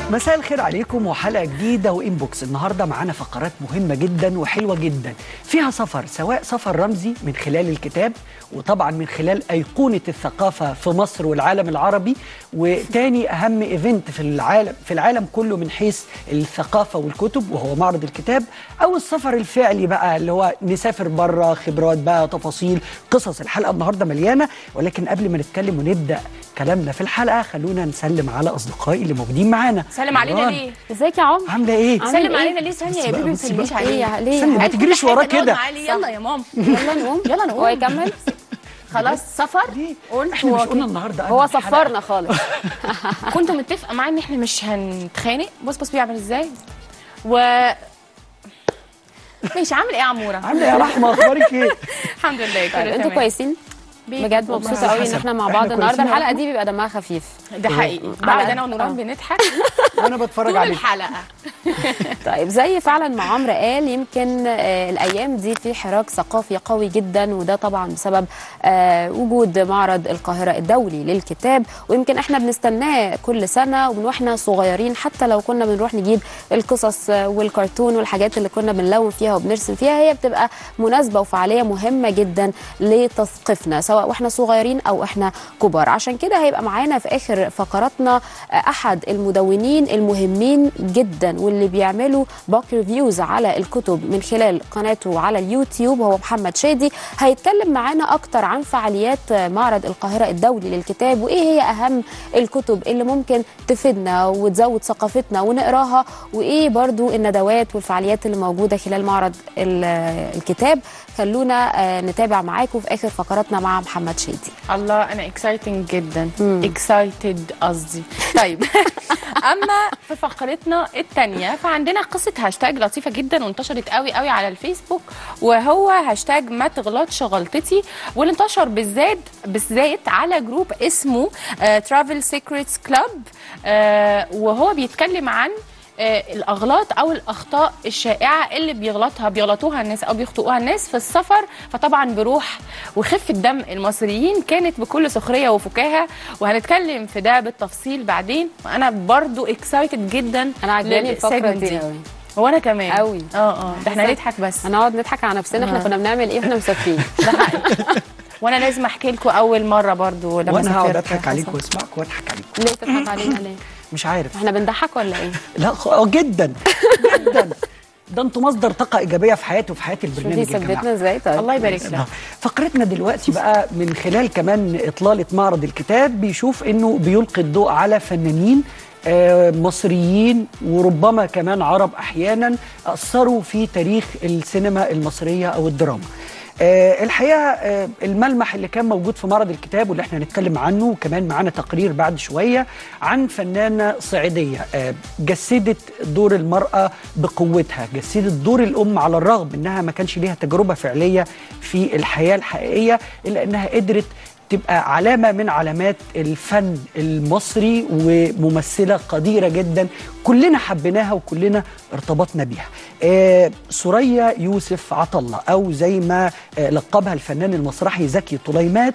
مساء الخير عليكم وحلقه جديده وانبوكس النهارده معانا فقرات مهمه جدا وحلوه جدا فيها سفر سواء سفر رمزي من خلال الكتاب وطبعا من خلال ايقونه الثقافه في مصر والعالم العربي وتاني اهم ايفنت في العالم في العالم كله من حيث الثقافه والكتب وهو معرض الكتاب او السفر الفعلي بقى اللي هو نسافر بره خبرات بقى تفاصيل قصص الحلقه النهارده مليانه ولكن قبل ما نتكلم ونبدا كلامنا في الحلقه خلونا نسلم على اصدقائي اللي موجودين معانا سلم علينا نوران، ليه؟ ازيك يا عمر عامله ايه عامل سلم إيه؟ علينا ليه ثانية يا بصي بيبي بقى، ما بصي تسلميش بقى. علينا ايه ليه استني، ما عايز تجريش كل وراه حاجة نقعد كده معاه ليه؟ يلا يا ماما يلا نقوم يلا نقوم. هو يكمل خلاص سفر ليه؟ قلت احنا مش هو قلنا كده. النهارده هو قبل الحلقة؟ صفرنا خالص كنت متفقة معاه ان احنا مش هنتخانق بص بص بيعمل ازاي و ماشي عامل ايه يا عمورة؟ عامله ايه يا رحمه اخبارك ايه الحمد لله طيب كله انتوا تمام. كويسين بيك بجد والله. مبسوطه قوي ان حسب. احنا مع إحنا بعض النهارده كويسين يا الحلقه رحمة؟ دي بيبقى دمها خفيف ده حقيقي بعد- بعد انا ونوران آه. بنضحك وانا بتفرج طول عليك الحلقة طيب زي فعلا ما عمرو قال يمكن آه الايام دي في حراك ثقافي قوي جدا وده طبعا بسبب آه وجود معرض القاهره الدولي للكتاب ويمكن احنا بنستناه كل سنه ومن واحنا صغيرين حتى لو كنا بنروح نجيب القصص آه، والكرتون والحاجات اللي كنا بنلون فيها وبنرسم فيها هي بتبقى مناسبه وفعاليه مهمه جدا لتثقيفنا سواء واحنا صغيرين او احنا كبار عشان كده هيبقى معانا في اخر فقراتنا آه، احد المدونين المهمين جدا واللي بيعملوا باك ريفيوز على الكتب من خلال قناته على اليوتيوب هو محمد شادي هيتكلم معانا اكتر عن فعاليات آه، معرض القاهره الدولي للكتاب وايه هي اهم الكتب اللي ممكن تفيدنا وتزود ثقافتنا ونقراها وايه برضو الندوات والفعاليات اللي موجوده خلال معرض ال- آه، الكتاب خلونا آه، نتابع معاكم في اخر فقراتنا مع محمد شادي الله انا اكسايتنج جدا مم. اكسايتد قصدي طيب اما في فقرتنا الثانيه فعندنا قصه هاشتاج لطيفه جدا وانتشرت قوي قوي على الفيسبوك وهو هاشتاج ما تغلطش غلطتي واللي انتشر بالذات بالذات على جروب اسمه ترافل سيكريتس كلاب وهو بيتكلم عن آه، الاغلاط او الاخطاء الشائعه اللي بيغلطها بيغلطوها الناس او بيخطئوها الناس في السفر فطبعا بروح وخفه دم المصريين كانت بكل سخريه وفكاهه وهنتكلم في ده بالتفصيل بعدين وانا برضو اكسايتد جدا انا عجباني الفقره للسيجمنت دي قوي هو انا كمان قوي. اه اه ده احنا حاسة- نضحك بس هنقعد نضحك على نفسنا احنا آه. كنا بنعمل ايه واحنا مسافرين ده حقيقي وانا لازم احكي لكم اول مره برضو لما وانا هقعد سافرت اضحك حصل. عليكم واسمعك واضحك عليكم ليه تضحك علينا ليه مش عارف احنا بنضحك ولا ايه لا خ... آه، جدا جدا ده انتوا مصدر طاقه ايجابيه في حياتي وفي حياه البرنامج شوفي يا جماعه ثبتنا ازاي طيب الله يبارك لك آه. فقرتنا دلوقتي بقى من خلال كمان اطلاله معرض الكتاب بيشوف انه بيلقي الضوء على فنانين آه، مصريين وربما كمان عرب احيانا اثروا في تاريخ السينما المصريه او الدراما آه، الحقيقه آه، الملمح اللي كان موجود في معرض الكتاب واللي احنا هنتكلم عنه وكمان معانا تقرير بعد شويه عن فنانه صعيديه آه، جسدت دور المراه بقوتها جسدت دور الام على الرغم انها ما كانش ليها تجربه فعليه في الحياه الحقيقيه الا انها قدرت تبقى علامة من علامات الفن المصري وممثلة قديرة جدا كلنا حبيناها وكلنا ارتبطنا بيها آه سوريا يوسف عطلة أو زي ما آه لقبها الفنان المسرحي زكي طليمات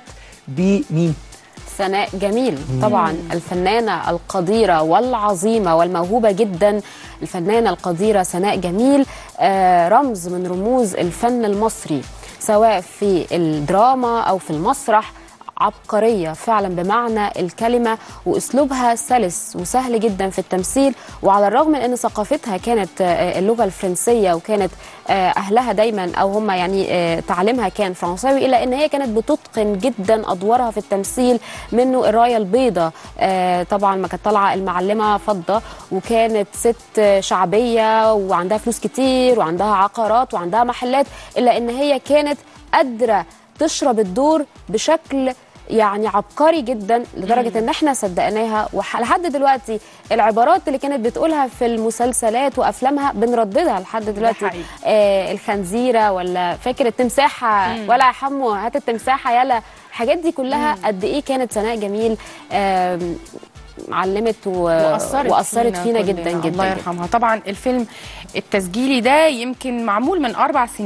بمين؟ سناء جميل طبعا الفنانة القديرة والعظيمة والموهوبة جدا الفنانة القديرة سناء جميل آه، رمز من رموز الفن المصري سواء في الدراما أو في المسرح عبقرية فعلا بمعنى الكلمة وأسلوبها سلس وسهل جدا في التمثيل وعلى الرغم من أن ثقافتها كانت آه، اللغة الفرنسية وكانت آه، أهلها دايما أو هم يعني آه، تعليمها كان فرنساوي إلا أن هي كانت بتتقن جدا أدوارها في التمثيل منه الراية البيضاء آه، طبعا ما كانت طالعة المعلمة فضة وكانت ست شعبية وعندها فلوس كتير وعندها عقارات وعندها محلات إلا أن هي كانت قادرة تشرب الدور بشكل يعني عبقري جدا لدرجه ان احنا صدقناها ولحد دلوقتي العبارات اللي كانت بتقولها في المسلسلات وافلامها بنرددها لحد دلوقتي حقيقي. آه الخنزيره ولا فاكر التمساحه ولا يا حمو هات التمساحه يلا الحاجات دي كلها قد ايه كانت سناء جميل آم، علمت و... واثرت, واثرت فينا, كلنا. جدا جدا الله جدا. يرحمها طبعا الفيلم التسجيلي ده يمكن معمول من اربع سنين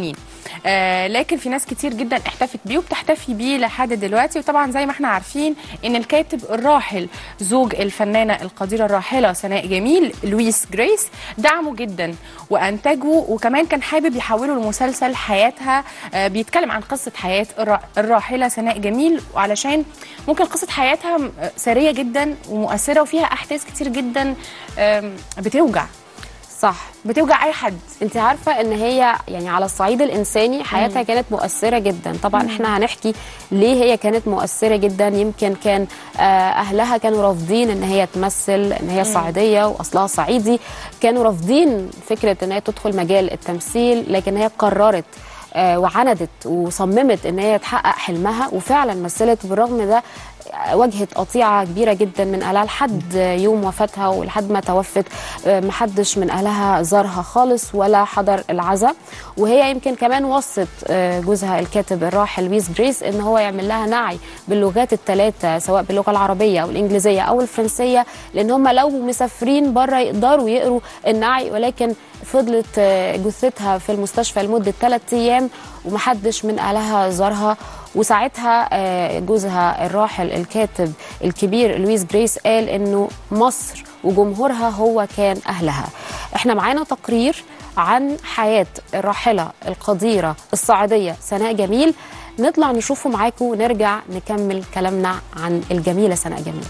آه لكن في ناس كتير جدا احتفت بيه وبتحتفي بيه لحد دلوقتي وطبعا زي ما احنا عارفين ان الكاتب الراحل زوج الفنانه القديره الراحله سناء جميل لويس جريس دعمه جدا وانتجه وكمان كان حابب يحوله لمسلسل حياتها آه بيتكلم عن قصه حياه الرا- الراحله سناء جميل وعلشان ممكن قصه حياتها م- سريه جدا ومؤثره وفيها احداث كتير جدا آم، بتوجع صح بتوجع اي حد انت عارفه ان هي يعني على الصعيد الانساني حياتها كانت مؤثره جدا طبعا احنا هنحكي ليه هي كانت مؤثره جدا يمكن كان آه، اهلها كانوا رافضين ان هي تمثل ان هي صعيديه واصلها صعيدي كانوا رافضين فكره ان هي تدخل مجال التمثيل لكن هي قررت آه، وعندت وصممت ان هي تحقق حلمها وفعلا مثلت بالرغم ده آه، واجهت قطيعه كبيره جدا من اهلها لحد يوم وفاتها ولحد ما توفت آه، محدش من اهلها زارها خالص ولا حضر العزاء وهي يمكن كمان وصت آه، جوزها الكاتب الراحل لويس جريس ان هو يعمل لها نعي باللغات الثلاثه سواء باللغه العربيه او الانجليزيه او الفرنسيه لان هم لو مسافرين بره يقدروا يقروا النعي ولكن فضلت آه، جثتها في المستشفى لمده ثلاث ايام ومحدش من اهلها زارها وساعتها آه، جوزها الراحل الكاتب الكبير لويس جريس قال انه مصر وجمهورها هو كان اهلها احنا معانا تقرير عن حياه الراحله القديره الصعيديه سناء جميل نطلع نشوفه معاكم ونرجع نكمل كلامنا عن الجميله سناء جميل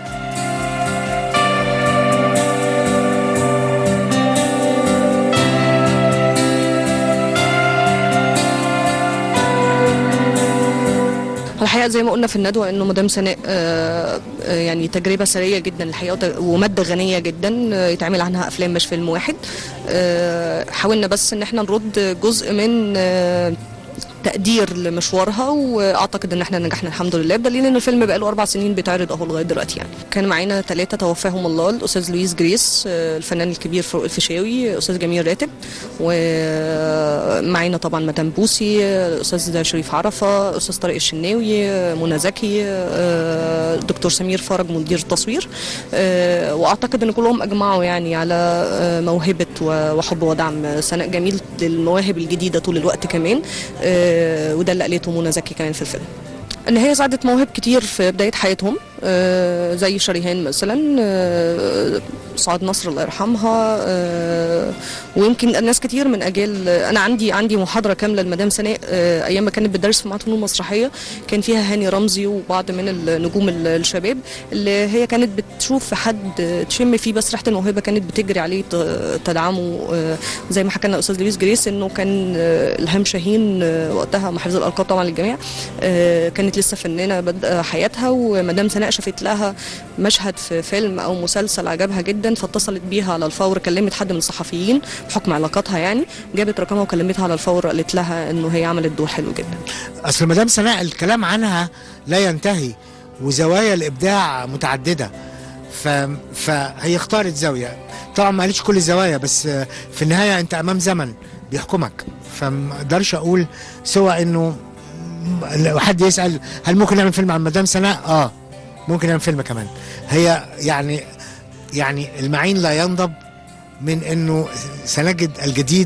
الحقيقه زي ما قلنا في الندوه انه مدام سناء آه، آه، يعني تجربه سريه جدا الحقيقه وت- وماده غنيه جدا آه، يتعمل عنها افلام مش فيلم واحد آه، حاولنا بس ان احنا نرد جزء من آه، تقدير لمشوارها واعتقد ان احنا نجحنا الحمد لله بدليل ان الفيلم بقاله اربع سنين بيتعرض اهو لغايه دلوقتي يعني كان معانا ثلاثه توفاهم الله الاستاذ لويس جريس آه، الفنان الكبير فاروق الفيشاوي استاذ جميل راتب ومعانا طبعا مدام بوسي آه، الاستاذ شريف عرفه استاذ طارق الشناوي آه، منى زكي آه، دكتور سمير فرج مدير التصوير آه، واعتقد ان كلهم اجمعوا يعني على آه، موهبه و- وحب ودعم سناء جميل للمواهب الجديده طول الوقت كمان آه، وده اللي قالته منى زكي كمان في الفيلم ان هي ساعدت مواهب كتير في بدايه حياتهم آه، زي شريهان مثلا آه، سعاد نصر الله يرحمها آه، ويمكن ناس كتير من اجيال انا عندي عندي محاضره كامله لمدام سناء آه، ايام ما كانت بتدرس في معهد فنون مسرحيه كان فيها هاني رمزي وبعض من النجوم ال- الشباب اللي هي كانت بتشوف في حد تشم فيه بس ريحه الموهبه كانت بتجري عليه ت- تدعمه آه، زي ما حكى لنا الاستاذ لويس جريس انه كان آه، الهام شاهين آه، وقتها محافظ الالقاب طبعا للجميع آه، كانت لسه فنانه بادئه حياتها ومدام سناء شافت لها مشهد في فيلم او مسلسل عجبها جدا فاتصلت بيها على الفور كلمت حد من الصحفيين بحكم علاقاتها يعني جابت رقمها وكلمتها على الفور قالت لها انه هي عملت دور حلو جدا اصل مدام سناء الكلام عنها لا ينتهي وزوايا الابداع متعدده ف... فهي اختارت زاويه طبعا ما قالتش كل الزوايا بس في النهايه انت امام زمن بيحكمك فما اقدرش اقول سوى انه لو حد يسال هل ممكن نعمل فيلم عن مدام سناء اه ممكن نعمل فيلم كمان هي يعني يعني المعين لا ينضب من انه سنجد الجديد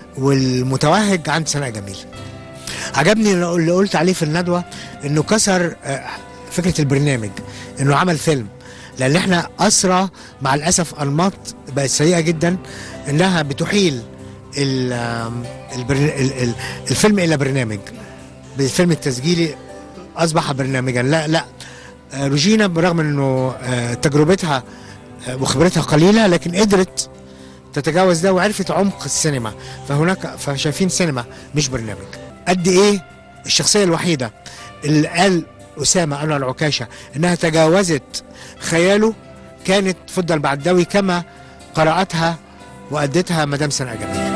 والمتوهج عند سناء جميل عجبني اللي قلت عليه في الندوه انه كسر آه، فكره البرنامج انه عمل فيلم لان احنا اسرى مع الاسف انماط بقت سيئه جدا انها بتحيل ال- آم، البرن... ال- ال- الفيلم الى برنامج بالفيلم التسجيلي اصبح برنامجا لا لا آه، روجينا برغم انه آه، تجربتها آه، وخبرتها قليله لكن قدرت تتجاوز ده وعرفت عمق السينما فهناك فشايفين سينما مش برنامج قد ايه الشخصيه الوحيده اللي قال اسامه انور العكاشه انها تجاوزت خياله كانت فضل البعداوي كما قراتها وادتها مدام سناء جميل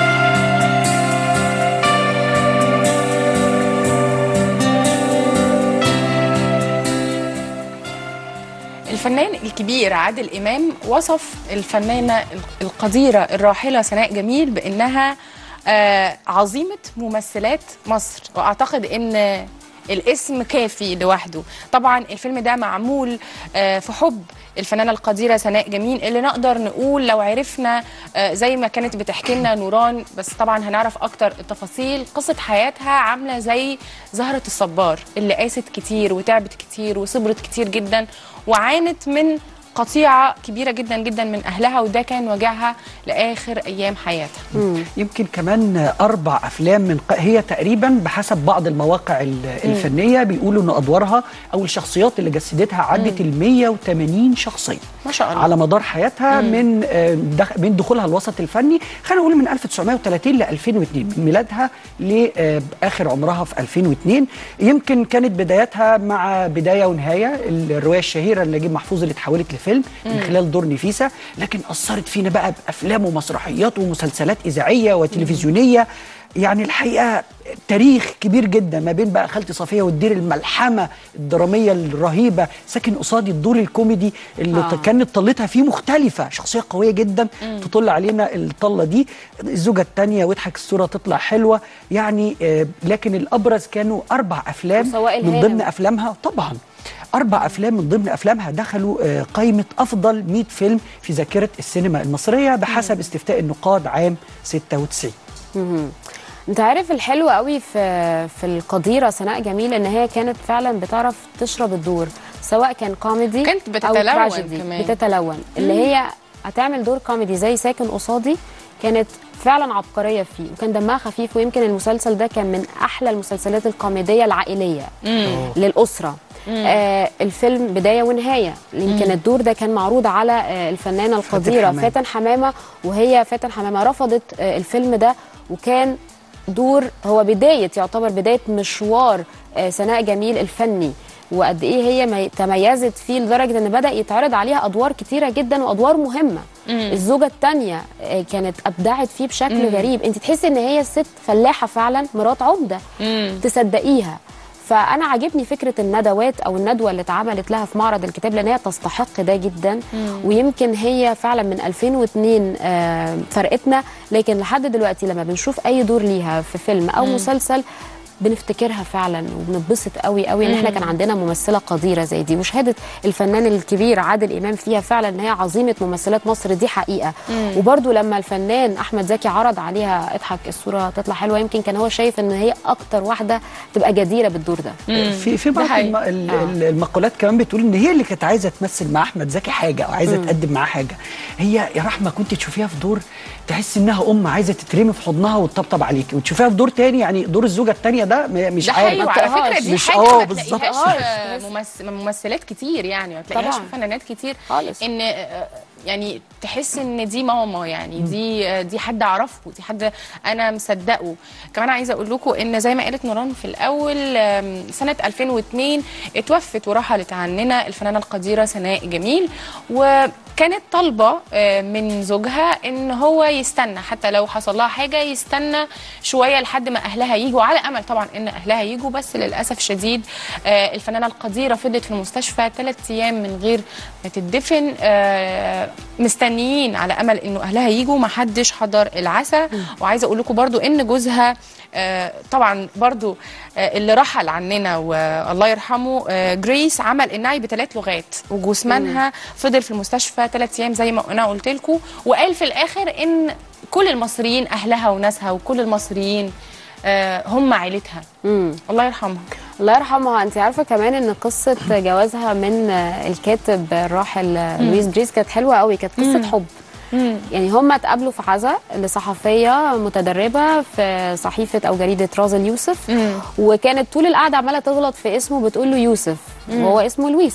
الفنان الكبير عادل امام وصف الفنانه القديره الراحله سناء جميل بانها آه، عظيمه ممثلات مصر واعتقد ان الاسم كافي لوحده طبعا الفيلم ده معمول آه، في حب الفنانه القديره سناء جميل اللي نقدر نقول لو عرفنا آه، زي ما كانت بتحكي لنا نوران بس طبعا هنعرف اكتر التفاصيل قصه حياتها عامله زي زهره الصبار اللي قاست كتير وتعبت كتير وصبرت كتير جدا وعانت من قطيعه كبيره جدا جدا من اهلها وده كان وجعها لاخر ايام حياتها يمكن كمان اربع افلام من ق... هي تقريبا بحسب بعض المواقع ال- الفنيه بيقولوا ان ادوارها او الشخصيات اللي جسدتها عدت ال 180 شخصيه ما شاء الله على مدار حياتها من آه، دخ... من دخولها الوسط الفني خلينا نقول من 1930 ل 2002 من ميلادها لاخر عمرها في 2002 يمكن كانت بدايتها مع بدايه ونهايه الروايه الشهيره لنجيب محفوظ اللي اتحولت لفيلم من خلال دور نفيسه لكن اثرت فينا بقى بافلام ومسرحيات ومسلسلات اذاعيه وتلفزيونيه يعني الحقيقه تاريخ كبير جدا ما بين بقى خالتي صفيه والدير الملحمه الدراميه الرهيبه ساكن قصادي الدور الكوميدي اللي آه. آه. كانت طلتها فيه مختلفه شخصيه قويه جدا تطل علينا الطله دي الزوجه الثانيه واضحك الصوره تطلع حلوه يعني آه لكن الابرز كانوا اربع افلام وسواء من الهانم. ضمن افلامها طبعا اربع افلام من ضمن افلامها دخلوا آه، قائمه افضل 100 فيلم في ذاكره السينما المصريه بحسب استفتاء النقاد عام 96 انت عارف الحلو قوي في في القديره سناء جميل ان هي كانت فعلا بتعرف تشرب الدور سواء كان كوميدي كانت او بتتلون تراجيدي كمان. بتتلون اللي هي هتعمل دور كوميدي زي ساكن قصادي كانت فعلا عبقريه فيه وكان دمها خفيف ويمكن المسلسل ده كان من احلى المسلسلات الكوميديه العائليه للاسره آه الفيلم بدايه ونهايه يمكن الدور ده كان معروض على آه الفنانه القديره حمامة. فاتن حمامه وهي فاتن حمامه رفضت آه الفيلم ده وكان دور هو بدايه يعتبر بدايه مشوار آه سناء جميل الفني وقد ايه هي مي- تميزت فيه لدرجه ان بدا يتعرض عليها ادوار كتيره جدا وادوار مهمه الزوجه الثانيه كانت ابدعت فيه بشكل غريب انت تحسي ان هي ست فلاحه فعلا مرات عمده تصدقيها فانا عاجبني فكره الندوات او الندوه اللي اتعملت لها في معرض الكتاب لان هي تستحق ده جدا ويمكن هي فعلا من 2002 آه، فرقتنا لكن لحد دلوقتي لما بنشوف اي دور ليها في فيلم او مسلسل بنفتكرها فعلا وبنتبسط قوي قوي ان احنا كان عندنا ممثله قديره زي دي وشهاده الفنان الكبير عادل امام فيها فعلا ان هي عظيمه ممثلات مصر دي حقيقه وبرده لما الفنان احمد زكي عرض عليها اضحك الصوره تطلع حلوه يمكن كان هو شايف ان هي اكتر واحده تبقى جديره بالدور ده في في بعض حقيقي. الم... ال- ال- المقولات كمان بتقول ان هي اللي كانت عايزه تمثل مع احمد زكي حاجه او عايزه تقدم معاه حاجه هي يا رحمه كنت تشوفيها في دور تحس انها ام عايزه تترمي في حضنها وتطبطب عليكي وتشوفيها في دور تاني يعني دور الزوجه التانيه ده م- مش ده عارف حقيقي وعلى فكره دي مش حاجه اه ما بالظبط تلاقيهاش في ممثل ممثلات كتير يعني ما تلاقيهاش طبعاً. في فنانات كتير خالص. ان آه، يعني تحس ان دي ماما يعني دي آه، دي حد اعرفه دي حد انا مصدقه كمان عايزه اقول لكم ان زي ما قالت نوران في الاول آم، سنه 2002 اتوفت ورحلت عننا الفنانه القديره سناء جميل وكانت طالبه آه، من زوجها ان هو يستنى حتى لو حصل لها حاجه يستنى شويه لحد ما اهلها يجوا على امل طبعا ان اهلها يجوا بس للاسف شديد آه، الفنانه القديره فضلت في المستشفى ثلاث ايام من غير ما تدفن آه، مستنيين على امل انه اهلها يجوا ما حدش حضر العزاء وعايزه اقول لكم برضو ان جوزها آه، طبعا برضو آه، اللي رحل عننا والله يرحمه آه، جريس عمل النعي بثلاث لغات وجثمانها فضل في المستشفى ثلاث ايام زي ما انا قلت لكم وقال في الاخر ان كل المصريين اهلها وناسها وكل المصريين آه، هم عيلتها الله يرحمها الله يرحمها انت عارفه كمان ان قصه جوازها من الكاتب الراحل لويس جريس كانت حلوه قوي كانت قصه حب يعني هم اتقابلوا في عزاء لصحفيه متدربه في صحيفه او جريده رازل يوسف وكانت طول القعده عماله تغلط في اسمه بتقول له يوسف وهو اسمه لويس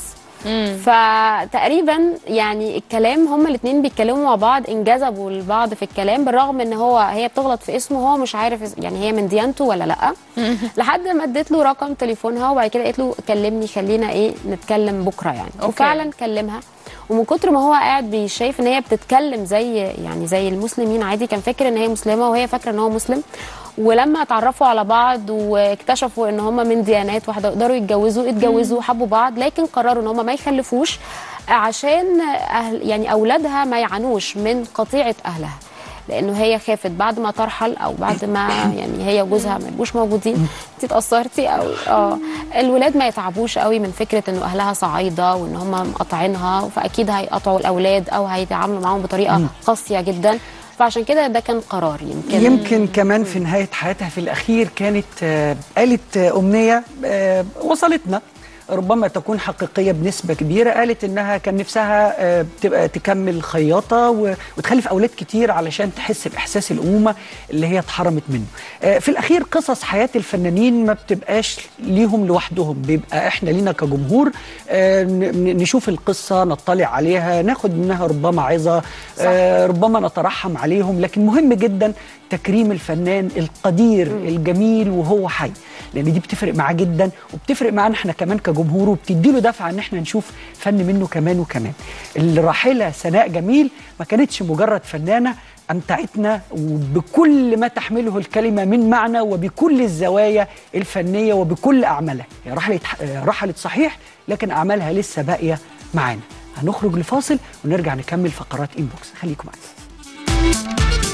فتقريبا يعني الكلام هما الاثنين بيتكلموا مع بعض انجذبوا لبعض في الكلام بالرغم ان هو هي بتغلط في اسمه وهو مش عارف اس- يعني هي من ديانته ولا لا لحد ما اديت له رقم تليفونها وبعد كده قالت له كلمني خلينا ايه نتكلم بكره يعني أوكي. وفعلا كلمها ومن كتر ما هو قاعد بيشايف ان هي بتتكلم زي يعني زي المسلمين عادي كان فاكر ان هي مسلمه وهي فاكره ان هو مسلم ولما اتعرفوا على بعض واكتشفوا ان هم من ديانات واحده يقدروا يتجوزوا اتجوزوا حبوا بعض لكن قرروا ان هم ما يخلفوش عشان أهل يعني اولادها ما يعانوش من قطيعه اهلها لانه هي خافت بعد ما ترحل او بعد ما يعني هي وجوزها ما يبقوش موجودين انت اتاثرتي او اه الولاد ما يتعبوش قوي من فكره انه اهلها صعايده وان هم مقاطعينها فاكيد هيقطعوا الاولاد او هيتعاملوا معاهم بطريقه قاسيه جدا فعشان كده ده كان قرار يمكن يمكن كمان في نهاية حياتها في الأخير كانت آه، قالت آه، أمنية آه، وصلتنا ربما تكون حقيقية بنسبة كبيرة قالت إنها كان نفسها آه، تبقى تكمل خياطة و- وتخلف أولاد كتير علشان تحس بإحساس الأمومة اللي هي اتحرمت منه آه، في الأخير قصص حياة الفنانين ما بتبقاش ليهم لوحدهم بيبقى إحنا لينا كجمهور آه، ن- ن- نشوف القصة نطلع عليها ناخد منها ربما عظة آه، ربما نترحم عليهم لكن مهم جدا تكريم الفنان القدير الجميل وهو حي لان دي بتفرق معاه جدا وبتفرق معانا احنا كمان كجمهور وبتدي له دفعه ان احنا نشوف فن منه كمان وكمان الراحله سناء جميل ما كانتش مجرد فنانه امتعتنا وبكل ما تحمله الكلمه من معنى وبكل الزوايا الفنيه وبكل اعمالها هي رحلت رحلت صحيح لكن اعمالها لسه باقيه معانا هنخرج لفاصل ونرجع نكمل فقرات انبوكس خليكم معانا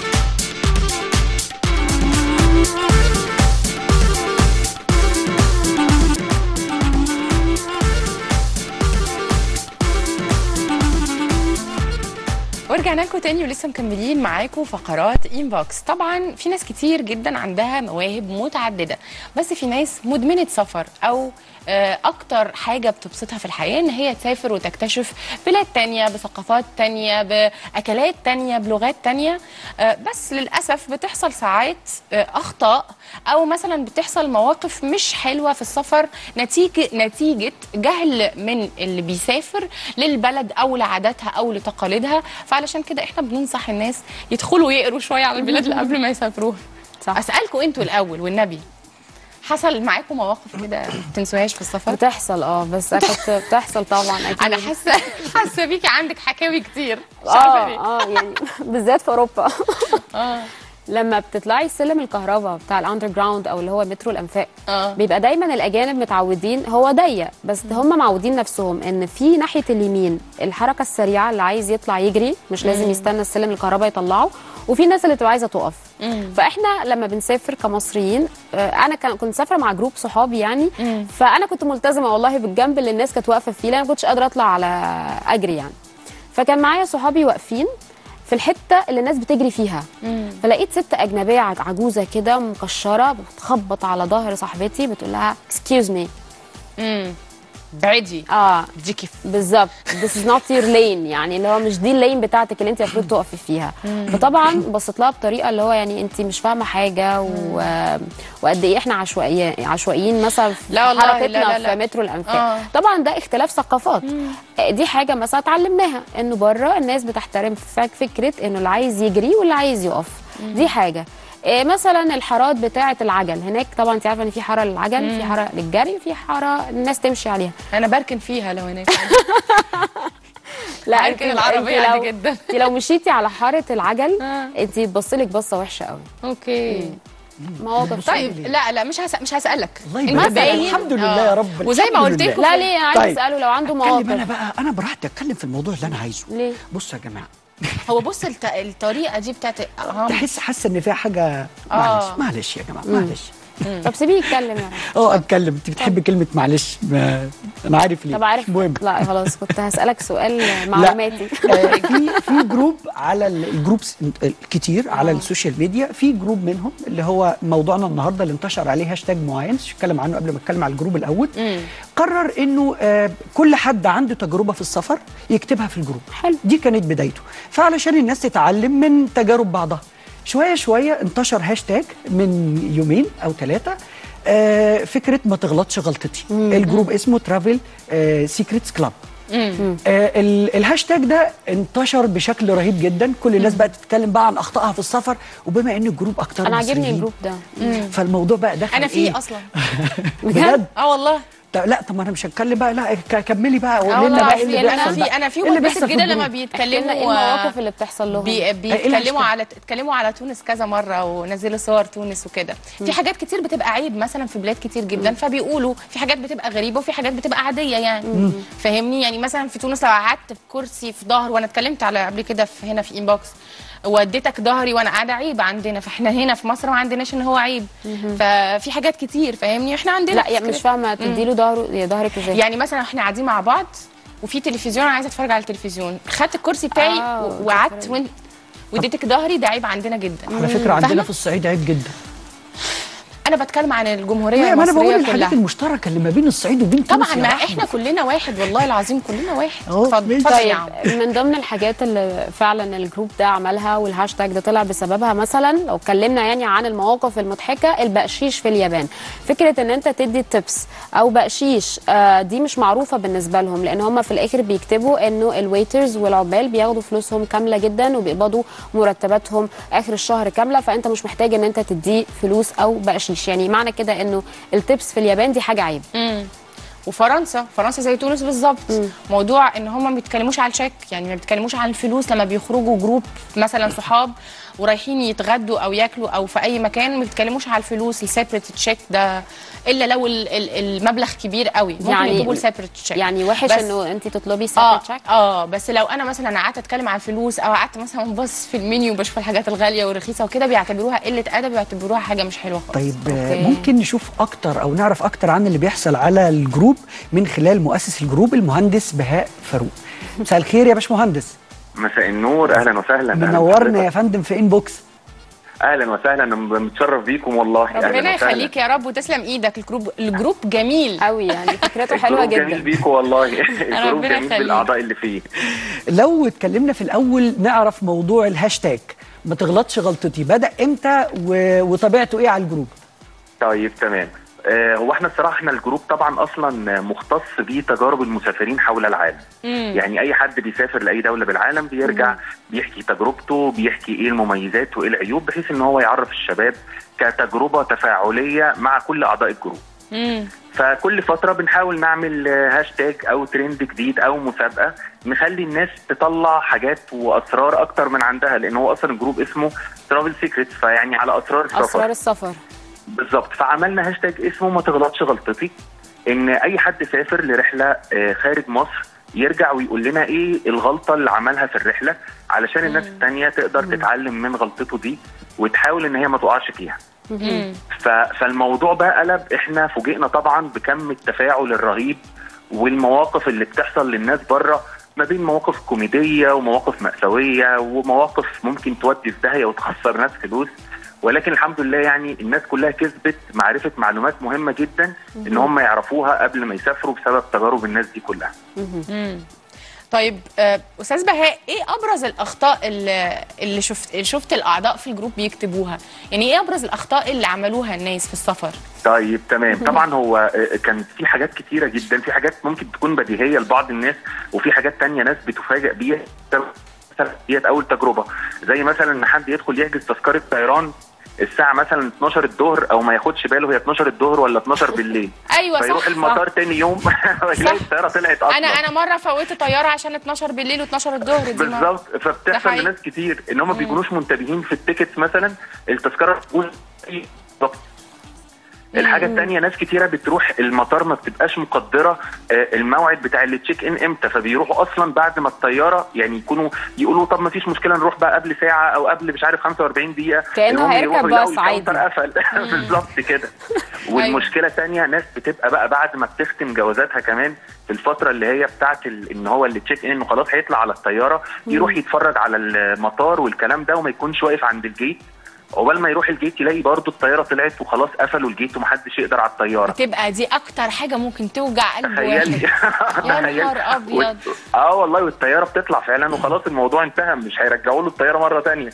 ورجعنا لكم تاني ولسه مكملين معاكم فقرات انبوكس طبعا في ناس كتير جدا عندها مواهب متعدده بس في ناس مدمنه سفر او آه، اكتر حاجه بتبسطها في الحياه ان هي تسافر وتكتشف بلاد تانية بثقافات تانية باكلات تانية بلغات تانية آه، بس للاسف بتحصل ساعات آه، اخطاء او مثلا بتحصل مواقف مش حلوه في السفر نتيجه نتيجه جهل من اللي بيسافر للبلد او لعاداتها او لتقاليدها فعلشان كده احنا بننصح الناس يدخلوا يقروا شويه على البلاد اللي قبل ما يسافروها صح. اسالكم انتوا الاول والنبي حصل معاكم مواقف كده ما تنسوهاش في السفر بتحصل اه بس أنا كنت بتحصل طبعا اكيد انا حاسه حاسه بيكي عندك حكاوي كتير مش عارفه اه ليه اه يعني بالذات في اوروبا اه لما بتطلعي سلم الكهرباء بتاع الاندر جراوند او اللي هو مترو الانفاق اه بيبقى دايما الاجانب متعودين هو ضيق بس هم معودين نفسهم ان في ناحيه اليمين الحركه السريعه اللي عايز يطلع يجري مش لازم يستنى السلم الكهرباء يطلعه وفي ناس اللي تبقى عايزه تقف فاحنا لما بنسافر كمصريين آه، انا كان- كنت مسافره مع جروب صحابي يعني فانا كنت ملتزمه والله بالجنب اللي الناس كانت واقفه فيه لان أنا ما كنتش قادره اطلع على اجري يعني فكان معايا صحابي واقفين في الحته اللي الناس بتجري فيها فلقيت ست اجنبيه عج- عجوزه كده مكشره بتخبط على ظهر صاحبتي بتقول لها اكسكيوز مي امم بعدي اه ديكي بالظبط this is not your lane يعني اللي هو مش دي اللين بتاعتك اللي انت المفروض تقفي فيها فطبعا بصيت لها بطريقه اللي هو يعني انت مش فاهمه حاجه و... وقد ايه احنا عشوائيين عشوائيين مثلا في لا والله، حركتنا لا، لا، لا. في مترو الانفاق آه. طبعا ده اختلاف ثقافات آه، دي حاجه مثلا اتعلمناها انه بره الناس بتحترم فك- فكره انه اللي عايز يجري واللي عايز يقف دي حاجه آه، مثلا الحارات بتاعه العجل هناك طبعا انت عارفه ان في حاره للعجل في حاره للجري وفي حاره الناس تمشي عليها انا بركن فيها لو هناك لا هركن العربية انت عادي لو- جدا. انت لو مشيتي على حاره العجل آه. انت تبصلك بصه وحشه قوي اوكي مواقف طيب لا لا مش هس... مش هسالك الله انت يبارك مثلاً. باين- الحمد لله آه. يا رب وزي ما الحمد قلت لله. لكم لا ليه عايز طيب. اساله لو عنده اتكلم انا مواقف بقى انا براحتي اتكلم في الموضوع اللي انا عايزه ليه؟ بصوا يا جماعه هو بص الت... الطريقه دي بتاعت اه تحس حاسه ان فيها حاجه معلش معلش يا جماعه معلش طب سيبيه يتكلم يعني اه اتكلم انت بتحبي كلمه معلش ما... انا عارف ليه طب عارف مش مهم لا خلاص كنت هسالك سؤال معلوماتي آه، في في جروب على ال- الجروبس الكتير على السوشيال ميديا في جروب منهم اللي هو موضوعنا النهارده اللي انتشر عليه هاشتاج معين مش هتكلم عنه قبل ما اتكلم على الجروب الاول قرر انه آه، كل حد عنده تجربه في السفر يكتبها في الجروب حلو. دي كانت بدايته فعلشان الناس تتعلم من تجارب بعضها شويه شويه انتشر هاشتاج من يومين او ثلاثه آه فكره ما تغلطش غلطتي الجروب اسمه ترافل سيكريتس كلاب آه ال- الهاشتاج ده انتشر بشكل رهيب جدا كل الناس بقت تتكلم بقى عن اخطائها في السفر وبما ان الجروب اكتر انا عاجبني مصريين، الجروب ده فالموضوع بقى دخل انا إيه؟ فيه اصلا بجد اه والله طب لا طب ما انا مش هتكلم بقى لا ك- كملي بقى اه قولي لنا والله بقى ايه اللي عارفين. بيحصل انا في بقى. انا في إيه اللي بس بيحصل في جدا لما الجروب؟ احكي لنا بيتكلموا ايه المواقف اللي بتحصل لهم بي الهاشتاج؟ بيتكلموا على اتكلموا على تونس كذا مره ونزلوا صور تونس وكده في حاجات كتير بتبقى عيب مثلا في بلاد كتير جدا فبيقولوا في حاجات بتبقى غريبه وفي حاجات بتبقى عاديه يعني فاهمني يعني مثلا في تونس لو قعدت في كرسي في ظهر وانا اتكلمت على قبل كده في هنا في انبوكس وديتك ظهري وانا قاعده عيب عندنا فاحنا هنا في مصر ما عندناش ان هو عيب ففي حاجات كتير فاهمني احنا عندنا لا يعني فكرة- مش فاهمه تديله ظهره ظهرك ازاي يعني مثلا احنا قاعدين مع بعض وفي تلفزيون انا عايزه اتفرج على التلفزيون خدت الكرسي بتاعي آه، و- وقعدت بتفرج. وانت واديتك ظهري ده عيب عندنا جدا على فكره عندنا فاهمة؟ في الصعيد عيب جدا انا بتكلم عن الجمهوريه ما ما انا بقول المصريه الحاجات كلها المشتركه اللي ما بين الصعيد وبين تونس طبعا يا ما رحمة. احنا كلنا واحد والله العظيم كلنا واحد أهو، اتفضل ماشي. اتفضل يا طيب عم من ضمن الحاجات اللي فعلا الجروب ده عملها والهاشتاج ده طلع بسببها مثلا لو اتكلمنا يعني عن المواقف المضحكه البقشيش في اليابان فكره ان انت تدي تيبس او بقشيش آه، دي مش معروفه بالنسبه لهم لان هم في الاخر بيكتبوا انه الويترز والعمال بياخدوا فلوسهم كامله جدا وبيقبضوا مرتباتهم اخر الشهر كامله فانت مش محتاج ان انت تديه فلوس او بقشيش يعني معنى كده انه التيبس في اليابان دي حاجه عيب مم. وفرنسا فرنسا زي تونس بالظبط موضوع ان هم ما بيتكلموش على الشيك يعني ما بيتكلموش عن الفلوس لما بيخرجوا جروب مثلا صحاب ورايحين يتغدوا او ياكلوا او في اي مكان ما بيتكلموش على الفلوس السيبريت تشيك ده الا لو ال- ال- المبلغ كبير قوي ممكن يعني- يطلبوا السيبريت تشيك يعني وحش بس- انه انت تطلبي اه سيبريت تشيك اه بس لو انا مثلا قعدت اتكلم عن الفلوس او قعدت مثلا ببص في المنيو وبشوف الحاجات الغاليه والرخيصه وكده بيعتبروها قله ادب بيعتبروها حاجه مش حلوه خالص طيب آه، أوكي. ممكن نشوف اكتر او نعرف اكتر عن اللي بيحصل على الجروب من خلال مؤسس الجروب المهندس بهاء فاروق مساء الخير يا باشمهندس مساء النور اهلا وسهلا أهلاً منورنا يا بحضرتك. فندم في انبوكس اهلا وسهلا انا متشرف بيكم والله أهلاً ربنا وسهلاً. يخليك يا رب وتسلم ايدك الجروب الجروب جميل قوي يعني فكرته حلوه الجروب جميل جدا بيكم والله الجروب ربنا جميل يخليك. بالاعضاء اللي فيه لو اتكلمنا في الاول نعرف موضوع الهاشتاج ما تغلطش غلطتي بدا امتى و... وطبيعته ايه على الجروب طيب تمام آه، هو احنا الصراحه احنا الجروب طبعا اصلا مختص بتجارب المسافرين حول العالم يعني اي حد بيسافر لاي دوله بالعالم بيرجع بيحكي تجربته بيحكي ايه المميزات وايه العيوب بحيث ان هو يعرف الشباب كتجربه تفاعليه مع كل اعضاء الجروب مم. فكل فترة بنحاول نعمل آه، هاشتاج أو ترند جديد أو مسابقة نخلي الناس تطلع حاجات وأسرار أكتر من عندها لأن هو أصلا الجروب اسمه ترافل سيكريتس فيعني على أسرار السفر اسرار السفر بالظبط فعملنا هاشتاج اسمه ما تغلطش غلطتي ان اي حد سافر لرحله آه، خارج مصر يرجع ويقول لنا ايه الغلطه اللي عملها في الرحله علشان الناس التانية تقدر تتعلم من غلطته دي وتحاول ان هي ما تقعش فيها مم. ف- فالموضوع بقى قلب احنا فوجئنا طبعا بكم التفاعل الرهيب والمواقف اللي بتحصل للناس بره ما بين مواقف كوميديه ومواقف مأساويه ومواقف ممكن تودي في داهيه وتخسر ناس فلوس ولكن الحمد لله يعني الناس كلها كسبت معرفه معلومات مهمه جدا ان هم يعرفوها قبل ما يسافروا بسبب تجارب الناس دي كلها. مم. طيب آه، استاذ بهاء ايه ابرز الاخطاء اللي, اللي شفت اللي شفت الاعضاء في الجروب بيكتبوها يعني ايه ابرز الاخطاء اللي عملوها الناس في السفر طيب تمام طبعا هو آه، كان في حاجات كتيره جدا في حاجات ممكن تكون بديهيه لبعض الناس وفي حاجات تانية ناس بتفاجئ بيها مثلاً ديت اول تجربه زي مثلا ان حد يدخل يحجز تذكره طيران الساعه مثلا 12 الظهر او ما ياخدش باله هي 12 الظهر ولا 12 بالليل ايوه صح فيروح المطار صح. تاني يوم يلاقي الطياره طلعت اصلا انا انا مره فوتت طياره عشان 12 بالليل و12 الظهر دي مرة. بالظبط ده فبتحصل حقيقي. لناس كتير ان هم ما بيكونوش منتبهين في التيكتس مثلا التذكره تقول إيه بالظبط الحاجه الثانيه ناس كتيره بتروح المطار ما بتبقاش مقدره آه، الموعد بتاع التشيك ان امتى فبيروحوا اصلا بعد ما الطياره يعني يكونوا يقولوا طب ما فيش مشكله نروح بقى قبل ساعه او قبل مش عارف 45 دقيقه كأنه المهم هيركب يروحوا يلاقوا باص عادي. الكاونتر قفل بالظبط كده والمشكله الثانيه ناس بتبقى بقى بعد ما بتختم جوازاتها كمان في الفتره اللي هي بتاعت ال- ان هو اللي تشيك ان انه خلاص هيطلع على الطياره يروح يتفرج على المطار والكلام ده وما يكونش واقف عند الجيت عقبال ما يروح الجيت يلاقي برضه الطياره طلعت وخلاص قفلوا الجيت ومحدش يقدر على الطياره بتبقى دي اكتر حاجه ممكن توجع قلب تخيلي واحد يا تخيلي. نهار أبيض. وال- اه والله والطياره بتطلع فعلا وخلاص الموضوع انتهى مش هيرجعوا له الطياره مره ثانيه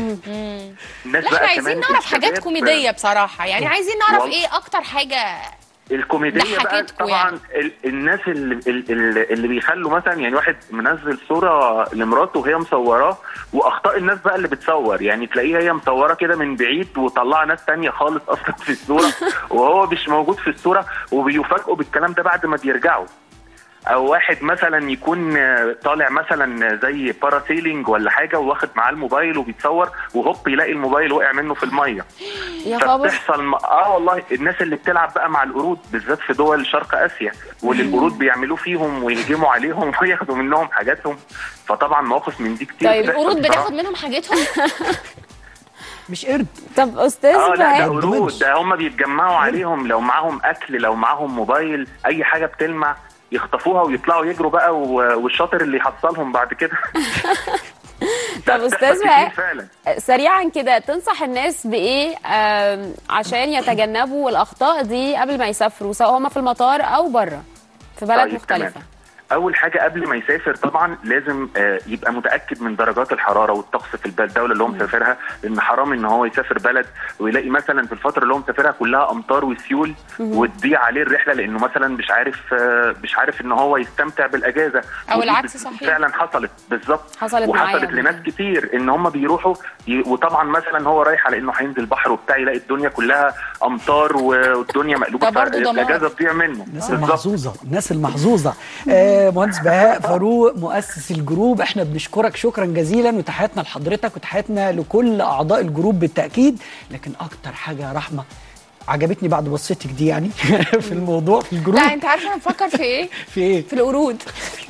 الناس لا احنا عايزين نعرف حاجات الشباب- كوميديه بصراحه يعني عايزين نعرف والله. ايه اكتر حاجه الكوميديه بقى ضحكتكوا طبعا يعني. ال- الناس اللي, اللي, اللي بيخلوا مثلا يعني واحد منزل صوره لمراته وهي مصوراه واخطاء الناس بقى اللي بتصور يعني تلاقيها هي مصوره كده من بعيد وطلع ناس تانية خالص اصلا في الصوره وهو مش موجود في الصوره وبيفاجئوا بالكلام ده بعد ما بيرجعوا او واحد مثلا يكون آه، طالع مثلا زي باراسيلينج ولا حاجه واخد معاه الموبايل وبيتصور وهوب يلاقي الموبايل وقع منه في الميه يا خبر فبتحصل م... اه والله الناس اللي بتلعب بقى مع القرود بالذات في دول شرق اسيا واللي القرود بيعملوه فيهم ويهجموا عليهم وياخدوا منهم حاجاتهم فطبعا مواقف من دي كتير طيب بتحصل القرود بصراحة. بتاخد منهم حاجتهم مش قرد طب استاذ اه لا ده بهاء قرود ده هم بيتجمعوا عليهم لو معاهم اكل لو معاهم موبايل اي حاجه بتلمع يخطفوها ويطلعوا يجروا بقى و- والشاطر اللي يحصلهم بعد كده طب ده استاذ بتحصل بهاء كتير فعلا سريعا كده تنصح الناس بايه آم، عشان يتجنبوا الاخطاء دي قبل ما يسافروا سواء هم في المطار او بره في بلد طيب، مختلفه تمام. اول حاجه قبل ما يسافر طبعا لازم آه، يبقى متاكد من درجات الحراره والطقس في البلد الدوله اللي هو مسافرها لان حرام ان هو يسافر بلد ويلاقي مثلا في الفتره اللي هو مسافرها كلها امطار وسيول وتضيع عليه الرحله لانه مثلا مش عارف آه، مش عارف ان هو يستمتع بالاجازه أو ودي العكس بت- صحيح. فعلا حصلت بالظبط حصلت معايا وحصلت لناس كتير ان هم بيروحوا ي... وطبعا مثلا هو رايح على انه هينزل بحر وبتاع يلاقي الدنيا كلها امطار والدنيا مقلوبه ده برضه دمار. الاجازه تضيع منه الناس بالظبط. المحظوظه الناس المحظوظه آه مهندس بهاء فاروق مؤسس الجروب احنا بنشكرك شكرا جزيلا وتحياتنا لحضرتك وتحياتنا لكل اعضاء الجروب بالتاكيد لكن اكتر حاجه يا رحمه عجبتني بعد بصيتك دي يعني في الموضوع في الجروب لا انت عارفه انا بفكر في ايه في ايه في القرود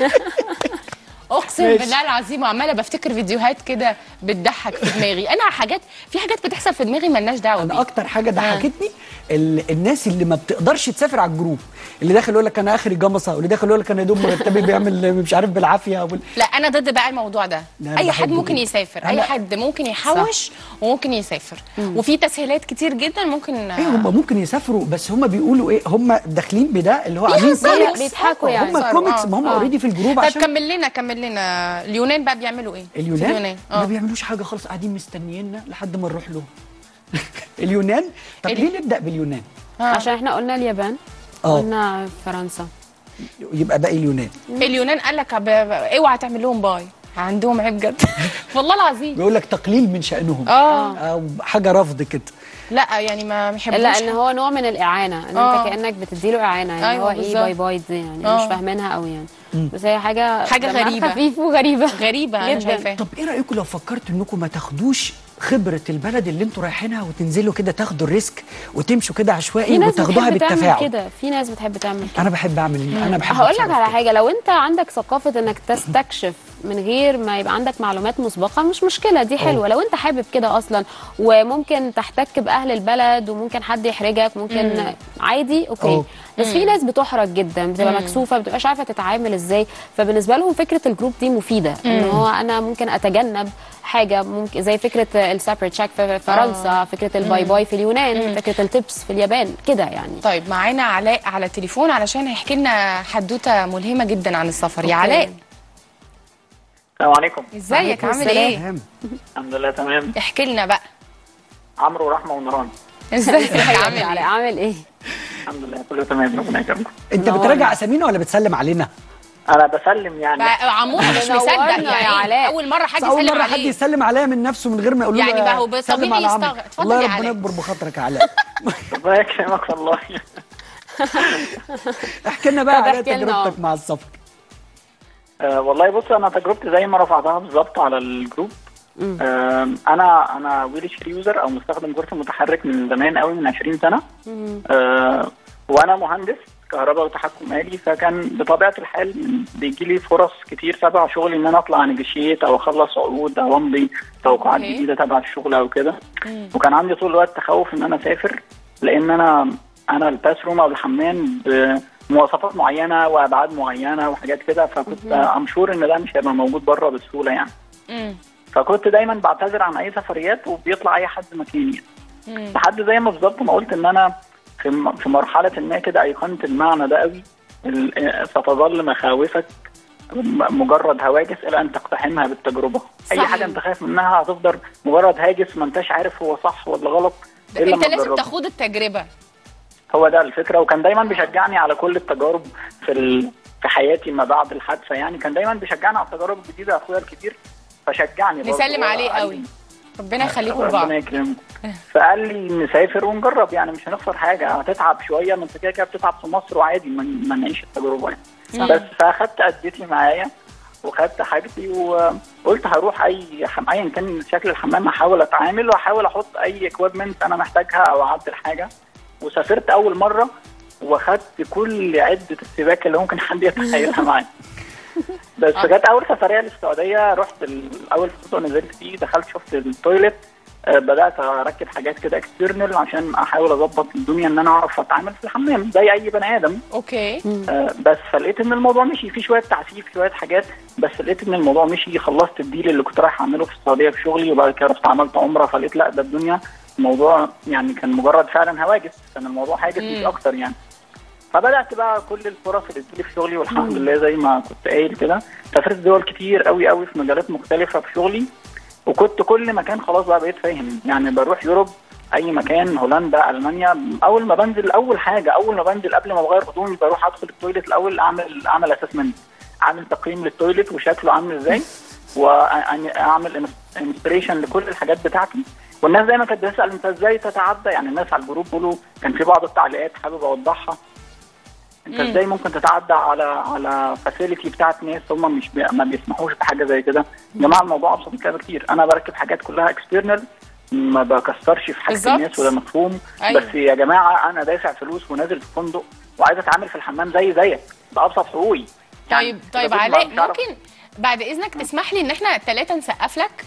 اقسم ماشي. بالله العظيم وعماله بفتكر فيديوهات كده بتضحك في دماغي انا حاجات في حاجات بتحصل في دماغي ملناش دعوه انا بيها اكتر حاجه ضحكتني ال- الناس اللي ما بتقدرش تسافر على الجروب اللي داخل يقول لك انا اخري جمصه واللي داخل يقول لك انا يا دوب مرتبي بيعمل مش عارف بالعافيه وال... لا انا ضد بقى الموضوع ده لا، أنا اي حد بحبه ممكن جدا. يسافر اي أنا- حد ممكن يحوش وممكن يسافر وفي تسهيلات كتير جدا ممكن ايه هم ممكن يسافروا بس هم بيقولوا ايه هم داخلين بده اللي هو عاملين بيهزروا. كوميكس بيضحكوا يعني. هم كوميكس ما هم آه. اوريدي في الجروب طب عشان كمل لنا كمل لنا اليونان بقى بيعملوا ايه في اليونان اليونان ما اه بيعملوش حاجه خالص قاعدين مستنيينا لحد ما نروح لهم اليونان طب ال- ليه نبدا باليونان عشان احنا قلنا اليابان اه قلنا فرنسا يبقى باقي اليونان اليونان قال لك ب- ب- اوعى تعمل لهم باي عندهم عيب بجد والله العظيم بيقول لك تقليل من شانهم اه او حاجه رفض كده لا يعني ما بيحبوش لا ان هو نوع من الاعانه ان آه. انت كانك بتديله اعانه يعني أيوة هو ايه بالظبط. باي باي دي يعني آه. مش فاهمينها قوي يعني بس هي حاجه حاجة دمها غريبة. خفيف وغريبه غريبه انا جداً. شايفاها طب ايه رايكم لو فكرتوا انكم ما تاخدوش خبره البلد اللي انتوا رايحينها وتنزلوا كده تاخدوا الريسك وتمشوا كده في عشوائي ناس وتاخدوها بتحب تعمل بالتفاعل كده في ناس بتحب تعمل كده انا بحب اعمل انا بحب هقول لك أتصرف على كده. حاجه لو انت عندك ثقافه انك تستكشف من غير ما يبقى عندك معلومات مسبقه مش مشكله دي حلوه لو انت حابب كده اصلا وممكن تحتك باهل البلد وممكن حد يحرجك ممكن عادي اوكي أوه. بس في ناس بتحرج جدا بتبقى مكسوفه ما بتبقاش عارفه تتعامل ازاي فبالنسبه لهم فكره الجروب دي مفيده ان هو انا ممكن اتجنب حاجه ممكن زي فكره السابريت شاك في فرنسا فكره الباي باي في اليونان فكره التبس في اليابان كده يعني طيب معانا علاء على التليفون علشان هيحكي لنا حدوته ملهمه جدا عن السفر يا أوكي. علاء السلام عليكم ازيك وعليكم عامل السلام. ايه تمام. الحمد لله تمام احكي لنا بقى عمرو ورحمه ونوران ازيك عامل عامل ايه عامل ايه الحمد لله كله تمام ربنا يكرمكم انت نورنا. بتراجع اسامينا ولا بتسلم علينا انا بسلم يعني بقى عمور مش نورنا مصدق يا يعني علاء. اول مره حد بس اول يسلم مره حد عليه يسلم عليا من نفسه من غير ما يقول له يعني بقى هو آه، طبيعي سلم على عمرو. يستغرب. اتفضل والله يا ربنا علاء. يكبر بخاطرك يا علاء ربنا يكرمك والله احكي لنا بقى طب على احكي لنا. تجربتك مع السفر آه والله بص انا تجربتي زي ما رفعتها بالظبط على الجروب آه انا انا ويلش فري يوزر او مستخدم كرسي متحرك من زمان قوي من 20 سنه آه وانا مهندس كهرباء وتحكم آلي فكان بطبيعه الحال بيجي لي فرص كتير تبع شغلي ان انا اطلع نجشيت او اخلص عقود او امضي توقعات أوكي. جديده تبع الشغل او كده وكان عندي طول الوقت تخوف ان انا اسافر لان انا انا الباس روم او الحمام بمواصفات معينه وابعاد معينه وحاجات كده فكنت امشور ان ده مش هيبقى موجود بره بسهوله يعني مم. فكنت دايما بعتذر عن اي سفريات وبيطلع اي حد مكاني مم. لحد زي ما بالظبط ما قلت ان انا في م- في مرحله ما كده ايقنت المعنى ده قوي ال- ستظل مخاوفك م- مجرد هواجس الى ان تقتحمها بالتجربه اي صح. حاجه انت خايف منها هتفضل مجرد هاجس ما انتش عارف هو صح ولا غلط الا انت ما لازم تجربه. تاخد التجربه هو ده الفكره وكان دايما بيشجعني على كل التجارب في ال... في حياتي ما بعد الحادثه يعني كان دايما بيشجعني على التجارب الجديده اخويا الكبير فشجعني برضه. نسلم هو عليه قال قوي. لي- ربنا يخليكم ربنا لبعض يكرمك فقال لي نسافر ونجرب يعني مش هنخسر حاجه هتتعب شويه ما انت كده كده بتتعب في مصر وعادي ما ما نعيش التجربه يعني بس فاخدت اديتي معايا وخدت حاجتي وقلت هروح اي حم... ايا كان شكل الحمام احاول اتعامل واحاول احط اي اكويبمنت انا محتاجها او اعدل حاجه وسافرت اول مره واخدت كل عده السباكه اللي ممكن حد يتخيلها معايا بس جت اول سفريه للسعوديه رحت ال- اول فندق نزلت فيه دخلت شفت التويلت آه، بدات اركب حاجات كده اكسترنال عشان احاول اظبط الدنيا ان انا اعرف اتعامل في الحمام زي اي بني ادم اوكي آه، بس فلقيت ان الموضوع مشي في شويه تعسيف شويه حاجات بس لقيت ان الموضوع مشي خلصت الديل اللي كنت رايح اعمله في السعوديه في شغلي وبعد كده رحت عملت عمره فلقيت لا ده الدنيا الموضوع يعني كان مجرد فعلا هواجس كان الموضوع حاجز مش اكتر يعني فبدات بقى كل الفرص اللي بتجيلي في شغلي والحمد لله زي ما كنت قايل كده سافرت دول كتير قوي قوي في مجالات مختلفه في شغلي وكنت كل مكان خلاص بقى بقيت فاهم يعني بروح يوروب اي مكان هولندا المانيا اول ما بنزل اول حاجه اول ما بنزل قبل ما بغير هدومي بروح ادخل التويليت الاول اعمل اعمل اسسمنت اعمل تقييم للتويليت وشكله عامل ازاي واعمل انسبريشن لكل الحاجات بتاعتي والناس دايما كانت بتسال انت ازاي تتعدى يعني الناس على الجروب بيقولوا كان في بعض التعليقات حابب اوضحها انت ازاي ممكن تتعدى على على فاسيلتي بتاعت ناس هم مش بي... ما بيسمحوش بحاجه زي كده يا جماعه الموضوع ابسط من كده بكتير انا بركب حاجات كلها اكسترنال ما بكسرش في حاجه بالظبط. الناس وده مفهوم أيوة. بس يا جماعه انا دافع فلوس ونازل في فندق وعايز اتعامل في الحمام زي زيك ده ابسط حقوقي يعني طيب طيب لابد ما علاء مش عارف- ممكن بعد اذنك تسمح لي ان احنا الثلاثه نسقف لك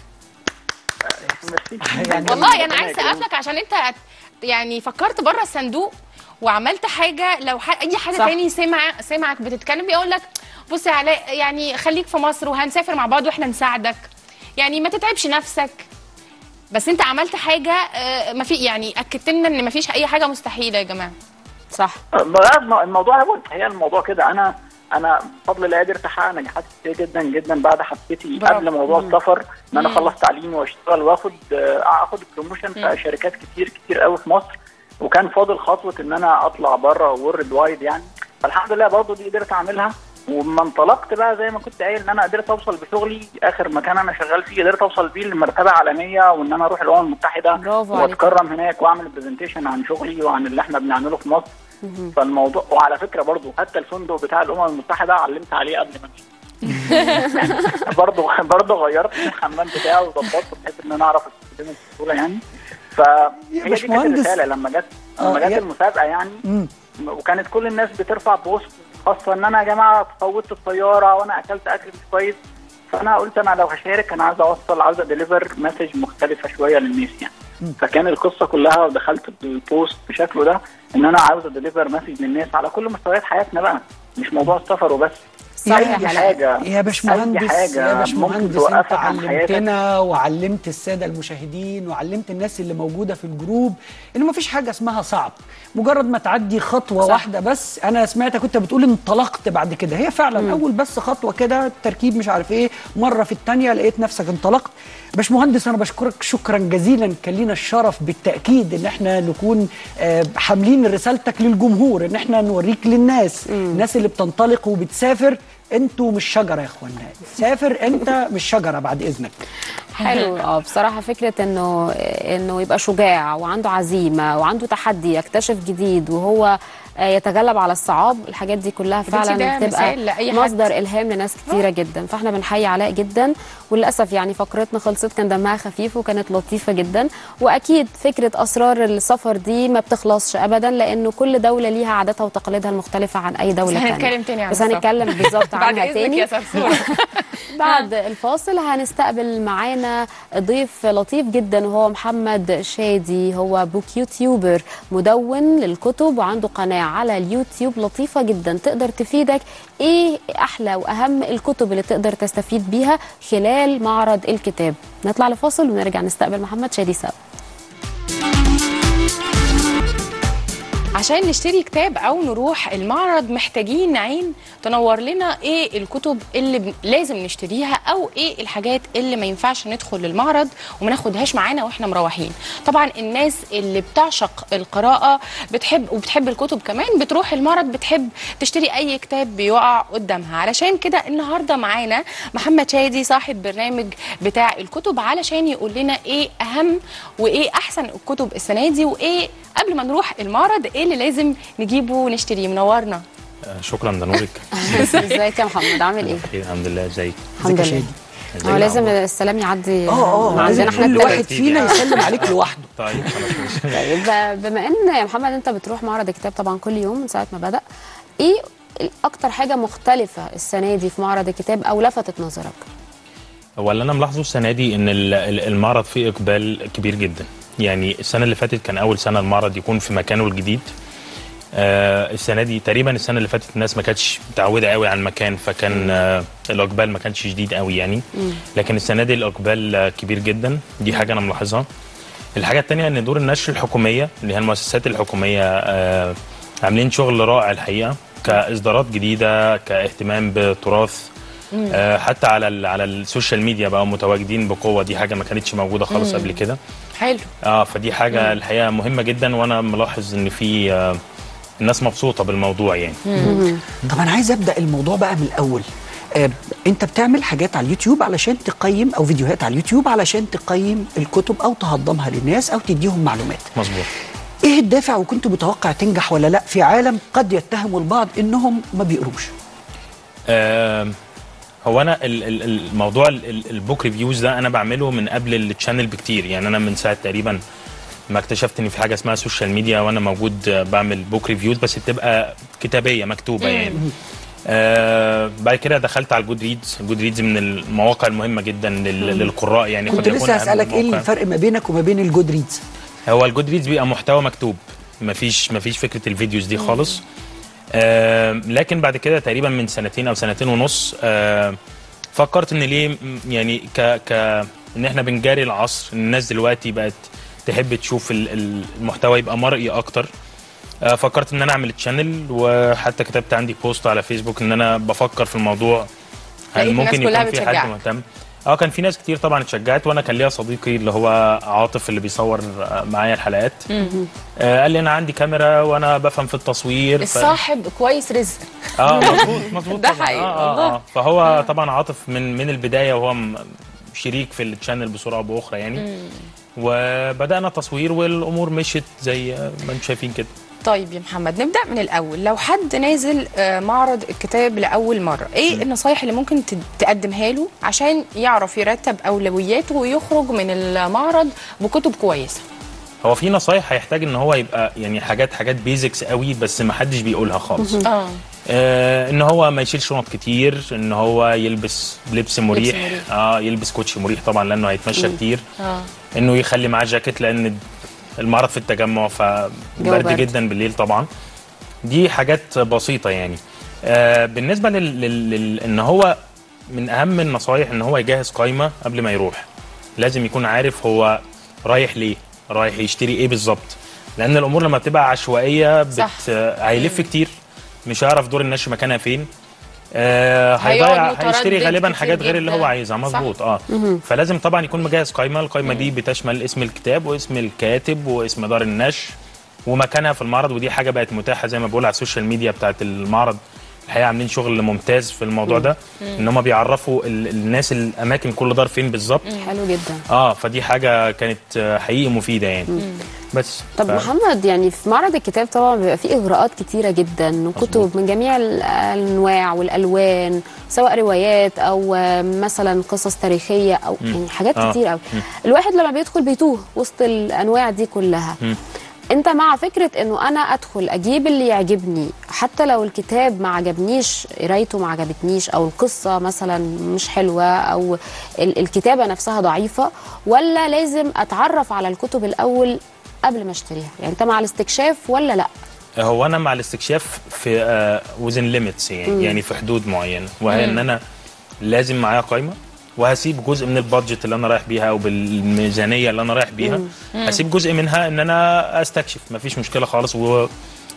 يعني والله انا ربنا عايز يكرمك. اسقف لك عشان انت يعني فكرت بره الصندوق وعملت حاجه لو ح... اي حد صح. تاني سمع سمعك بتتكلم بيقول لك بص يا علاء يعني خليك في مصر وهنسافر مع بعض واحنا نساعدك يعني ما تتعبش نفسك بس انت عملت حاجه آه، ما في يعني اكدت لنا ان ما فيش اي حاجه مستحيله يا جماعه صح بقى الموضوع هو الحقيقه الموضوع كده انا انا بفضل الله قدرت احقق نجاحات كتير جدا جدا بعد حسيتي برافو. قبل موضوع السفر ان انا اخلص تعليمي واشتغل واخد آه، اخد بروموشن في شركات كتير كتير قوي في مصر وكان فاضل خطوه ان انا اطلع بره وورد وايد يعني فالحمد لله برضه دي قدرت اعملها وما انطلقت بقى زي ما كنت قايل ان انا قدرت اوصل بشغلي اخر مكان انا شغال فيه قدرت اوصل بيه لمرتبه عالميه وان انا اروح الامم المتحده برافو عليك. واتكرم هناك واعمل برزنتيشن عن شغلي وعن اللي احنا بنعمله في مصر فالموضوع وعلى فكره برضو حتى الفندق بتاع الامم المتحده علمت عليه قبل ما امشي برضو برضو غيرت الحمام بتاعه وظبطته بحيث ان انا اعرف استخدمه بسهوله يعني فهي دي كانت باشمهندس. الرساله لما جت آه، لما جت يا- المسابقه يعني مم. وكانت كل الناس بترفع بوست خاصه ان انا يا جماعه فوتت الطياره وانا اكلت اكل مش كويس فانا قلت انا لو هشارك انا عايز اوصل عايز اديليفر مسج مختلفه شويه للناس يعني فكان القصه كلها ودخلت البوست بشكله ده ان انا عاوز اديليفر مسج للناس على كل مستويات حياتنا بقى مش موضوع السفر وبس يا اي يا- حاجه يا باشمهندس أي حاجة يا ممكن باشمهندس انت توقفك عن حياتك. علمتنا وعلمت الساده المشاهدين وعلمت الناس اللي موجوده في الجروب ان مفيش حاجه اسمها صعب مجرد ما تعدي خطوه صح. واحده بس انا سمعتك كنت بتقول انطلقت بعد كده هي فعلا مم. اول بس خطوه كده التركيب مش عارف ايه مره في الثانيه لقيت نفسك انطلقت باشمهندس انا بشكرك شكرا جزيلا كان لينا الشرف بالتاكيد ان احنا نكون آه، حاملين رسالتك للجمهور ان احنا نوريك للناس الناس اللي بتنطلق وبتسافر انتوا مش شجره يا اخوانا سافر انت مش شجره بعد اذنك حلو اه بصراحه فكره انه انه يبقى شجاع وعنده عزيمه وعنده تحدي يكتشف جديد وهو آه، يتغلب على الصعاب الحاجات دي كلها بنتي ده فعلا بتبقى مثال لأي حد. مصدر الهام لناس كتيره جدا فاحنا بنحيي علاء جدا وللاسف يعني فقرتنا خلصت كان دمها خفيف وكانت لطيفه جدا واكيد فكره اسرار السفر دي ما بتخلصش ابدا لانه كل دوله ليها عاداتها وتقاليدها المختلفه عن اي دوله بس تانية هنتكلم تاني عن بس السفر. هنتكلم بالظبط بعد عنها اذنك تاني يا صرصوره بعد الفاصل هنستقبل معانا ضيف لطيف جدا وهو محمد شادي هو بوك يوتيوبر مدون للكتب وعنده قناة على اليوتيوب لطيفة جدا تقدر تفيدك ايه احلى واهم الكتب اللي تقدر تستفيد بيها خلال معرض الكتاب نطلع لفاصل ونرجع نستقبل محمد شادي سوا عشان نشتري كتاب او نروح المعرض محتاجين نعين تنور لنا ايه الكتب اللي ب... لازم نشتريها او ايه الحاجات اللي ما ينفعش ندخل للمعرض وما ناخدهاش معانا واحنا مروحين طبعا الناس اللي بتعشق القراءه بتحب وبتحب الكتب كمان بتروح المعرض بتحب تشتري اي كتاب بيقع قدامها علشان كده النهارده معانا محمد شادي صاحب برنامج بتاع الكتب علشان يقول لنا ايه اهم وايه احسن الكتب السنه دي وايه قبل ما نروح المعرض ايه اللي لازم نجيبه ونشتريه منورنا آه، شكرا ده نورك ازيك يا محمد عامل ايه؟ بخير الحمد لله ازيك الحمد ازيك يا لله شادي هو لازم السلام يعدي اه اه مع لازم عندنا احنا كل التلاتة. واحد فينا يسلم عليك لوحده طيب خلاص ماشي طيب ب- بما ان يا محمد انت بتروح معرض الكتاب طبعا كل يوم من ساعه ما بدا ايه ال- اكتر حاجه مختلفه السنه دي في معرض الكتاب او لفتت نظرك هو اللي انا ملاحظه السنه دي ان ال- ال- المعرض فيه اقبال كبير جدا يعني السنه اللي فاتت كان اول سنه المعرض يكون في مكانه الجديد آه السنه دي تقريبا السنه اللي فاتت الناس ما كانتش متعوده قوي على المكان فكان آه الاقبال ما كانش شديد قوي يعني لكن السنه دي الاقبال آه، كبير جدا دي حاجه انا ملاحظها الحاجه الثانيه ان دور النشر الحكوميه اللي هي المؤسسات الحكوميه آه عاملين شغل رائع الحقيقه كاصدارات جديده كاهتمام بتراث آه حتى على ال- على السوشيال ميديا بقوا متواجدين بقوه دي حاجه ما كانتش موجوده خالص قبل كده حلو اه فدي حاجه الحقيقه مهمه جدا وانا ملاحظ ان في آه الناس مبسوطه بالموضوع يعني طب انا عايز ابدا الموضوع بقى من الاول آه، انت بتعمل حاجات على اليوتيوب علشان تقيم او فيديوهات على اليوتيوب علشان تقيم الكتب او تهضمها للناس او تديهم معلومات مظبوط ايه الدافع وكنت متوقع تنجح ولا لا في عالم قد يتهم البعض انهم ما بيقروش آه هو انا ال- ال- الموضوع ال- ال- البوك ريفيوز ده انا بعمله من قبل التشانل بكتير يعني انا من ساعه تقريبا ما اكتشفت ان في حاجه اسمها سوشيال ميديا وانا موجود آه، بعمل بوك ريفيوز بس بتبقى كتابيه مكتوبه يعني آه بعد كده دخلت على الجود ريدز الجود ريدز من المواقع المهمه جدا لل- للقراء يعني كنت قد يكون لسه أهم هسالك ايه موقع. الفرق ما بينك وما بين الجود ريدز هو الجود ريدز بيبقى محتوى مكتوب مفيش مفيش فكره الفيديوز دي خالص آه لكن بعد كده تقريبا من سنتين او سنتين ونص آه فكرت ان ليه م- يعني ك ك ان احنا بنجاري العصر إن الناس دلوقتي بقت تحب تشوف ال- ال- المحتوى يبقى مرئي اكتر آه فكرت ان انا اعمل تشانل وحتى كتبت عندي بوست على فيسبوك ان انا بفكر في الموضوع لقيت هل الناس ممكن كلها يكون في حد بتشجعك. مهتم اه كان في ناس كتير طبعا اتشجعت وانا كان ليا صديقي اللي هو عاطف اللي بيصور آه، معايا الحلقات آه قال لي انا عندي كاميرا وانا بفهم في التصوير ف... الصاحب كويس رزق اه مظبوط مظبوط ده طبعاً. حقيقي، آه آه والله. آه. فهو طبعا عاطف من من البدايه وهو م- شريك في التشانل بصوره او باخرى يعني وبدانا تصوير والامور مشيت زي ما انتم شايفين كده طيب يا محمد نبدا من الاول لو حد نازل آه، معرض الكتاب لاول مره ايه النصايح اللي ممكن تد- تقدمها له عشان يعرف يرتب اولوياته ويخرج من المعرض بكتب كويسه هو في نصايح هيحتاج ان هو يبقى يعني حاجات حاجات بيزكس قوي بس ما حدش بيقولها خالص اه آه ان هو ما يشيلش شنط كتير ان هو يلبس لبس مريح, مريح. اه يلبس كوتشي مريح طبعا لانه هيتمشى كتير اه انه يخلي معاه جاكيت لان المعرض في التجمع فبرد برد. جدا بالليل طبعا دي حاجات بسيطه يعني آه بالنسبه لل... لل... لل... ان هو من اهم النصايح ان هو يجهز قائمه قبل ما يروح لازم يكون عارف هو رايح ليه رايح يشتري ايه بالظبط لان الامور لما بتبقى عشوائيه بت... صح. آه، هيلف كتير مش هيعرف دور النشر مكانها فين آه هيقعد هيضيع متردد هيشتري غالبا كتير حاجات غير اللي جداً. هو عايزها صح. مظبوط اه فلازم طبعا يكون مجهز قائمه القائمه دي بتشمل اسم الكتاب واسم الكاتب واسم دار النشر ومكانها في المعرض ودي حاجه بقت متاحه زي ما بقول على السوشيال ميديا بتاعت المعرض الحقيقه عاملين شغل ممتاز في الموضوع ده ان هم بيعرفوا ال- الناس الاماكن كل دار فين بالظبط حلو جدا اه فدي حاجه كانت آه، حقيقي مفيده يعني بس طب ف- محمد يعني في معرض الكتاب طبعا بيبقى فيه اغراءات كتيره جدا وكتب من جميع الانواع والالوان سواء روايات او آه، مثلا قصص تاريخيه او يعني حاجات آه. كتير قوي الواحد لما بيدخل بيتوه وسط الانواع دي كلها انت مع فكره انه انا ادخل اجيب اللي يعجبني حتى لو الكتاب ما عجبنيش قرايته ما عجبتنيش او القصه مثلا مش حلوه او ال- الكتابه نفسها ضعيفه ولا لازم اتعرف على الكتب الاول قبل ما اشتريها يعني انت مع الاستكشاف ولا لا هو انا مع الاستكشاف في وزن ليميتس يعني يعني في حدود معينه وهي ان انا لازم معايا قائمه وهسيب جزء من البادجت اللي انا رايح بيها او بالميزانيه اللي انا رايح بيها هسيب جزء منها ان انا استكشف مفيش مشكله خالص و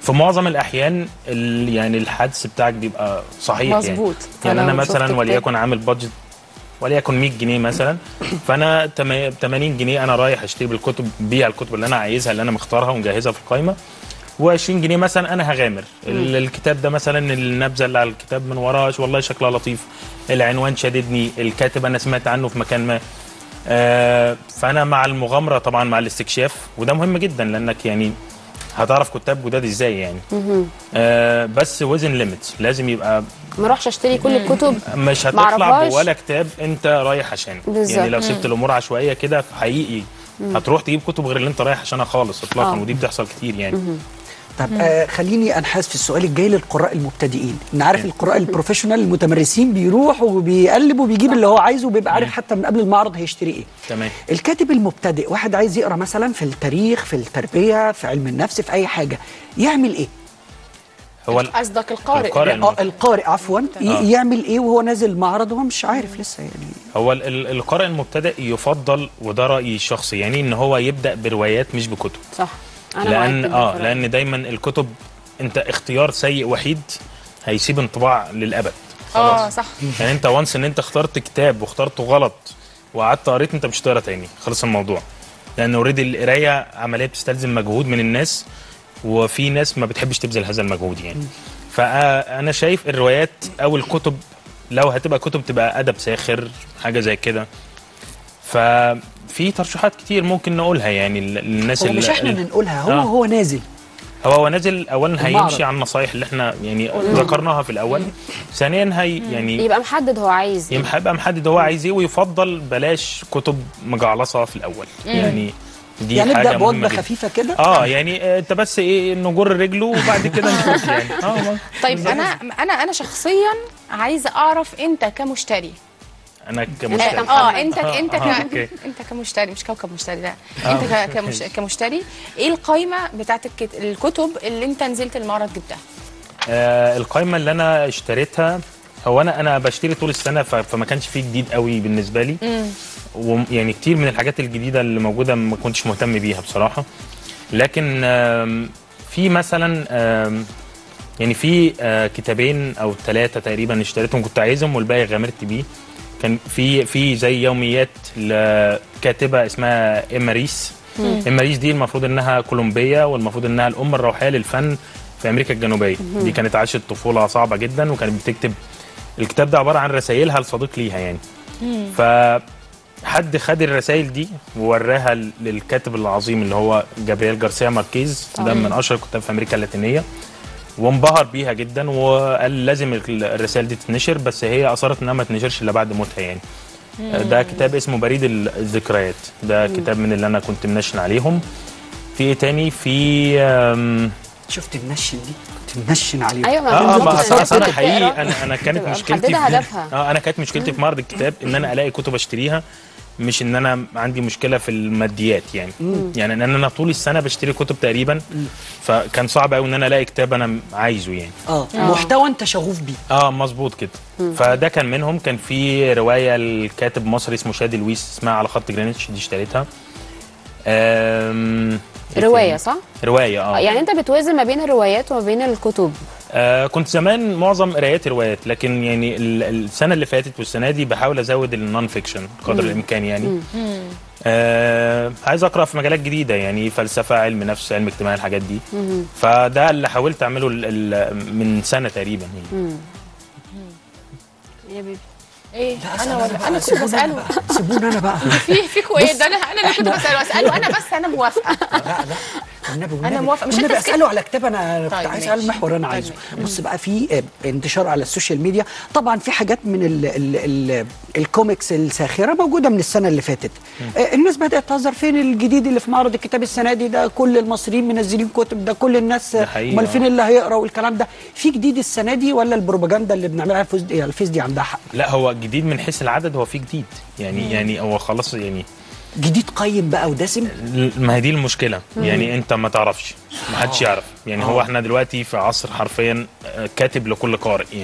في معظم الاحيان ال- يعني الحدس بتاعك بيبقى صحيح مظبوط. يعني, يعني فلو انا شفت مثلا كتاب- وليكن عامل بادجت وليكن 100 جنيه مثلا فانا تم- 80 جنيه انا رايح اشتري بالكتب بيع الكتب اللي انا عايزها اللي انا مختارها ومجهزها في القائمه و20 جنيه مثلا انا هغامر ال- الكتاب ده مثلا النبذه اللي على الكتاب من وراه والله شكلها لطيف العنوان شددني الكاتب انا سمعت عنه في مكان ما آه، فانا مع المغامره طبعا مع الاستكشاف وده مهم جدا لانك يعني هتعرف كتاب جداد ازاي يعني آه بس وزن ليميت لازم يبقى ما اروحش اشتري كل الكتب مش هتطلع معرفهاش. بولا كتاب انت رايح عشانه بالظبط. يعني لو سبت الامور عشوائيه كده حقيقي هتروح تجيب كتب غير اللي انت رايح عشانها خالص اطلاقا آه. ودي بتحصل كتير يعني طب آه خليني انحاز في السؤال الجاي للقراء المبتدئين ان عارف القراء البروفيشنال المتمرسين بيروح وبيقلب وبيجيب اللي هو عايزه وبيبقى عارف حتى من قبل المعرض هيشتري ايه تمام الكاتب المبتدئ واحد عايز يقرا مثلا في التاريخ في التربيه في علم النفس في اي حاجه يعمل ايه هو ال- قصدك القارئ القارئ آه القارئ عفوا ي- آه. يعمل ايه وهو نازل المعرض وهو مش عارف لسه يعني هو ال- ال- القارئ المبتدئ يفضل وده رايي الشخصي يعني ان هو يبدا بروايات مش بكتب صح انا لان معاك جداً اه في رأيي. لان دايما الكتب انت اختيار سيء وحيد هيسيب انطباع للابد اه صح يعني انت وانس ان انت اخترت كتاب واخترته غلط وقعدت قريت انت مش هتقرا تاني خلص الموضوع لان اوريدي القرايه عمليه بتستلزم مجهود من الناس وفي ناس ما بتحبش تبذل هذا المجهود يعني فانا شايف الروايات او الكتب لو هتبقى كتب تبقى ادب ساخر حاجه زي كده ففي ترشيحات كتير ممكن نقولها يعني ال- الناس هو مش احنا اللي نقولها هو آه. هو نازل هو هو نازل اولا المعرض. هيمشي على النصايح اللي احنا يعني ذكرناها في الاول ثانيا هي يعني يبقى محدد هو عايز ايه يبقى محدد هو عايز ايه ويفضل بلاش كتب مجعلصه في الاول يعني دي يعني حاجه نبدا مهمه بوجبه جدا. خفيفه كده اه يعني آه، انت بس ايه نجر رجله وبعد كده نشوف يعني اه طيب انا انا انا شخصيا عايزه اعرف انت كمشتري انا أنت كمشتري محمد. اه انت آه، انت آه، ك... أوكي. انت كمشتري مش كوكب مشتري لا انت ك... كمش... كمشتري ايه القايمه بتاعت الكت... الكتب اللي انت نزلت المعرض جبتها آه القائمه اللي انا اشتريتها هو انا انا بشتري طول السنه ف- فما كانش فيه جديد قوي بالنسبه لي ويعني كتير من الحاجات الجديده اللي موجوده ما كنتش مهتم بيها بصراحه لكن آم، في مثلا آم، يعني في آه، كتابين او ثلاثه تقريبا اشتريتهم كنت عايزهم والباقي غامرت بيه كان في في زي يوميات لكاتبه اسمها ايما ريس ايما ريس دي المفروض انها كولومبيه والمفروض انها الام الروحيه للفن في امريكا الجنوبيه دي كانت عاشت طفوله صعبه جدا وكانت بتكتب الكتاب ده عباره عن رسائلها لصديق ليها يعني ف حد خد الرسائل دي ووراها ل- للكاتب العظيم اللي هو جابرييل جارسيا ماركيز ده من اشهر الكتاب في امريكا اللاتينيه وانبهر بيها جدا وقال لازم ال- الرسائل دي تتنشر بس هي اصرت انها ما تنشرش الا بعد موتها يعني ده كتاب اسمه بريد ال- الذكريات ده كتاب من اللي انا كنت منشن عليهم في ايه تاني في آم، شفت النشن دي كنت منشن عليه ايوه ما اه اه بالظبط ما كده. أصل- أصل انا تقرا. حقيقي انا انا كانت تبقى مشكلتي محددة في- هدفها. اه انا كانت مشكلتي في معرض الكتاب ان انا الاقي كتب اشتريها مش ان انا عندي مشكله في الماديات يعني يعني ان انا طول السنه بشتري كتب تقريبا فكان صعب قوي ان انا الاقي كتاب انا عايزه يعني اه محتوى انت شغوف بيه اه مظبوط كده فده كان منهم كان في روايه الكاتب مصري اسمه شادي لويس اسمها على خط جرينتش دي اشتريتها آم، إيه روايه تاني؟ صح؟ روايه اه يعني انت بتوازن ما بين الروايات وما بين الكتب آه كنت زمان معظم قرايات روايات لكن يعني ال- السنه اللي فاتت والسنه دي بحاول ازود النون فيكشن قدر الامكان يعني آه عايز اقرا في مجالات جديده يعني فلسفه علم نفس علم اجتماع الحاجات دي فده اللي حاولت اعمله ال- ال- من سنه تقريبا يعني يا بيبي ايه انا ولا انا كنت بساله سيبوني انا بقى في فيكوا ايه ده انا انا اللي كنت بساله اساله انا بس انا موافقه لا لا والنبي والنبي موافقة. مش والنبي أنت اساله على كتاب انا كنت طيب عايز ماشي. اسال المحور انا طيب عايزه ماشي. بص بقى في آه، انتشار على السوشيال ميديا طبعا في حاجات من ال ال ال الكوميكس الساخره موجوده من السنه اللي فاتت آه، الناس بدات تهزر فين الجديد اللي في معرض الكتاب السنه دي ده كل المصريين منزلين كتب ده كل الناس ده حقيقي، امال فين آه. اللي هيقرا والكلام ده في جديد السنه دي ولا البروباجندا اللي بنعملها على الفيس دي, على الفيس دي عندها حق لا هو جديد من حيث العدد هو في جديد يعني يعني هو خلاص يعني جديد قيم بقى ودسم ما هي دي المشكله يعني انت ما تعرفش ما حدش يعرف يعني هو احنا دلوقتي في عصر حرفيا آه، كاتب لكل قارئ يعني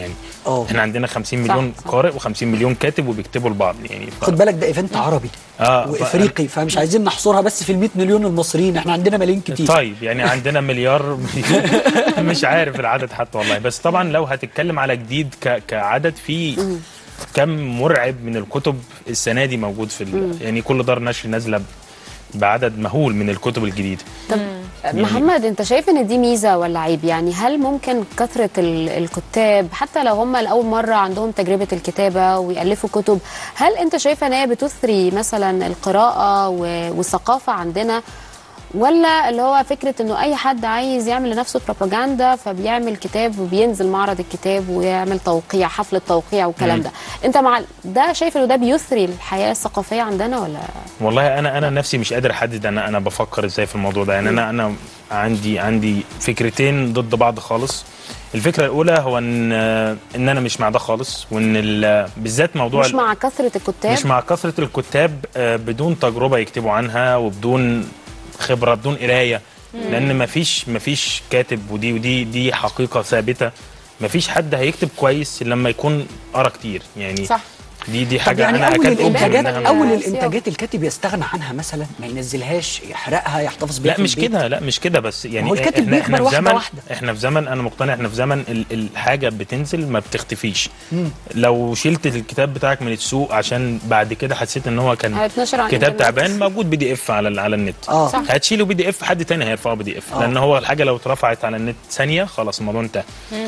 اه. احنا عندنا 50 مليون صح. قارئ و50 مليون كاتب وبيكتبوا لبعض يعني ف... خد بالك ده ايفنت عربي اه ف- وافريقي فمش عايزين نحصرها بس في ال 100 مليون المصريين احنا عندنا ملايين كتير طيب يعني عندنا مليار مش عارف العدد حتى والله بس طبعا لو هتتكلم على جديد ك... كعدد في كم مرعب من الكتب السنه دي موجود في ال... يعني كل دار نشر نازله بعدد مهول من الكتب الجديده طب محمد انت شايف ان دي ميزه ولا عيب يعني هل ممكن كثره ال- الكتاب حتى لو هم لاول مره عندهم تجربه الكتابه ويالفوا كتب هل انت شايفه ان هي بتثري مثلا القراءه و- والثقافه عندنا ولا اللي هو فكره انه اي حد عايز يعمل لنفسه بروباجندا فبيعمل كتاب وبينزل معرض الكتاب ويعمل توقيع حفله توقيع والكلام ده انت مع ده شايف انه ده بيثري الحياه الثقافيه عندنا ولا والله انا انا نفسي مش قادر احدد انا انا بفكر ازاي في الموضوع ده يعني انا انا عندي عندي فكرتين ضد بعض خالص الفكره الاولى هو ان ان انا مش مع ده خالص وان ال- بالذات موضوع مش ال- مع كثره الكتاب مش مع كثره الكتاب آه، بدون تجربه يكتبوا عنها وبدون خبره بدون قرايه لان مفيش مفيش كاتب ودي ودي دي حقيقه ثابته مفيش حد هيكتب كويس لما يكون قرا كتير يعني صح دي دي طب حاجه يعني انا اول اكاد أجزم الانتاجات إنها اول سياق. الانتاجات الكاتب يستغنى عنها مثلا ما ينزلهاش يحرقها يحتفظ بيها لا في مش البيت. كده لا مش كده بس يعني ما هو الكاتب احنا احنا بيكبر في واحدة زمن واحدة. احنا في زمن انا مقتنع احنا في زمن ال- الحاجه بتنزل ما بتختفيش لو شلت الكتاب بتاعك من السوق عشان بعد كده حسيت ان هو كان هيتنشر على كتاب الإنترنت. تعبان موجود بي دي اف على ال- على النت اه صح. هتشيله بي دي اف حد تاني هيرفعه بي دي اف آه. لان هو الحاجه لو اترفعت على النت ثانيه خلاص الموضوع انتهى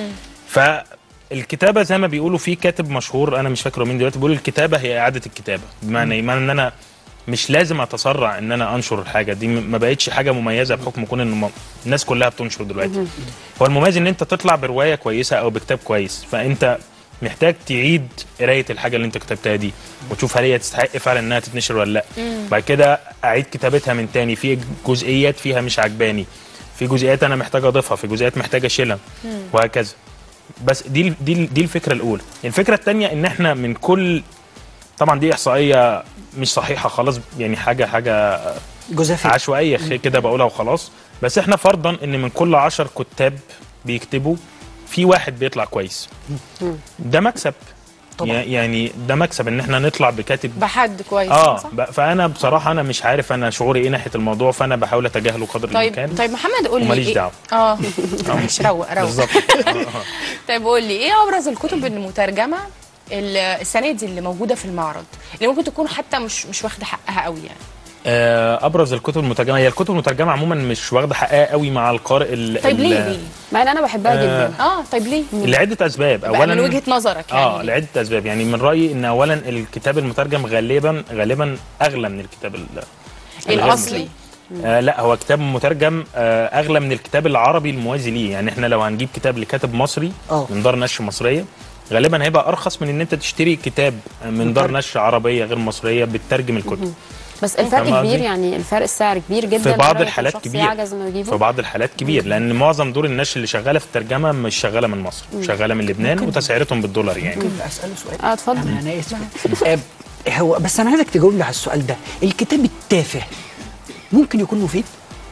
فالكتابه زي ما بيقولوا في كاتب مشهور انا مش فاكره مين دلوقتي بيقول الكتابه هي اعاده الكتابه بمعنى ايه؟ بمعنى ان انا مش لازم اتسرع ان انا انشر الحاجه دي م- ما بقتش حاجه مميزه بحكم كون ان م- الناس كلها بتنشر دلوقتي هو المميز ان انت تطلع بروايه كويسه او بكتاب كويس فانت محتاج تعيد قرايه الحاجه اللي انت كتبتها دي وتشوف هل هي تستحق فعلا انها تتنشر ولا لا بعد كده اعيد كتابتها من تاني في جزئيات فيها مش عجباني في جزئيات انا محتاج اضيفها في جزئيات محتاج اشيلها وهكذا بس دي دي دي الفكره الاولى الفكره الثانيه ان احنا من كل طبعا دي احصائيه مش صحيحه خالص يعني حاجه حاجه جوزافي عشوائيه خ- كده بقولها وخلاص بس احنا فرضا ان من كل عشر كتاب بيكتبوا في واحد بيطلع كويس ده مكسب طبعاً. يع- يعني ده مكسب ان احنا نطلع بكاتب بحد كويس اه صح؟ ب- فانا بصراحه انا مش عارف انا شعوري ايه ناحيه الموضوع فانا بحاول اتجاهله قدر طيب الامكان طيب محمد قول لي وماليش إيه- دعوة. اه مش روق روق بالظبط طيب قول لي ايه ابرز الكتب المترجمه ال- السنه دي اللي موجوده في المعرض اللي ممكن تكون حتى مش مش واخده حقها قوي يعني آه، ابرز الكتب المترجمه هي الكتب المترجمه عموما مش واخده حقها قوي مع القارئ ال- طيب ال- ليه ليه مع ان انا بحبها آه، جدا اه طيب ليه لعده اسباب بقى اولا من وجهه نظرك يعني اه ليه؟ لعده اسباب يعني من رايي ان اولا الكتاب المترجم غالبا غالبا اغلى من الكتاب ال- الغير الاصلي آه لا هو كتاب مترجم آه اغلى من الكتاب العربي الموازي ليه يعني احنا لو هنجيب كتاب لكاتب مصري آه. من دار نشر مصريه غالبا هيبقى ارخص من ان انت تشتري كتاب من دار نشر عربيه غير مصريه بتترجم الكتب بس الفرق فاهمة كبير قصدي؟ يعني الفرق السعر كبير جدا في بعض لدرجة إن الحالات شخص كبير يعجز انه يجيبه في بعض الحالات كبير لان معظم دور النشر اللي شغاله في الترجمه مش شغاله من مصر شغاله من لبنان وتسعيرتهم بالدولار يعني ممكن اساله سؤال اه اتفضل انا انا اسف آه، هو بس انا عايزك تجاوب لي على السؤال ده الكتاب التافه ممكن يكون مفيد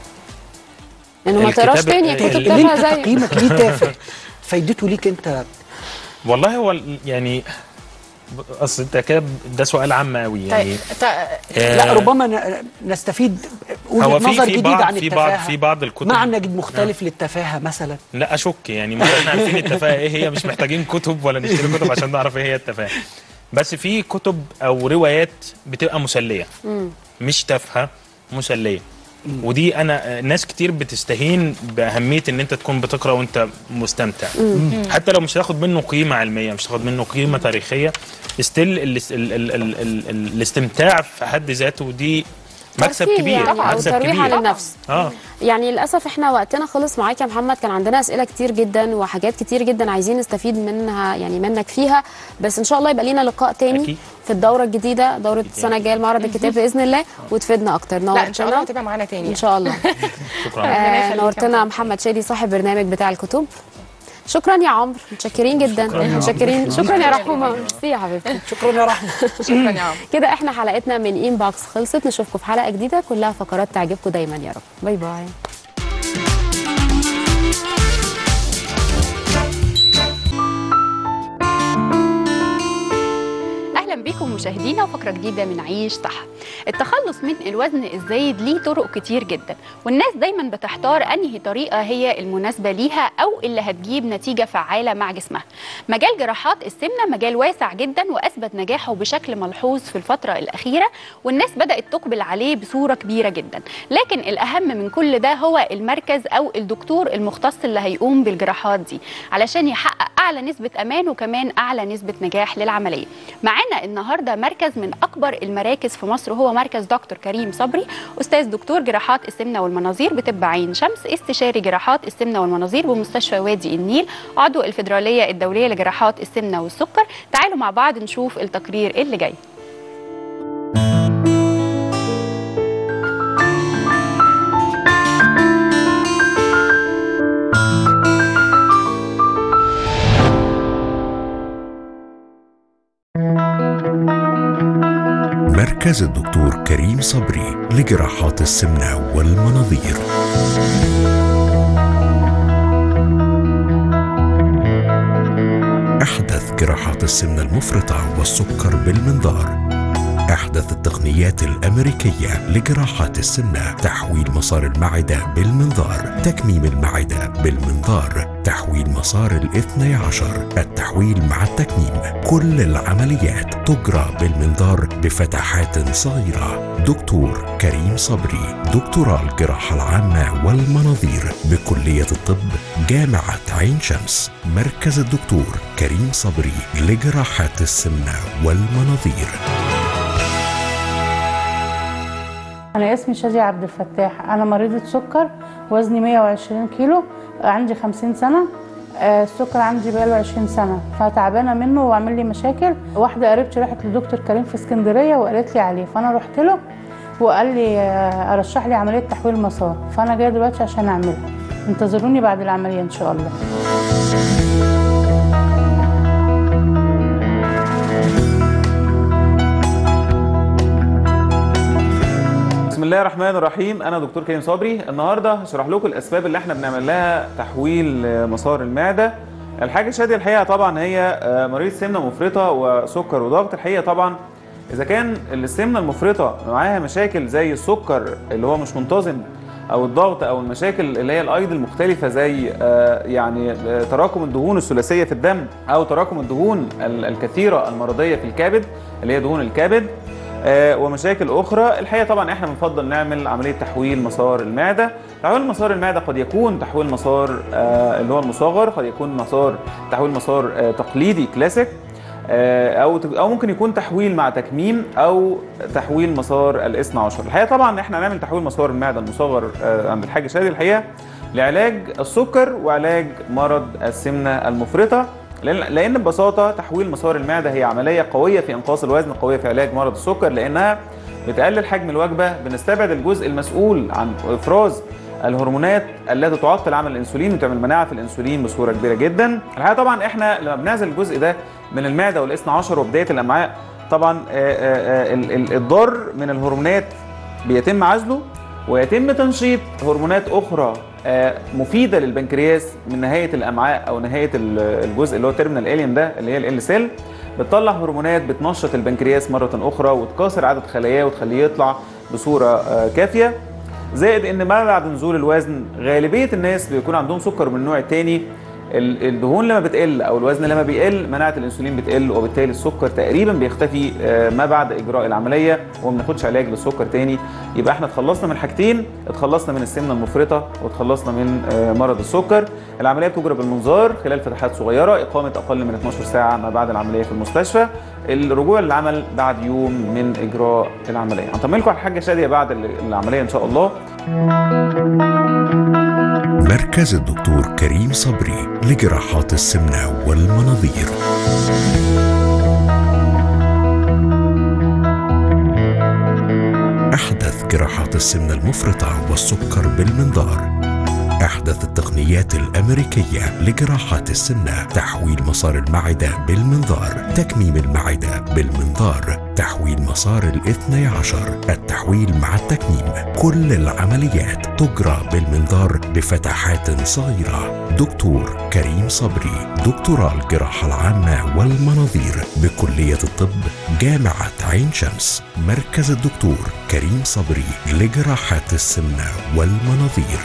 انه ما الكتاب- تقراش تاني ال- كتب اللي انت تافهه زي تقييمك ليه تافه فايدته ليك انت والله هو ال- يعني اصل انت كده ده سؤال عام قوي يعني طيب طيب آه، لا ربما ن- نستفيد وجهه هو في نظر في جديده بعض عن في التفاهه بعض في بعض الكتب معنى جد مختلف للتفاهه مثلا لا اشك يعني ما احنا عارفين التفاهه ايه هي مش محتاجين كتب ولا نشتري كتب عشان نعرف ايه هي التفاهه بس في كتب او روايات بتبقى مسليه مش تافهه مسليه ودي انا ناس كتير بتستهين باهميه ان انت تكون بتقرا وانت مستمتع حتى لو مش هتاخد منه قيمه علميه مش هتاخد منه قيمه تاريخيه ستيل ال ال ال ال ال ال الاستمتاع في حد ذاته دي مكسب ترفيه كبير يعني او مكسب ترويح كبير للنفس اه يعني للاسف احنا وقتنا خلص معاك يا محمد كان عندنا اسئله كتير جدا وحاجات كتير جدا عايزين نستفيد منها يعني منك فيها بس ان شاء الله يبقى لينا لقاء تاني أكيد. في الدوره الجديده دوره السنه الجايه لمعرض الكتاب باذن الله وتفيدنا اكتر لا ان شاء الله نورتنا هتبقى معانا تاني ان شاء الله شكرا ربنا يخليك آه يا نورتنا محمد. محمد شادي صاحب برنامج بتاع الكتب شكرا يا عمرو متشكرين جدا متشكرين شكرا يا رحومه ميرسي يا حبيبتي شكرا يا رحمه شكرا يا عمرو كده احنا حلقتنا من انباكس خلصت نشوفكم في حلقه جديده كلها فقرات تعجبكم دايما يا رب باي باي بكم مشاهدينا وفقرة جديدة من عيش صح التخلص من الوزن الزايد ليه طرق كتير جدا والناس دايما بتحتار أنهي طريقة هي المناسبة ليها أو اللي هتجيب نتيجة فعالة مع جسمها مجال جراحات السمنة مجال واسع جدا وأثبت نجاحه بشكل ملحوظ في الفترة الأخيرة والناس بدأت تقبل عليه بصورة كبيرة جدا لكن الأهم من كل ده هو المركز أو الدكتور المختص اللي هيقوم بالجراحات دي علشان يحقق أعلى نسبة أمان وكمان أعلى نسبة نجاح للعملية معانا النهاردة مركز من أكبر المراكز في مصر وهو مركز دكتور كريم صبري أستاذ دكتور جراحات السمنة والمناظير بطب عين شمس استشاري جراحات السمنة والمناظير بمستشفى وادي النيل عضو الفيدرالية الدولية لجراحات السمنة والسكر تعالوا مع بعض نشوف التقرير اللي جاي مركز الدكتور كريم صبري لجراحات السمنة والمناظير أحدث جراحات السمنة المفرطة والسكر بالمنظار أحدث التقنيات الأمريكية لجراحات السمنة تحويل مسار المعدة بالمنظار تكميم المعدة بالمنظار تحويل مسار الاثني عشر التحويل مع التكميم كل العمليات تجرى بالمنظار بفتحات صغيرة دكتور كريم صبري دكتوراه الجراحة العامة والمناظير بكلية الطب جامعة عين شمس مركز الدكتور كريم صبري لجراحات السمنة والمناظير أنا اسمي شادية عبد الفتاح أنا مريضة سكر وزني 120 كيلو عندي 50 سنة آه، السكر عندي بقاله 20 سنة فتعبانة منه وعامل لي مشاكل واحدة قريبتي راحت لدكتور كريم في اسكندرية وقالت لي عليه فأنا رحت له وقال لي آه، أرشح لي عملية تحويل مسار فأنا جاية دلوقتي عشان أعملها انتظروني بعد العملية إن شاء الله بسم الله الرحمن الرحيم انا دكتور كريم صبري النهارده هشرح لكم الاسباب اللي احنا بنعمل لها تحويل آه، مسار المعده الحاجه شاديه الحقيقه طبعا هي آه، مريض سمنه مفرطه وسكر وضغط الحقيقه طبعا اذا كان السمنه المفرطه معاها مشاكل زي السكر اللي هو مش منتظم او الضغط او المشاكل اللي هي الايض المختلفه زي آه، يعني آه، تراكم الدهون الثلاثيه في الدم او تراكم الدهون ال- الكثيره المرضيه في الكبد اللي هي دهون الكبد آه، ومشاكل اخرى الحقيقه طبعا احنا بنفضل نعمل عمليه تحويل مسار المعده تحويل مسار المعده قد يكون تحويل مسار آه، اللي هو المصغر قد يكون مسار تحويل مسار آه، تقليدي كلاسيك آه، او او ممكن يكون تحويل مع تكميم او تحويل مسار الاثنى عشر الحقيقه طبعا احنا هنعمل تحويل مسار المعده المصغر آه، عند الحاج شادي الحقيقه لعلاج السكر وعلاج مرض السمنه المفرطه لان لأن ببساطه تحويل مسار المعده هي عمليه قويه في انقاص الوزن قويه في علاج مرض السكر لانها بتقلل حجم الوجبه بنستبعد الجزء المسؤول عن افراز الهرمونات التي تعطل عمل الانسولين وتعمل مناعه في الانسولين بصوره كبيره جدا الحقيقه طبعا احنا لما بنعزل الجزء ده من المعده والاثنى عشر وبدايه الامعاء طبعا آه، آه، آه، ال- ال- الضار من الهرمونات بيتم عزله ويتم تنشيط هرمونات اخرى آه، مفيده للبنكرياس من نهايه الامعاء او نهايه ال- الجزء اللي هو تيرمينال الين ده اللي هي ال سيل بتطلع هرمونات بتنشط البنكرياس مره اخرى وتكاثر عدد خلاياه وتخليه يطلع بصوره آه، كافيه زائد ان ما بعد نزول الوزن غالبيه الناس بيكون عندهم سكر من النوع الثاني ال- الدهون لما بتقل او الوزن لما بيقل مناعه الانسولين بتقل وبالتالي السكر تقريبا بيختفي آه، ما بعد اجراء العمليه وما بناخدش علاج للسكر تاني يبقى احنا اتخلصنا من حاجتين اتخلصنا من السمنه المفرطه واتخلصنا من آه، مرض السكر العمليه بتجرى بالمنظار خلال فتحات صغيره اقامه اقل من 12 ساعه ما بعد العمليه في المستشفى الرجوع للعمل بعد يوم من اجراء العمليه هنطمن لكم على الحاجه شاديه بعد العمليه ان شاء الله مركز الدكتور كريم صبري لجراحات السمنة والمناظير أحدث جراحات السمنة المفرطة والسكر بالمنظار أحدث التقنيات الأمريكية لجراحات السمنة تحويل مسار المعدة بالمنظار تكميم المعدة بالمنظار تحويل مسار الاثني عشر التحويل مع التكميم كل العمليات تجرى بالمنظار بفتحات صغيرة دكتور كريم صبري دكتوراه الجراحة العامة والمناظير بكلية الطب جامعة عين شمس مركز الدكتور كريم صبري لجراحات السمنة والمناظير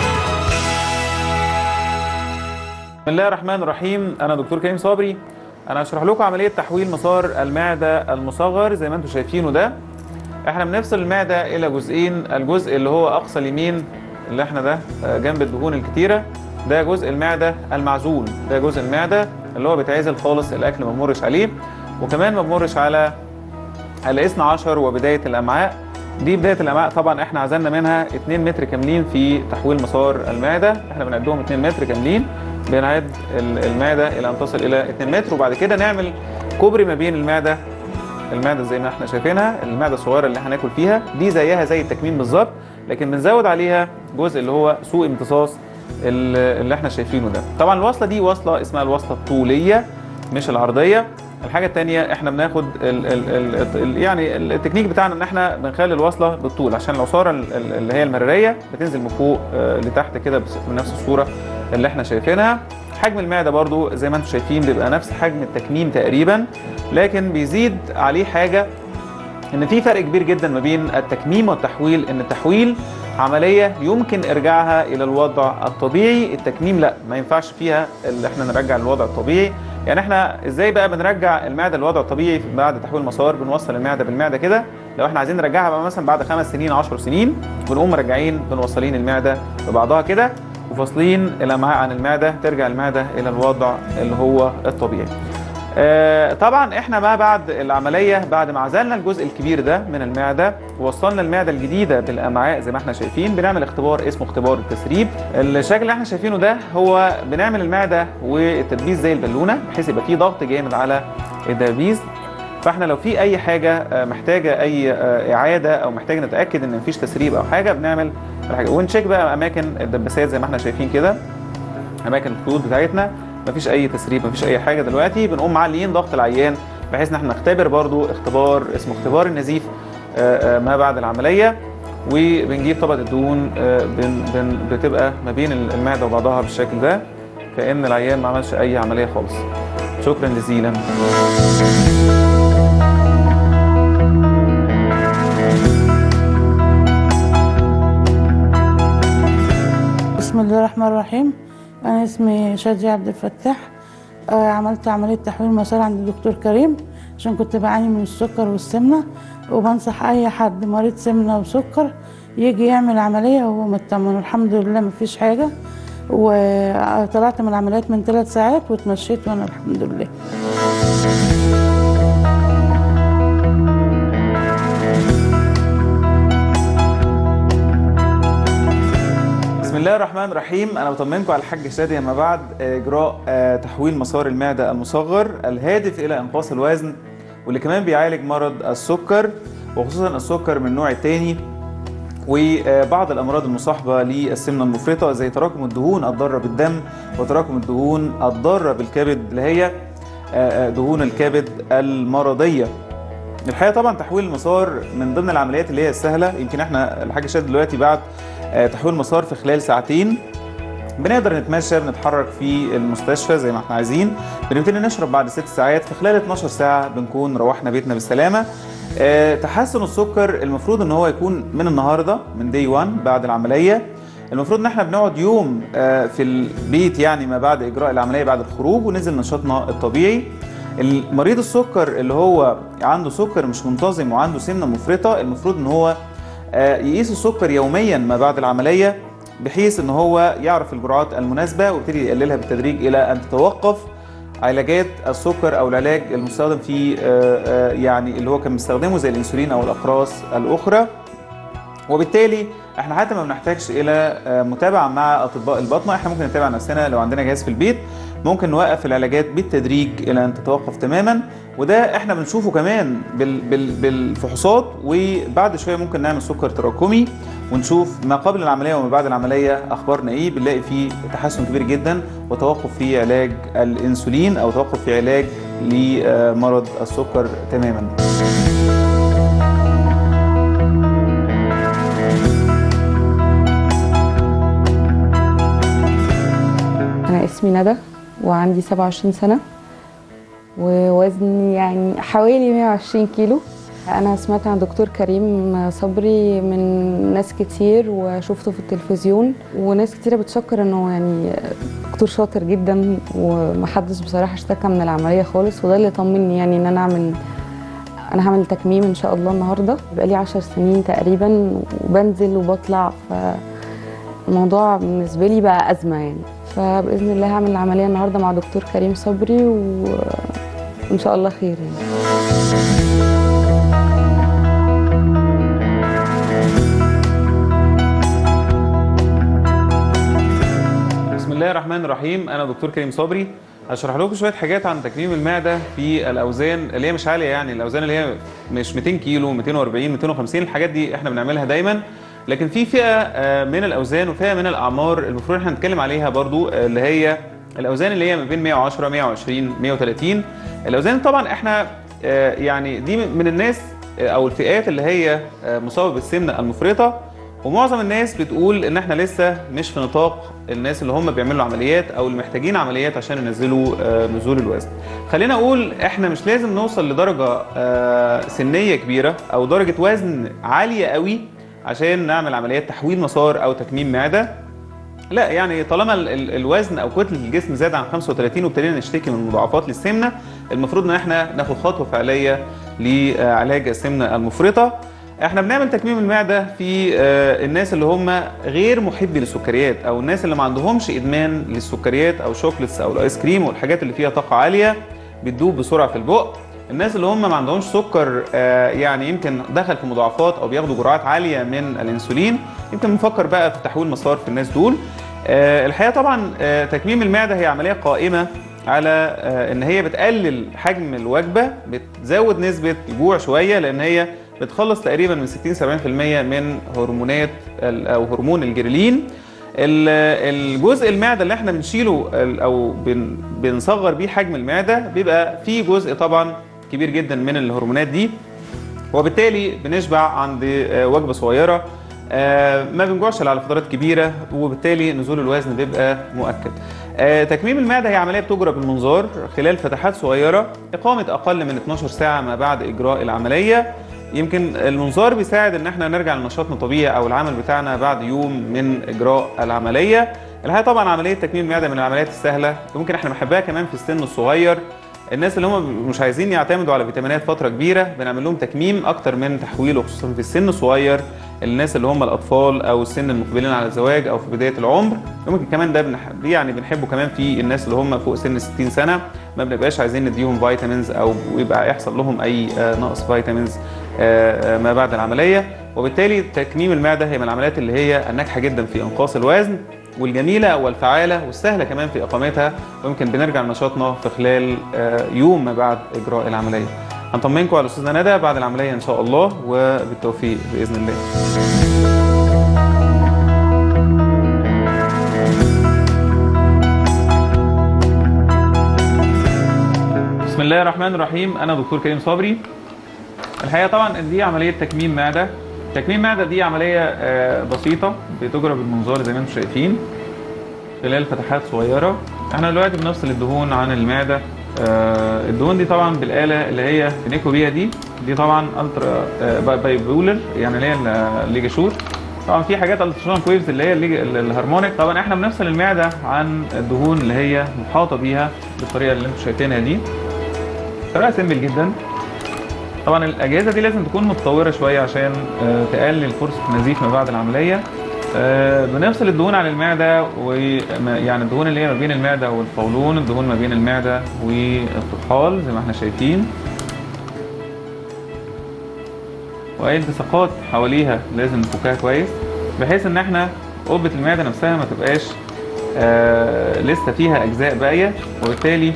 بسم الله الرحمن الرحيم انا دكتور كريم صبري انا هشرح لكم عمليه تحويل مسار المعده المصغر زي ما انتم شايفينه ده احنا بنفصل المعده الى جزئين الجزء اللي هو اقصى اليمين اللي احنا ده آه، جنب الدهون الكتيره ده جزء المعده المعزول ده جزء المعده اللي هو بيتعزل خالص الاكل ما بمرش عليه وكمان ما بمرش على الاثنى عشر وبدايه الامعاء دي بدايه الامعاء طبعا احنا عزلنا منها 2 متر كاملين في تحويل مسار المعده احنا بنعدهم 2 متر كاملين بنعد ال- المعده الى ان تصل الى 2 متر وبعد كده نعمل كوبري ما بين المعده المعده زي ما احنا شايفينها المعده الصغيره اللي هناكل فيها دي زيها زي التكميم بالظبط لكن بنزود عليها جزء اللي هو سوء امتصاص ال- اللي احنا شايفينه ده طبعا الوصله دي وصله اسمها الوصله الطوليه مش العرضيه الحاجه الثانيه احنا بناخد ال ال ال ال يعني التكنيك بتاعنا ان احنا بنخلي الوصله بالطول عشان العصاره ال- ال- اللي هي المراريه بتنزل من فوق آه، لتحت كده بس- بنفس الصوره اللي احنا شايفينها حجم المعده برضو زي ما انتم شايفين بيبقى نفس حجم التكميم تقريبا لكن بيزيد عليه حاجه ان في فرق كبير جدا ما بين التكميم والتحويل ان التحويل عمليه يمكن ارجاعها الى الوضع الطبيعي التكميم لا ما ينفعش فيها اللي احنا نرجع للوضع الطبيعي يعني احنا ازاي بقى بنرجع المعده للوضع الطبيعي بعد تحويل مسار بنوصل المعده بالمعده كده لو احنا عايزين نرجعها بقى مثلا بعد خمس سنين 10 سنين بنقوم مرجعين بنوصلين المعده ببعضها كده وفاصلين الامعاء عن المعده ترجع المعده الى الوضع اللي هو الطبيعي آه، طبعا احنا ما بعد العمليه بعد ما عزلنا الجزء الكبير ده من المعده ووصلنا المعده الجديده بالامعاء زي ما احنا شايفين بنعمل اختبار اسمه اختبار التسريب الشكل اللي احنا شايفينه ده هو بنعمل المعده والتدبيس زي البالونه بحيث يبقى فيه ضغط جامد على الدبيس فاحنا لو في اي حاجه آه، محتاجه اي آه، اعاده او محتاج نتاكد ان مفيش تسريب او حاجه بنعمل الحاجه ونشيك بقى اماكن الدباسات زي ما احنا شايفين كده اماكن الخطوط بتاعتنا مفيش اي تسريب مفيش اي حاجه دلوقتي بنقوم معليين ضغط العيان بحيث ان احنا نختبر برضو اختبار اسمه اختبار النزيف آه، آه، ما بعد العمليه وبنجيب طبقه الدهون آه، بن بن بتبقى ما بين المعده وبعضها بالشكل ده كان العيان ما عملش اي عمليه خالص شكرا جزيلا بسم الله الرحمن الرحيم انا اسمي شادية عبد الفتاح آه، عملت عملية تحويل مسار عند الدكتور كريم عشان كنت بعاني من السكر والسمنة وبنصح اي حد مريض سمنة وسكر يجي يعمل عملية وهو مطمن والحمد لله مفيش حاجة وطلعت من العمليات من ثلاث ساعات واتمشيت وانا الحمد لله بسم الله الرحمن الرحيم انا بطمنكم على الحاج شادي ما بعد اجراء آه، تحويل مسار المعده المصغر الهادف الى انقاص الوزن واللي كمان بيعالج مرض السكر وخصوصا السكر من النوع الثاني وبعض الامراض المصاحبه للسمنه المفرطه زي تراكم الدهون الضاره بالدم وتراكم الدهون الضاره بالكبد اللي هي آه، آه، دهون الكبد المرضيه الحقيقه طبعا تحويل المسار من ضمن العمليات اللي هي السهله يمكن احنا الحاج شاد دلوقتي بعد آه، تحويل مسار في خلال ساعتين بنقدر نتمشى بنتحرك في المستشفى زي ما احنا عايزين بنبتدي نشرب بعد ست ساعات في خلال 12 ساعه بنكون روحنا بيتنا بالسلامه آه، تحسن السكر المفروض ان هو يكون من النهارده من دي 1 بعد العمليه المفروض ان احنا بنقعد يوم آه، في البيت يعني ما بعد اجراء العمليه بعد الخروج وننزل نشاطنا الطبيعي المريض السكر اللي هو عنده سكر مش منتظم وعنده سمنه مفرطه المفروض ان هو آه، يقيس السكر يوميا ما بعد العمليه بحيث ان هو يعرف الجرعات المناسبه ويبتدي يقللها بالتدريج الى ان تتوقف علاجات السكر او العلاج المستخدم في آه، آه، يعني اللي هو كان بيستخدمه زي الانسولين او الاقراص الاخرى وبالتالي احنا حتى ما بنحتاجش الى آه، متابعه مع اطباء الباطنه احنا ممكن نتابع نفسنا لو عندنا جهاز في البيت ممكن نوقف العلاجات بالتدريج الى ان تتوقف تماما وده احنا بنشوفه كمان بال بال بالفحوصات وبعد شويه ممكن نعمل سكر تراكمي ونشوف ما قبل العمليه وما بعد العمليه اخبارنا ايه بنلاقي فيه تحسن كبير جدا وتوقف في علاج الانسولين او توقف في علاج لمرض السكر تماما أنا اسمي ندى وعندي 27 سنة ووزني يعني حوالي 120 كيلو أنا سمعت عن دكتور كريم صبري من ناس كتير وشفته في التلفزيون وناس كتيرة بتشكر إنه يعني دكتور شاطر جدا ومحدش بصراحة اشتكى من العملية خالص وده اللي طمني يعني إن أنا أعمل أنا هعمل تكميم إن شاء الله النهاردة بقالي عشر سنين تقريبا وبنزل وبطلع فالموضوع بالنسبة لي بقى أزمة يعني فباذن الله هعمل العمليه النهارده مع دكتور كريم صبري و... وان شاء الله خير يعني بسم الله الرحمن الرحيم انا دكتور كريم صبري هشرح لكم شويه حاجات عن تكميم المعده في الاوزان اللي هي مش عاليه يعني الاوزان اللي هي مش 200 كيلو 240 250 الحاجات دي احنا بنعملها دايما لكن في فئه آه، من الاوزان وفئه من الاعمار المفروض احنا نتكلم عليها برضو آه، اللي هي الاوزان اللي هي ما بين 110 120 130 الاوزان طبعا احنا آه، يعني دي من الناس آه، او الفئات اللي هي آه، مصابه بالسمنه المفرطه ومعظم الناس بتقول ان احنا لسه مش في نطاق الناس اللي هم بيعملوا عمليات او اللي محتاجين عمليات عشان ينزلوا آه، نزول الوزن خلينا اقول احنا مش لازم نوصل لدرجه آه، سنيه كبيره او درجه وزن عاليه قوي عشان نعمل عمليات تحويل مسار او تكميم معده لا يعني طالما ال- ال- الوزن او كتله الجسم زاد عن 35 وابتدينا نشتكي من مضاعفات للسمنه المفروض ان احنا ناخد خطوه فعليه لعلاج السمنه المفرطه احنا بنعمل تكميم المعده في آه، الناس اللي هم غير محبي للسكريات او الناس اللي ما عندهمش ادمان للسكريات او شوكليتس او الايس كريم والحاجات اللي فيها طاقه عاليه بتدوب بسرعه في البق الناس اللي هم ما عندهمش سكر آه، يعني يمكن دخل في مضاعفات او بياخدوا جرعات عاليه من الانسولين يمكن بنفكر بقى في تحويل مسار في الناس دول آه، الحقيقه طبعا آه، تكميم المعده هي عمليه قائمه على آه، ان هي بتقلل حجم الوجبه بتزود نسبه الجوع شويه لان هي بتخلص تقريبا من 60 70% من هرمونات ال- او هرمون الجريلين ال- الجزء المعده اللي احنا بنشيله ال- او بن- بنصغر بيه حجم المعده بيبقى فيه جزء طبعا كبير جدا من الهرمونات دي وبالتالي بنشبع عند آه، وجبه صغيره آه، ما بنجوعش على فترات كبيره وبالتالي نزول الوزن بيبقى مؤكد. آه، تكميم المعده هي عمليه بتجرى بالمنظار خلال فتحات صغيره اقامه اقل من 12 ساعه ما بعد اجراء العمليه. يمكن المنظار بيساعد ان احنا نرجع لنشاطنا الطبيعي او العمل بتاعنا بعد يوم من اجراء العمليه. الحقيقه طبعا عمليه تكميم المعده من العمليات السهله وممكن احنا بنحبها كمان في السن الصغير الناس اللي هم مش عايزين يعتمدوا على فيتامينات فتره كبيره بنعمل لهم تكميم اكتر من تحويل وخصوصا في السن الصغير الناس اللي هم الاطفال او السن المقبلين على الزواج او في بدايه العمر ممكن كمان ده بنحب يعني بنحبه كمان في الناس اللي هم فوق سن 60 سنه ما بنبقاش عايزين نديهم فيتامينز او يبقى يحصل لهم اي آه، نقص فيتامينز آه، آه، ما بعد العمليه وبالتالي تكميم المعده هي من العمليات اللي هي الناجحه جدا في انقاص الوزن والجميله والفعاله والسهله كمان في اقامتها ويمكن بنرجع لنشاطنا في خلال آه، يوم ما بعد اجراء العمليه. هنطمنكم على استاذنا ندى بعد العمليه ان شاء الله وبالتوفيق باذن الله. بسم الله الرحمن الرحيم انا دكتور كريم صبري الحقيقه طبعا دي عمليه تكميم معده تكميم معده دي عمليه آه، بسيطه بتجرى بالمنظار زي ما انتم شايفين خلال فتحات صغيره احنا دلوقتي بنفصل الدهون عن المعده آه، الدهون دي طبعا بالاله اللي هي بنيكو بيها دي دي طبعا الترا آه، باي- بايبولر يعني اللي هي ال- الليجاشور طبعا في حاجات التراسونال كويفز اللي هي الليج- ال- الهارمونيك طبعا احنا بنفصل المعده عن الدهون اللي هي محاطه بيها بالطريقه اللي انتم شايفينها دي طريقه سيمبل جدا طبعا الاجهزه دي لازم تكون متطوره شويه عشان آه، تقلل فرصه نزيف ما بعد العمليه آه، بنفصل الدهون عن المعده ويعني الدهون اللي هي ما بين المعده والقولون الدهون ما بين المعده والطحال زي ما احنا شايفين واي التصاقات حواليها لازم نفكها كويس بحيث ان احنا قبه المعده نفسها ما تبقاش آه لسه فيها اجزاء باقيه وبالتالي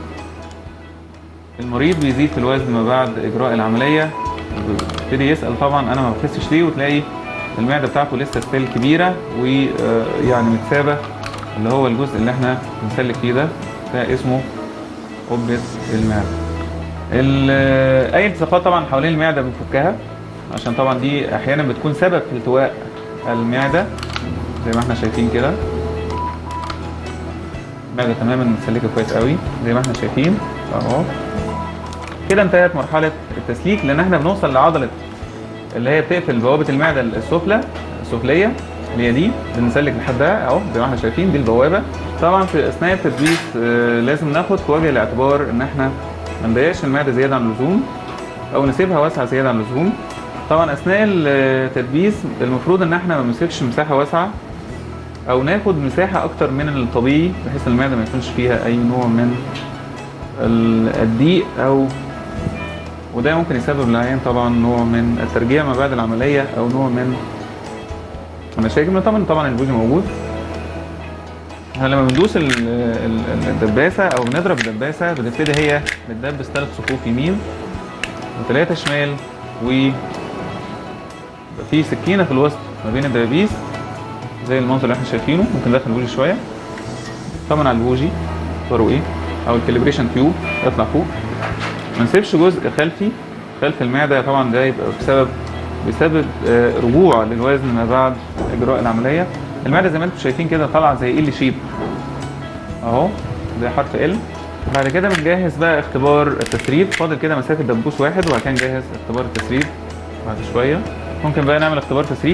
المريض بيزيد في الوزن ما بعد اجراء العمليه بيبتدي يسال طبعا انا ما بخسش ليه وتلاقي المعده بتاعته لسه ستيل كبيره ويعني متسابه اللي هو الجزء اللي احنا بنسلك فيه ده ده اسمه قبه المعده ال- اي التصاقات طبعا حوالين المعده بنفكها عشان طبعا دي احيانا بتكون سبب في التواء المعده زي ما احنا شايفين كده المعده تماما متسلكه كويس قوي زي ما احنا شايفين اهو كده انتهت مرحله التسليك لان احنا بنوصل لعضله اللي هي بتقفل بوابه المعده السفلى السفليه اللي هي دي بنسلك لحدها اهو زي ما احنا شايفين دي البوابه طبعا في اثناء التثبيت آه، لازم ناخد في وجه الاعتبار ان احنا ما نضيقش المعده زياده عن اللزوم او نسيبها واسعه زياده عن اللزوم طبعا اثناء التدبيس المفروض ان احنا ما نمسكش مساحه واسعه او ناخد مساحه اكتر من الطبيعي بحيث ان المعده ما يكونش فيها اي نوع من ال- الضيق او وده ممكن يسبب للعيان طبعا نوع من الترجيع ما بعد العمليه او نوع من المشاكل طبعا طبعا البوجي موجود احنا لما بندوس ال- ال- الدباسه او بنضرب الدباسه بتبتدي هي بتدبس ثلاث صفوف يمين وثلاثه شمال و يبقى في سكينه في الوسط ما بين الدبابيس زي المنظر اللي احنا شايفينه ممكن ندخل البوجي شويه طبعا على البوجي اختاروا ايه او الكاليبريشن تيوب يطلع فوق ما نسيبش جزء خلفي خلف المعده طبعا ده يبقى بسبب بسبب آه، رجوع للوزن ما بعد اجراء العمليه المعده زي ما انتم شايفين كده طالعه زي ال شيب اهو زي حرف ال بعد كده بنجهز بقى اختبار التسريب فاضل كده مسافه دبوس واحد وبعد كده نجهز اختبار التسريب بعد شويه ممكن بقى نعمل اختبار تسريب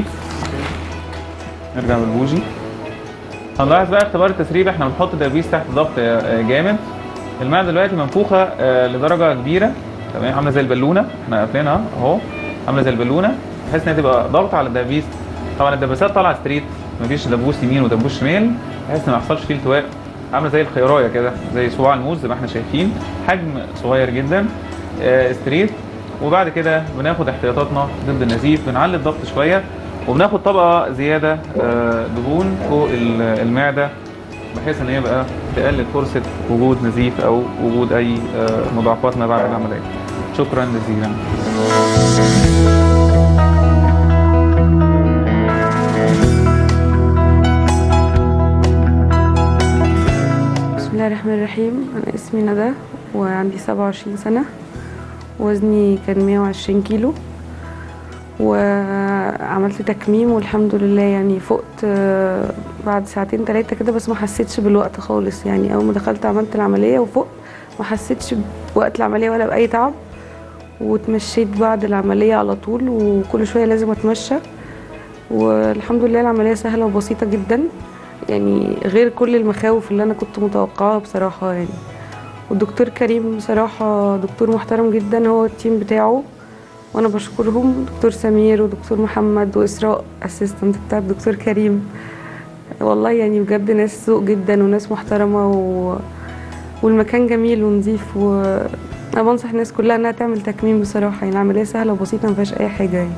نرجع بالبوجي هنلاحظ بقى اختبار التسريب احنا بنحط دبيس تحت ضغط آه، جامد المعده دلوقتي منفوخه آه، لدرجه كبيره تمام عامله زي البالونه احنا قافلينها اهو عامله زي البالونه بحيث انها تبقى ضغط على الدبيس طبعا الدباسات طالعه ستريت مفيش دبوس يمين ودبوس شمال بحيث ان ما يحصلش فيه التواء عامله زي الخيرايه كده زي صباع الموز زي ما احنا شايفين حجم صغير جدا آه، ستريت وبعد كده بناخد احتياطاتنا ضد النزيف بنعلي الضغط شويه وبناخد طبقه زياده آه، دهون فوق ال- المعده بحيث ان هي بقى تقلل فرصه وجود نزيف او وجود اي آه، مضاعفات ما بعد العمليه شكرا جزيلا بسم الله الرحمن الرحيم أنا اسمي ندى وعندي 27 سنة وزني كان 120 كيلو وعملت تكميم والحمد لله يعني فقت آه، بعد ساعتين ثلاثة كده بس ما حسيتش بالوقت خالص يعني أول ما دخلت عملت العملية وفقت ما حسيتش بوقت العملية ولا بأي تعب واتمشيت بعد العملية على طول وكل شوية لازم أتمشى والحمد لله العملية سهلة وبسيطة جدا يعني غير كل المخاوف اللي أنا كنت متوقعها بصراحة يعني والدكتور كريم بصراحة دكتور محترم جدا هو التيم بتاعه وانا بشكرهم دكتور سمير ودكتور محمد واسراء اسيستنت بتاع الدكتور كريم والله يعني بجد ناس ذوق جدا وناس محترمه و... والمكان جميل ونظيف و انا بنصح الناس كلها انها تعمل تكميم بصراحه يعني العمليه سهله وبسيطه ما فيهاش اي حاجه يعني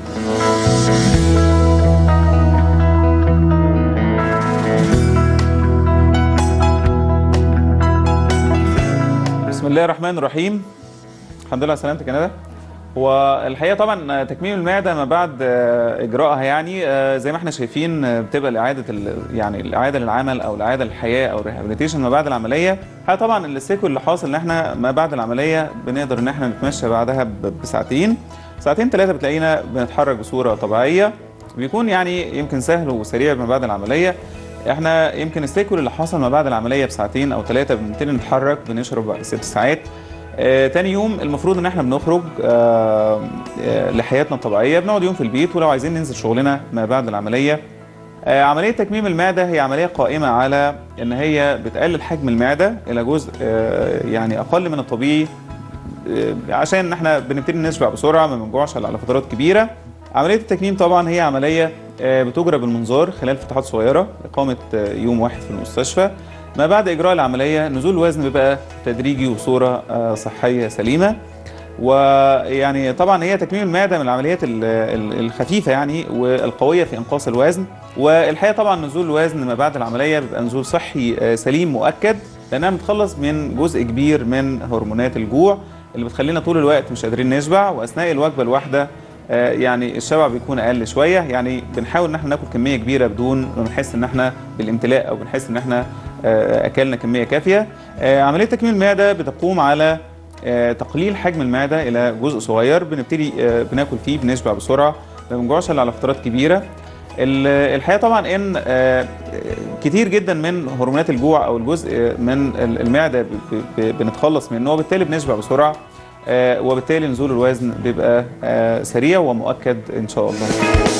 بسم الله الرحمن الرحيم الحمد لله على سلامتك يا ندى والحقيقه طبعا تكميم المعده ما بعد آه، اجراءها يعني آه، زي ما احنا شايفين آه، بتبقى الاعاده ال- يعني الاعاده للعمل او الاعاده للحياه او الريهابيليتيشن ما بعد العمليه هي طبعا السيكو اللي حاصل ان احنا ما بعد العمليه بنقدر ان احنا نتمشى بعدها ب- بساعتين ساعتين ثلاثه بتلاقينا بنتحرك بصوره طبيعيه بيكون يعني يمكن سهل وسريع ما بعد العمليه احنا يمكن السيكول اللي حصل ما بعد العمليه بساعتين او ثلاثه بنبتدي نتحرك بنشرب بعد ست ساعات آه، تاني يوم المفروض ان احنا بنخرج آه، آه، لحياتنا الطبيعيه بنقعد يوم في البيت ولو عايزين ننزل شغلنا ما بعد العمليه آه، عمليه تكميم المعده هي عمليه قائمه على ان هي بتقلل حجم المعده الى جزء آه، يعني اقل من الطبيعي آه، عشان ان احنا بنبتدي نشبع بسرعه ما بنجوعش على فترات كبيره عمليه التكميم طبعا هي عمليه آه، بتجرى بالمنظار خلال فتحات صغيره اقامه آه، يوم واحد في المستشفى ما بعد اجراء العمليه نزول الوزن بيبقى تدريجي وصوره آه، صحيه سليمه ويعني طبعا هي تكميم المعده من العمليات ال- ال- الخفيفه يعني والقويه في انقاص الوزن والحقيقه طبعا نزول الوزن ما بعد العمليه بيبقى نزول صحي آه، سليم مؤكد لانها بتخلص من جزء كبير من هرمونات الجوع اللي بتخلينا طول الوقت مش قادرين نشبع واثناء الوجبه الواحده آه، يعني الشبع بيكون اقل شويه يعني بنحاول ان احنا ناكل كميه كبيره بدون ما بنحس ان احنا بالامتلاء او بنحس ان احنا آه، اكلنا كميه كافيه آه، عمليه تكميم المعده بتقوم على آه، تقليل حجم المعده الى جزء صغير بنبتدي آه، بناكل فيه بنشبع بسرعه ما بنجوعش الا على فترات كبيره ال- الحقيقه طبعا ان آه، كتير جدا من هرمونات الجوع او الجزء من ال- المعده ب- ب- بنتخلص منه وبالتالي بنشبع بسرعه آه، وبالتالي نزول الوزن بيبقى آه، سريع ومؤكد ان شاء الله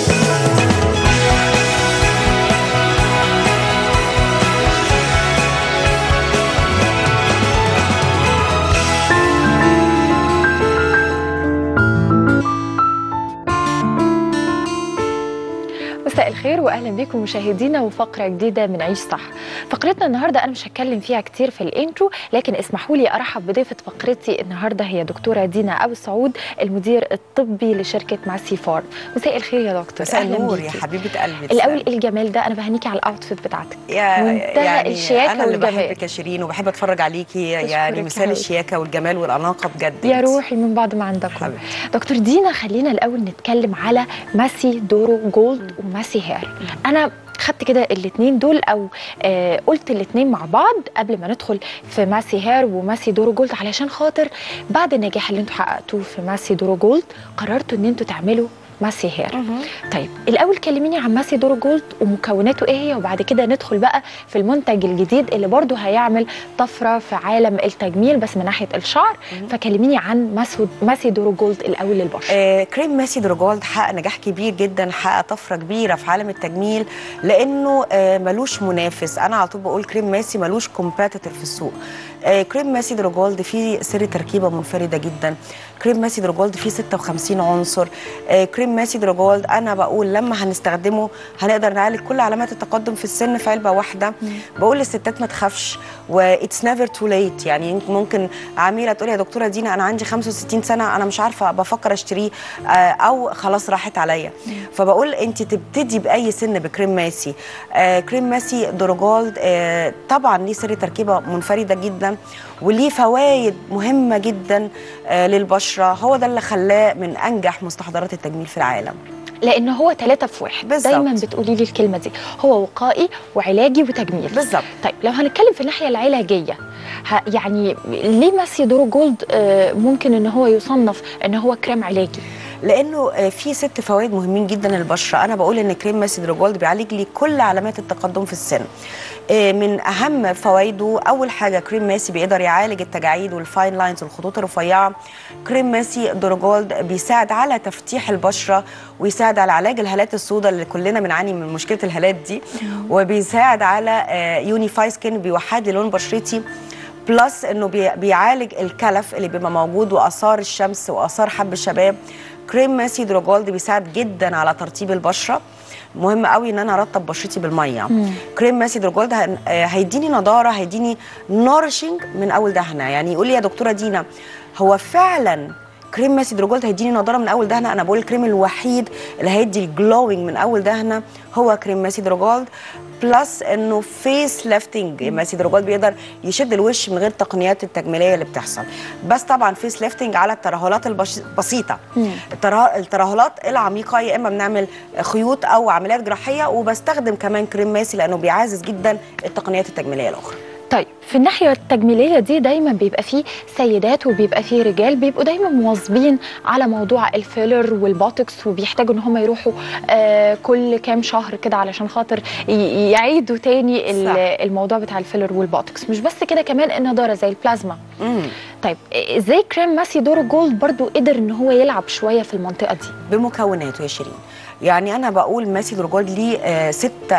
مساء الخير واهلا بكم مشاهدينا وفقره جديده من عيش صح فقرتنا النهارده انا مش هتكلم فيها كتير في الانترو لكن اسمحوا لي ارحب بضيفه فقرتي النهارده هي دكتوره دينا ابو سعود المدير الطبي لشركه ماسي فارم مساء الخير يا دكتور مساء أهلاً النور بيكي. يا حبيبه قلبي الاول الجمال ده انا بهنيكي على الاوتفيت بتاعتك يا منتهى يعني الشياكه انا اللي والجمال بحبك يا شيرين وبحب اتفرج عليكي يعني أشكرك مثال يا الشياكه والجمال والاناقه بجد يا روحي من بعد ما عندكم دكتور دينا خلينا الاول نتكلم على ماسي دورو جولد وماسي هير انا خدت كده الاثنين دول او آه قلت الاثنين مع بعض قبل ما ندخل في ماسي هير وماسي دورو جولد علشان خاطر بعد النجاح اللي انتوا حققتوه في ماسي دورو جولد قررتوا ان انتوا تعملوا ماسي هير طيب الاول كلميني عن ماسي دورو جولد ومكوناته ايه هي وبعد كده ندخل بقى في المنتج الجديد اللي برضه هيعمل طفره في عالم التجميل بس من ناحيه الشعر فكلميني عن ماسو- ماسي دورو جولد الاول للبشره آه كريم ماسي دروجولد حقق نجاح كبير جدا حقق طفره كبيره في عالم التجميل لانه آه ملوش منافس انا على طول بقول كريم ماسي ملوش كومبيتيتور في السوق آه كريم ماسي دروجولد فيه سر تركيبه منفرده جدا كريم ماسي دروجولد فيه 56 عنصر آه كريم ماسي دروجولد انا بقول لما هنستخدمه هنقدر نعالج كل علامات التقدم في السن في علبه واحده بقول للستات ما تخافش واتس نيفر تو ليت يعني يمكن ممكن عميله تقول يا دكتوره دينا انا عندي 65 سنه انا مش عارفه بفكر اشتريه آه، او خلاص راحت عليا فبقول انت تبتدي باي سن بكريم ماسي آه، كريم ماسي دروجولد آه، طبعا ليه سر تركيبه منفرده جدا وليه فوائد مهمه جدا آه، للبشره هو ده اللي خلاه من انجح مستحضرات التجميل في العالم لان هو ثلاثة في واحد بالظبط. دايما بتقولي لي الكلمه دي هو وقائي وعلاجي وتجميل بالظبط طيب لو هنتكلم في الناحيه العلاجيه ه- يعني ليه ماسي دورو جولد آه، ممكن ان هو يصنف ان هو كريم علاجي لانه آه، في ست فوائد مهمين جدا للبشره انا بقول ان كريم ماسي دروجولد بيعالج لي كل علامات التقدم في السن آه، من اهم فوائده اول حاجه كريم ماسي بيقدر يعالج التجاعيد والفاين لاينز والخطوط الرفيعه كريم ماسي دروجولد بيساعد على تفتيح البشره ويساعد على علاج الهالات السوداء اللي كلنا بنعاني من مشكله الهالات دي وبيساعد على يونيفاي سكين بيوحد لي لون بشرتي بلس انه بي- بيعالج الكلف اللي بيبقى موجود واثار الشمس واثار حب الشباب كريم ماسي دروجولد بيساعد جدا على ترطيب البشره مهم قوي ان انا ارطب بشرتي بالميه مم. كريم ماسي دروجولد هن- آه، هيديني نضاره هيديني نورشنج من اول دهنه يعني يقول لي يا دكتوره دينا هو فعلا كريم ماسي دروجولد هيديني نضاره من اول دهنه انا بقول الكريم الوحيد اللي هيدي الجلوينج من اول دهنه هو كريم ماسي دروجولد بلس انه فيس ليفتنج ماسي دروجولد بيقدر يشد الوش من غير التقنيات التجميليه اللي بتحصل بس طبعا فيس ليفتنج على الترهلات البسيطه التره- الترهلات العميقه يا اما بنعمل خيوط او عمليات جراحيه وبستخدم كمان كريم ماسي لانه بيعزز جدا التقنيات التجميليه الاخرى طيب في الناحيه التجميليه دي دايما بيبقى فيه سيدات وبيبقى فيه رجال بيبقوا دايما مواظبين على موضوع الفيلر والبوتوكس وبيحتاجوا ان هم يروحوا آه كل كام شهر كده علشان خاطر ي- يعيدوا تاني ال- صح. الموضوع بتاع الفيلر والبوتوكس مش بس كده كمان النضاره زي البلازما طيب ازاي كريم ماسي دورو جولد برضو قدر ان هو يلعب شويه في المنطقه دي بمكوناته يا شيرين يعني انا بقول ماسي دروجولد ليه آه،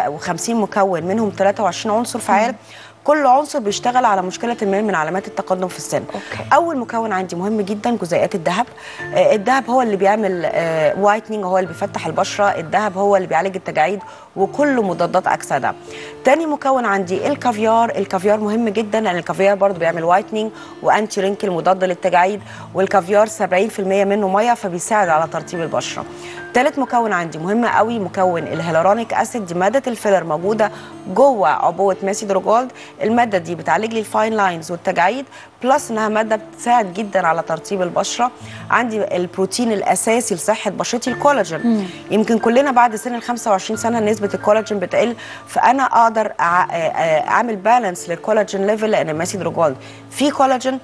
56 مكون منهم 23 عنصر فعال كل عنصر بيشتغل على مشكله ما من علامات التقدم في السن أوكي. اول مكون عندي مهم جدا جزيئات الذهب آه، الذهب هو اللي بيعمل وايتنينج هو اللي بيفتح البشره الذهب هو اللي بيعالج التجاعيد وكله مضادات اكسده تاني مكون عندي الكافيار الكافيار مهم جدا لان الكافيار برضو بيعمل وايتنينج وانتي رينكل مضاد للتجاعيد والكافيار 70% منه ميه فبيساعد على ترطيب البشره تالت مكون عندي مهم قوي مكون الهيلورونيك اسيد دي ماده الفيلر موجوده جوه عبوه ماسي دروجولد الماده دي بتعالج لي الفاين لاينز والتجاعيد بلس انها ماده بتساعد جدا على ترطيب البشره عندي البروتين الاساسي لصحه بشرتي الكولاجين مم. يمكن كلنا بعد سن ال 25 سنه نسبه الكولاجين بتقل فانا اقدر أع- آه، آه، اعمل بالانس للكولاجين ليفل لان ماسي دروجولد في كولاجين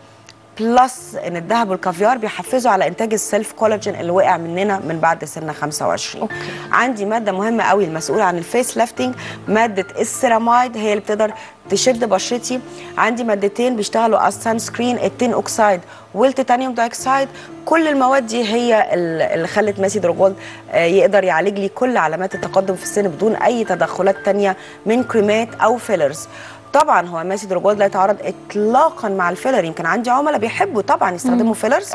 بلس ان الذهب والكافيار بيحفزوا على انتاج السيلف كولاجين اللي وقع مننا من بعد سن 25 أوكي. عندي ماده مهمه قوي المسؤوله عن الفيس لافتنج ماده السيرامايد هي اللي بتقدر تشد بشرتي عندي مادتين بيشتغلوا على السان سكرين التين اوكسايد والتيتانيوم دايوكسايد كل المواد دي هي ال- اللي خلت ماسي دروجولد آه، يقدر يعالج لي كل علامات التقدم في السن بدون اي تدخلات تانية من كريمات او فيلرز طبعا هو ماسي دروجولد لا يتعارض اطلاقا مع الفيلر يمكن عندي عملاء بيحبوا طبعا يستخدموا مم. فيلرز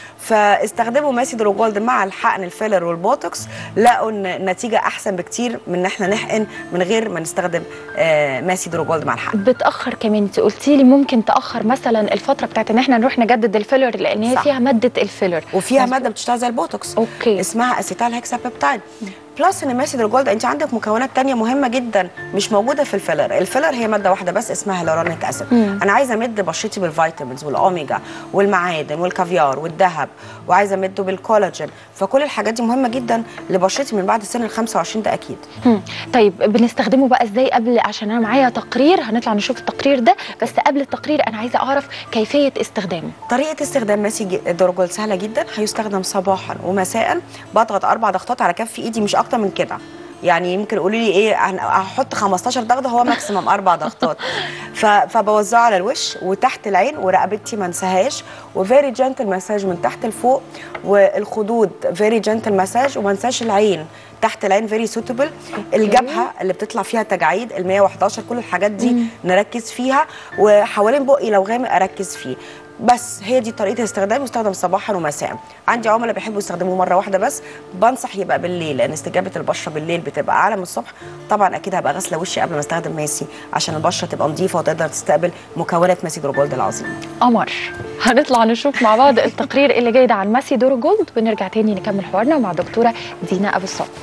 فاستخدموا ماسي دروجولد مع الحقن الفيلر والبوتوكس لقوا ان النتيجه احسن بكتير من ان احنا نحقن من غير ما نستخدم آه، ماسي دروجولد مع الحقن بتاخر كمان انت قلتي لي ممكن تاخر مثلا الفتره بتاعت ان احنا نروح نجدد الفيلر لان هي صح. فيها ماده الفيلر وفيها ماده بتشتغل زي البوتوكس اوكي اسمها اسيتال هيكسابيبتايد بلس ان ماسي دروجولد انت عندك مكونات تانية مهمه جدا مش موجوده في الفيلر الفيلر هي ماده واحده بس اسمها هيلورونيك اسيد مم. انا عايزه امد بشرتي بالفيتامينز والاوميجا والمعادن والكافيار والذهب وعايزه امده بالكولاجين فكل الحاجات دي مهمه جدا لبشرتي من بعد سن ال 25 ده اكيد مم. طيب بنستخدمه بقى ازاي قبل عشان انا معايا تقرير هنطلع نشوف التقرير ده بس قبل التقرير انا عايزه اعرف كيفيه استخدامه طريقه استخدام ماسي ج- دروجول سهله جدا هيستخدم صباحا ومساء بضغط اربع ضغطات على كف ايدي مش اكتر من كده يعني يمكن يقولوا لي ايه هن- هحط 15 ضغطه هو ماكسيمم اربع ضغطات ف- فبوزعه على الوش وتحت العين ورقبتي ما انساهاش وفيري جنتل مساج من تحت لفوق والخدود فيري جنتل مساج وما انساش العين تحت العين فيري سوتبل الجبهه اللي بتطلع فيها تجاعيد ال 111 كل الحاجات دي مم. نركز فيها وحوالين بقي لو غامق اركز فيه بس هي دي طريقه الاستخدام يستخدم صباحا ومساء عندي عملاء بيحبوا يستخدموه مره واحده بس بنصح يبقى بالليل لان استجابه البشره بالليل بتبقى اعلى من الصبح طبعا اكيد هبقى غاسله وشي قبل ما استخدم ماسي عشان البشره تبقى نظيفه وتقدر تستقبل مكونات ماسي دروجولد العظيم قمر هنطلع نشوف مع بعض التقرير اللي جاي ده عن ماسي دورو جولد ونرجع تاني نكمل حوارنا مع دكتوره دينا ابو الصمت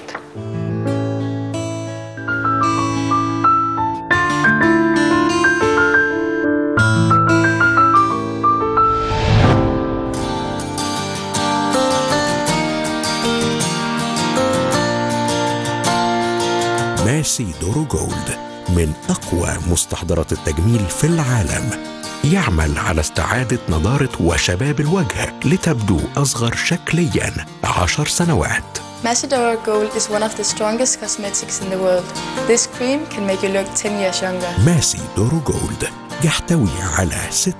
ماسي دورو جولد من أقوى مستحضرات التجميل في العالم يعمل على استعادة نضارة وشباب الوجه لتبدو أصغر شكليا عشر سنوات Macedora Gold is one of the strongest cosmetics in the world. This cream can make you look 10 years younger. ماسي دورو جولد يحتوي على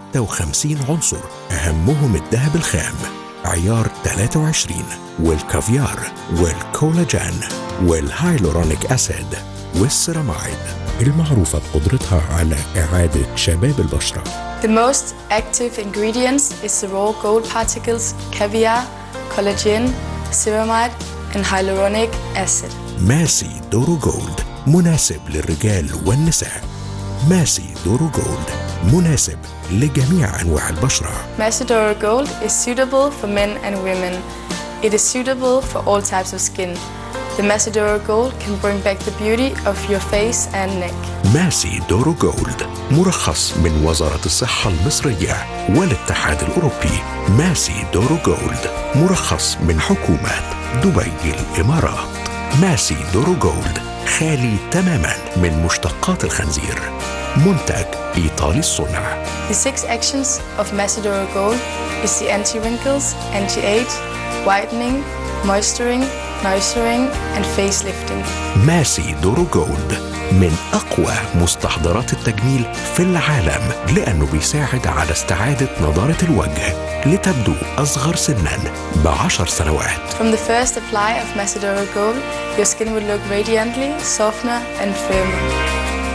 56 عنصر أهمهم الذهب الخام عيار 23 والكافيار والكولاجين والهايلورونيك أسيد والسيرامايد المعروفة بقدرتها على إعادة شباب البشرة The most active ingredients is the raw gold particles, caviar, collagen, ceramide, and hyaluronic acid. ماسي دورو جولد مناسب للرجال والنساء ماسي دورو جولد مناسب لجميع أنواع البشرة Macedora Gold is suitable for men and women. It is suitable for all types of skin. The Macedora Gold can bring back the beauty of your face and neck. ماسي دورو جولد مرخص من وزارة الصحة المصرية والاتحاد الأوروبي ماسي دورو جولد مرخص من حكومة دبي الإمارات ماسي دورو جولد خالي تماما من مشتقات الخنزير منتج إيطالي الصنع The six actions of Macedora Gold is the anti-wrinkles, anti-age, whitening, moisturing, nourishing, and facelifting. ماسي دورو جولد من أقوى مستحضرات التجميل في العالم لأنه بيساعد على استعادة نضارة الوجه لتبدو أصغر سنا بعشر سنوات From the first apply of Macedora Gold, your skin will look radiantly, softer, and firmer.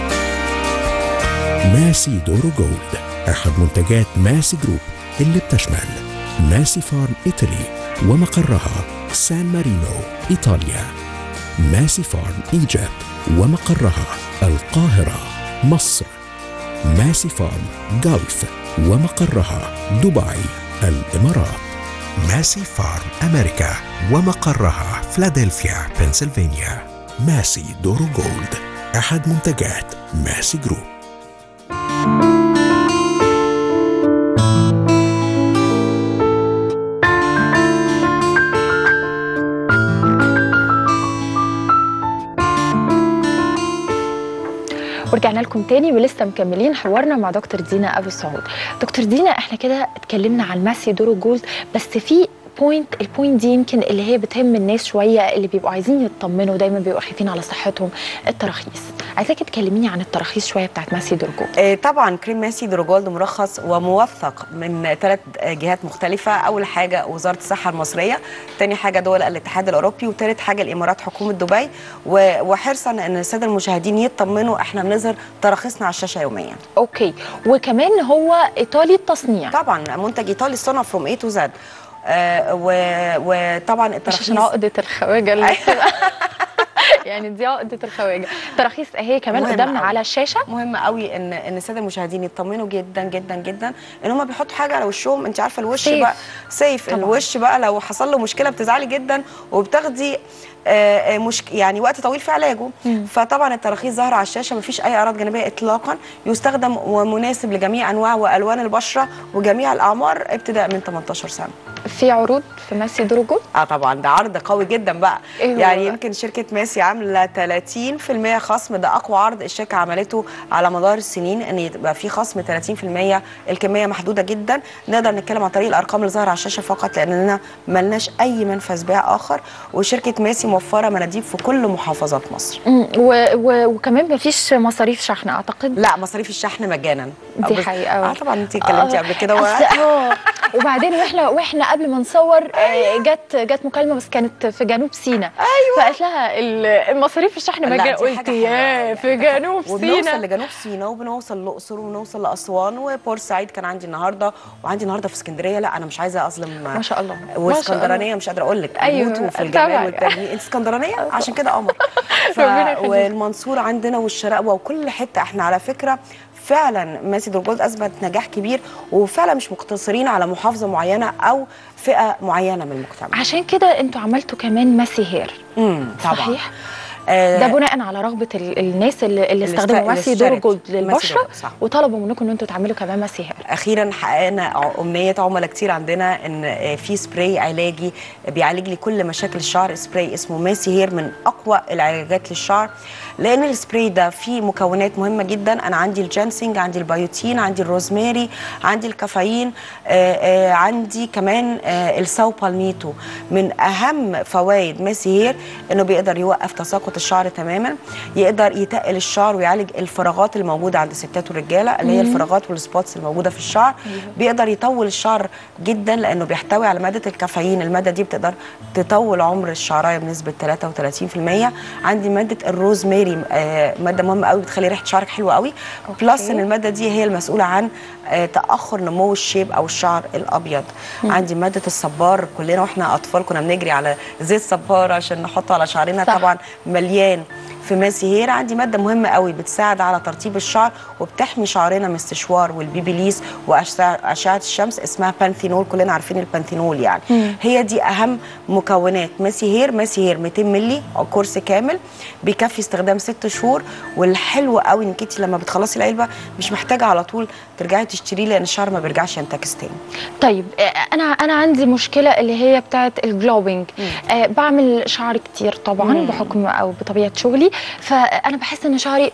ماسي دورو جولد أحد منتجات ماسي جروب اللي بتشمل ماسي فارم إيطالي ومقرها سان مارينو إيطاليا ماسي فارم إيجيبت ومقرها القاهرة مصر ماسي فارم جلف ومقرها دبي الإمارات ماسي فارم أمريكا ومقرها فلادلفيا بنسلفانيا ماسي دورو جولد أحد منتجات ماسي جروب ورجعنا لكم تاني ولسه مكملين حوارنا مع دكتور دينا ابو سعود دكتور دينا احنا كده اتكلمنا عن ماسي دورو جولد بس في بوينت البوينت دي يمكن اللي هي بتهم الناس شويه اللي بيبقوا عايزين يطمنوا دايما بيبقوا خايفين على صحتهم التراخيص عايزاكي تكلميني عن التراخيص شويه بتاعت ماسي دورو جولد آه، طبعا كريم ماسي دروجولد مرخص وموثق من ثلاث جهات مختلفة أول حاجة وزارة الصحة المصرية تاني حاجة دول الاتحاد الأوروبي وتالت حاجة الإمارات حكومة دبي و- وحرصا أن السادة المشاهدين يطمنوا احنا بنظهر تراخيصنا على الشاشة يوميا اوكي وكمان هو ايطالي التصنيع طبعا منتج إيطالي صنع فروم اي تو زد وطبعا مش التراخيص عشان عقده الخواجه اللي بتبقى يعني دي عقده الخواجه تراخيص اهي كمان مهم قدامنا أوي. على الشاشه مهم قوي ان ان الساده المشاهدين يطمنوا جدا جدا جدا ان هم بيحطوا حاجه على وشهم انت عارفه الوش سيف. بقى سيف طبعاً. الوش بقى لو حصل له مشكله بتزعلي جدا وبتاخدي آه، آه، مشك... يعني وقت طويل في علاجه فطبعا التراخيص ظاهره على الشاشه مفيش اي اعراض جانبيه اطلاقا يستخدم ومناسب لجميع انواع والوان البشره وجميع الاعمار ابتداء من 18 سنه في عروض في ماسي دورو جولد اه طبعا ده عرض قوي جدا بقى إيه هو يعني بقى؟ يمكن شركه ماسي عامله 30% خصم ده اقوى عرض الشركه عملته على مدار السنين ان يبقى في خصم 30% الكميه محدوده جدا نقدر نتكلم عن طريق الارقام اللي ظاهره على الشاشه فقط لاننا ملناش اي منفذ بيع اخر وشركه ماسي موفره مناديب في كل محافظات مصر مم، و... و... وكمان مفيش مصاريف شحن اعتقد لا مصاريف الشحن مجانا دي بس- حقيقه اه طبعا انت اتكلمتي آه، قبل كده و- أصل- اه وبعدين واحنا واحنا قبل ما نصور آه، جت جت مكالمه بس كانت في جنوب سيناء ايوه فقالت لها ال- المصاريف الشحن لا، مجانا دي قلت حاجة ياه في جنوب وبنوصل سيناء لجنوب سيناء وبنوصل الاقصر وبنوصل لاسوان وبورسعيد كان عندي النهارده وعندي النهارده في اسكندريه لا انا مش عايزه اظلم ما شاء الله ما شاء الله. واسكندرانيه مش قادره اقول لك أيوة، بيموتوا في طبعاً. الجمال والتجميل انت اسكندرانيه عشان كده قمر ف... ربنا يخليك. والمنصوره عندنا والشراقوه وكل حته احنا على فكره فعلا ماسي دورجولد اثبت نجاح كبير وفعلا مش مقتصرين على محافظه معينه او فئه معينه من المجتمع عشان كده انتوا عملتوا كمان ماسي هير امم طبعا صحيح آه، ده بناء على رغبه ال- الناس اللي, اللي اللي استخدموا است- ماسي اللي دور اشترت جولد ماسي للبشره دور، صح. وطلبوا منكم ان انتوا تعملوا كمان ماسي هير اخيرا حققنا ع- امنيه عملاء كتير عندنا ان آه، في سبراي علاجي بيعالج لي كل مشاكل الشعر سبراي اسمه ماسي هير من اقوى العلاجات للشعر لان السبراي ده فيه مكونات مهمه جدا انا عندي الجانسينج عندي البيوتين عندي الروزماري عندي الكافيين آه، آه، عندي كمان آه، الساو بالميتو من اهم فوائد ماسي هير انه بيقدر يوقف تساقط الشعر تماما يقدر يتقل الشعر ويعالج الفراغات اللي موجوده عند الستات والرجاله اللي هي مم. الفراغات والسبوتس الموجوده في الشعر بيقدر يطول الشعر جدا لانه بيحتوي على ماده الكافيين الماده دي بتقدر تطول عمر الشعرايه بنسبه 33% عندي ماده الروزماري آه، ماده مهمه قوي بتخلي ريحه شعرك حلوه قوي بلس ان الماده دي هي المسؤوله عن آه، تاخر نمو الشيب او الشعر الابيض مم. عندي ماده الصبار كلنا واحنا اطفال كنا بنجري على زيت صبار عشان نحطه على شعرنا صح. طبعا مليان في ماسي هير عندي ماده مهمه قوي بتساعد على ترطيب الشعر وبتحمي شعرنا من السشوار والبيبيليس واشعه الشمس اسمها بانثينول كلنا عارفين البانثينول يعني مم. هي دي اهم مكونات ماسي هير ماسي هير 200 مللي او كورس كامل بيكفي استخدام ست شهور والحلو قوي انك انت لما بتخلصي العلبه مش محتاجه على طول ترجعي تشتريه لان الشعر ما بيرجعش ينتكس تاني طيب آه، انا انا عندي مشكله اللي هي بتاعه الجلوبينج آه بعمل شعر كتير طبعا مم. بحكم او بطبيعه شغلي فانا بحس ان شعري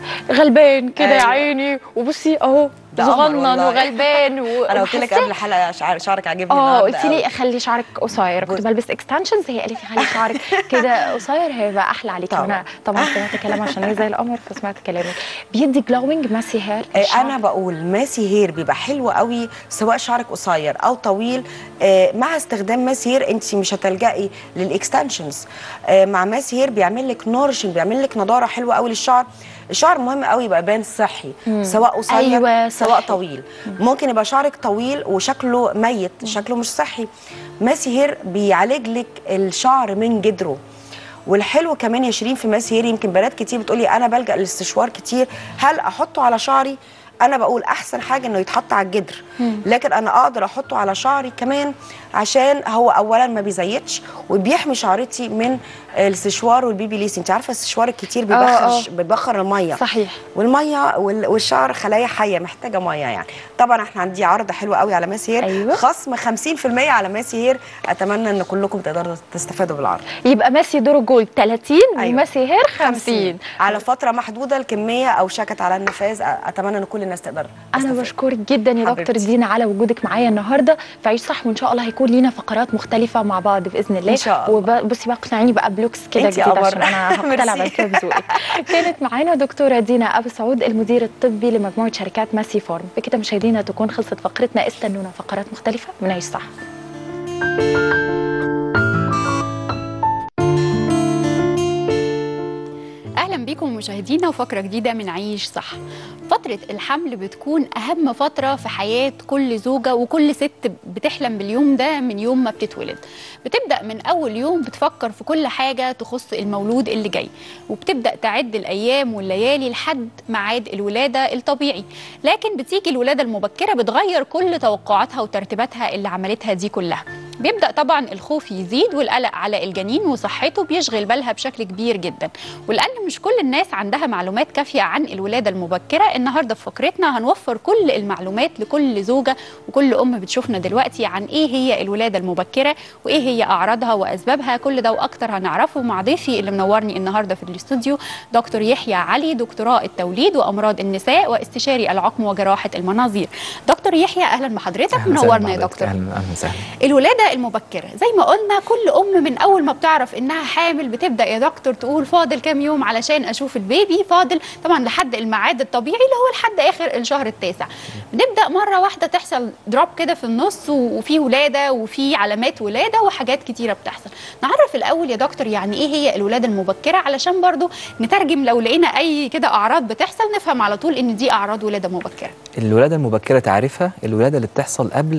غلبان كده يا أيوة. عيني وبصي اهو ده قمر صغنن والله. وغلبان و... انا قلت لك وحاسة- قبل الحلقه شعر شعرك عاجبني اه النهاردة قلت لي قوي. خلي شعرك قصير كنت بلبس اكستنشنز هي قالت لي خلي شعرك كده قصير هيبقى احلى عليكي طبعا. وانا طبعا سمعت كلام عشان هي زي القمر فسمعت كلامك بيدي جلوينج ماسي هير آه، انا بقول ماسي هير بيبقى حلو قوي سواء شعرك قصير او طويل آه، مع استخدام ماسي هير انت مش هتلجئي للاكستنشنز آه، مع ماسي هير بيعمل لك نورشنج بيعمل لك نضاره حلوه قوي للشعر الشعر مهم قوي يبقى بان صحي مم. سواء قصير أيوة، سواء صحي. طويل ممكن يبقى شعرك طويل وشكله ميت شكله مش صحي ماسي هير بيعالج لك الشعر من جدره والحلو كمان يا شيرين في ماس هير يمكن بنات كتير بتقولي انا بلجا للاستشوار كتير هل احطه على شعري انا بقول احسن حاجه انه يتحط على الجدر لكن انا اقدر احطه على شعري كمان عشان هو اولا ما بيزيتش وبيحمي شعرتي من الاستشوار والبيبي ليس انت عارفه الاستشوار الكتير آه، آه. بيبخر بيبخر الميه صحيح والميه وال- والشعر خلايا حيه محتاجه ميه يعني طبعا احنا عندي عرض حلو قوي على ماسي هير أيوة. خصم 50% على ماسي هير اتمنى ان كلكم تقدروا تستفادوا بالعرض يبقى ماسي دورو جولد 30 وماسي هير 50 على فتره محدوده الكميه او شكت على النفاذ اتمنى ان كل الناس تقدر انا بشكرك جدا يا دكتور حبيبتي. دينا على وجودك معايا النهارده في عيش صح وان شاء الله هيكون لينا فقرات مختلفه مع بعض باذن الله إن شاء الله. وبصي بقى اقنعيني بقى بلوكس كده إنتي جديد قمر. عشان انا هقتنع بعد كده بذوقك كانت معانا دكتوره دينا ابو سعود المدير الطبي لمجموعه شركات ماسي فارم بكده مشاهدينا تكون خلصت فقرتنا استنونا فقرات مختلفه من عيش صح اهلا بيكم مشاهدينا وفقره جديده من عيش صح فتره الحمل بتكون اهم فتره في حياه كل زوجه وكل ست بتحلم باليوم ده من يوم ما بتتولد بتبدا من اول يوم بتفكر في كل حاجه تخص المولود اللي جاي وبتبدا تعد الايام والليالي لحد ميعاد الولاده الطبيعي لكن بتيجي الولاده المبكره بتغير كل توقعاتها وترتيباتها اللي عملتها دي كلها بيبدا طبعا الخوف يزيد والقلق على الجنين وصحته بيشغل بالها بشكل كبير جدا ولان مش كل الناس عندها معلومات كافيه عن الولاده المبكره النهارده في فقرتنا هنوفر كل المعلومات لكل زوجه وكل ام بتشوفنا دلوقتي عن ايه هي الولاده المبكره وايه هي اعراضها واسبابها كل ده واكتر هنعرفه مع ضيفي اللي منورني النهارده في الاستوديو دكتور يحيى علي دكتوراه التوليد وامراض النساء واستشاري العقم وجراحه المناظير دكتور يحيى اهلا بحضرتك منورنا يا دكتور اهلا اهلا وسهلا الولادة المبكرة زي ما قلنا كل أم من أول ما بتعرف إنها حامل بتبدأ يا دكتور تقول فاضل كام يوم علشان أشوف البيبي فاضل طبعا لحد الميعاد الطبيعي اللي هو لحد آخر الشهر التاسع بنبدأ مرة واحدة تحصل دروب كده في النص وفي ولادة وفي علامات ولادة وحاجات كتيرة بتحصل نعرف الأول يا دكتور يعني إيه هي الولادة المبكرة علشان برضو نترجم لو لقينا أي كده أعراض بتحصل نفهم على طول إن دي أعراض ولادة مبكرة الولاده المبكره تعرفها الولاده اللي بتحصل قبل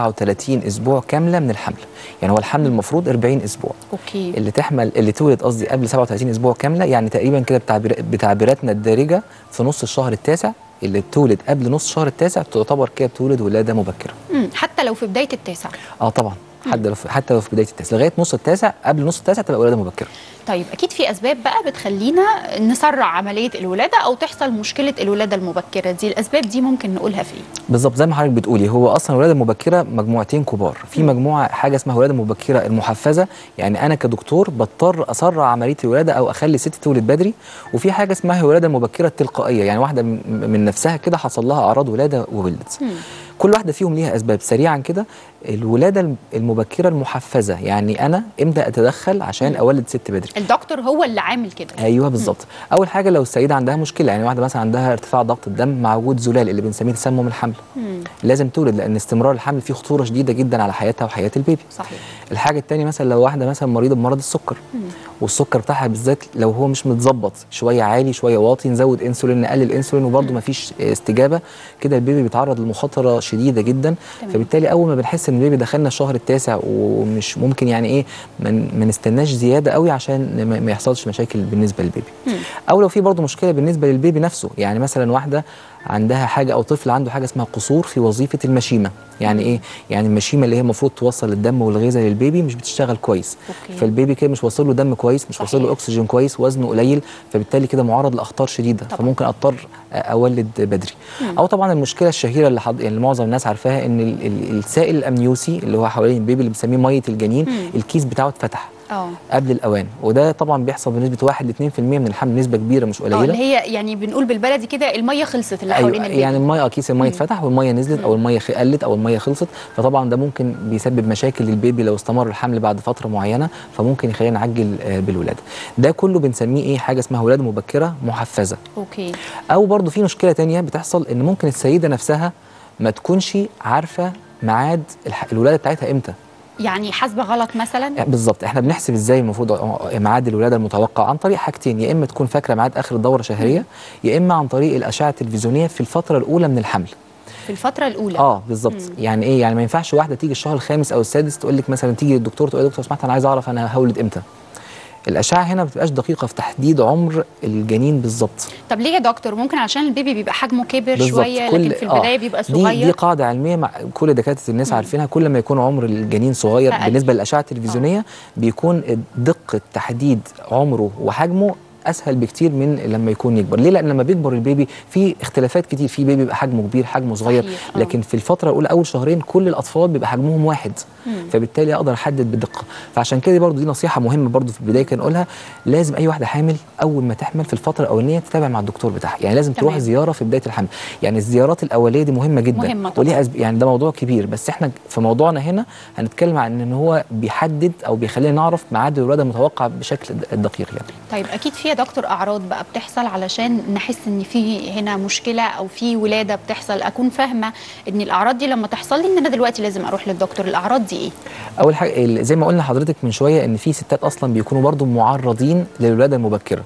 37 اسبوع كامله من الحمل يعني هو الحمل المفروض 40 اسبوع أوكي اللي تحمل اللي تولد قصدي قبل 37 اسبوع كامله يعني تقريبا كده بتعبير بتعبيراتنا الدارجه في نص الشهر التاسع اللي بتولد قبل نص الشهر التاسع تعتبر كده بتولد ولاده مبكره مم. حتى لو في بداية التاسع اه طبعا حتى لو في حتى لو في بدايه التاسع لغايه نص التاسع قبل نص التاسع تبقى ولاده مبكره طيب اكيد في اسباب بقى بتخلينا نسرع عمليه الولاده او تحصل مشكله الولاده المبكره دي الاسباب دي ممكن نقولها في ايه بالظبط زي ما حضرتك بتقولي هو اصلا الولاده المبكره مجموعتين كبار في مجموعه حاجه اسمها ولاده مبكره المحفزه يعني انا كدكتور بضطر اسرع عمليه الولاده او اخلي الست تولد بدري وفي حاجه اسمها الولاده المبكره التلقائيه يعني واحده من من نفسها كده حصل لها اعراض ولاده وولدت كل واحده فيهم ليها اسباب سريعا كده الولاده المبكره المحفزه يعني انا امتى اتدخل عشان اولد ست بدري الدكتور هو اللي عامل كده ايوه بالظبط اول حاجه لو السيده عندها مشكله يعني واحده مثلا عندها ارتفاع ضغط الدم مع وجود زلال اللي بنسميه تسمم الحمل مم. لازم تولد لان استمرار الحمل فيه خطوره شديده جدا على حياتها وحياه البيبي صحيح الحاجه الثانيه مثلا لو واحده مثلا مريضه بمرض السكر مم. والسكر بتاعها بالذات لو هو مش متظبط شويه عالي شويه واطي نزود انسولين نقلل انسولين وبرده مفيش استجابه كده البيبي بيتعرض لمخاطره شديده جدا تمام. فبالتالي اول ما بنحس ان البيبي دخلنا الشهر التاسع ومش ممكن يعني ايه ما ما نستناش زياده قوي عشان ما- ما يحصلش مشاكل بالنسبه للبيبي او لو في برضه مشكله بالنسبه للبيبي نفسه يعني مثلا واحده عندها حاجه او طفل عنده حاجه اسمها قصور في وظيفه المشيمه يعني ايه يعني المشيمه اللي هي المفروض توصل الدم والغذاء للبيبي مش بتشتغل كويس أوكي. فالبيبي كده مش واصل له دم كويس مش واصل له اكسجين كويس وزنه قليل فبالتالي كده معرض لاخطار شديده طبعا. فممكن اضطر اولد بدري مم. او طبعا المشكله الشهيره اللي, حض... اللي معظم الناس عارفاها ان ال... ال... السائل الامنيوسي اللي هو حوالين البيبي اللي بنسميه ميه الجنين مم. الكيس بتاعه اتفتح اه قبل الاوان وده طبعا بيحصل بنسبه 1 ل 2% من الحمل نسبه كبيره مش اه قليله اللي هي يعني بنقول بالبلدي كده الميه خلصت اللي حوالين ايوه البيبي يعني الميه اه كيس الميه اتفتح والميه نزلت او الميه خ- قلت او الميه خلصت فطبعا ده ممكن بيسبب مشاكل للبيبي لو استمر الحمل بعد فتره معينه فممكن يخلينا نعجل آه، بالولاده ده كله بنسميه ايه حاجه اسمها ولاده مبكره محفزه اوكي او برضو في مشكله تانية بتحصل ان ممكن السيده نفسها ما تكونش عارفه ميعاد الح- الولاده بتاعتها امتى يعني حاسبه غلط مثلا بالظبط احنا بنحسب ازاي المفروض ميعاد الولاده المتوقع عن طريق حاجتين يا اما تكون فاكره ميعاد اخر الدوره الشهريه يا اما عن طريق الاشعه التلفزيونيه في الفتره الاولى من الحمل في الفتره الاولى اه بالظبط يعني ايه يعني ما ينفعش واحده تيجي الشهر الخامس او السادس تقول لك مثلا تيجي للدكتور تقول لك دكتور سمعت انا عايز اعرف انا هولد امتى الاشعه هنا ما بتبقاش دقيقه في تحديد عمر الجنين بالظبط طب ليه يا دكتور ممكن عشان البيبي بيبقى حجمه كبر بالظبط. شويه لكن في البدايه آه. بيبقى دي صغير دي قاعده علميه مع كل دكاتره الناس عارفينها كل ما يكون عمر الجنين صغير أقل. بالنسبه للاشعه التلفزيونيه بيكون دقه تحديد عمره وحجمه اسهل بكتير من لما يكون يكبر ليه لان لما بيكبر البيبي في اختلافات كتير في بيبي بيبقى حجمه كبير حجمه صغير صحيح، آه. لكن في الفتره الاولى اول شهرين كل الاطفال بيبقى حجمهم واحد مم. فبالتالي اقدر احدد بدقه فعشان كده برضو دي نصيحه مهمه برضو في البدايه كان نقولها لازم اي واحده حامل اول ما تحمل في الفتره الاولانيه تتابع مع الدكتور بتاعها يعني لازم تروح تمام. زياره في بدايه الحمل يعني الزيارات الاوليه دي مهمه جدا مهمة طبعاً. وليها أسب... يعني ده موضوع كبير بس احنا في موضوعنا هنا هنتكلم عن ان هو بيحدد او بيخلينا نعرف ميعاد الولاده المتوقع بشكل د- دقيق يعني طيب اكيد في يا دكتور اعراض بقى بتحصل علشان نحس ان في هنا مشكله او في ولاده بتحصل اكون فاهمه ان الاعراض دي لما تحصل لي ان انا دلوقتي لازم اروح للدكتور الاعراض دي ايه اول حاجه ال- زي ما قلنا لحضرتك من شويه ان في ستات اصلا بيكونوا برضو معرضين للولاده المبكره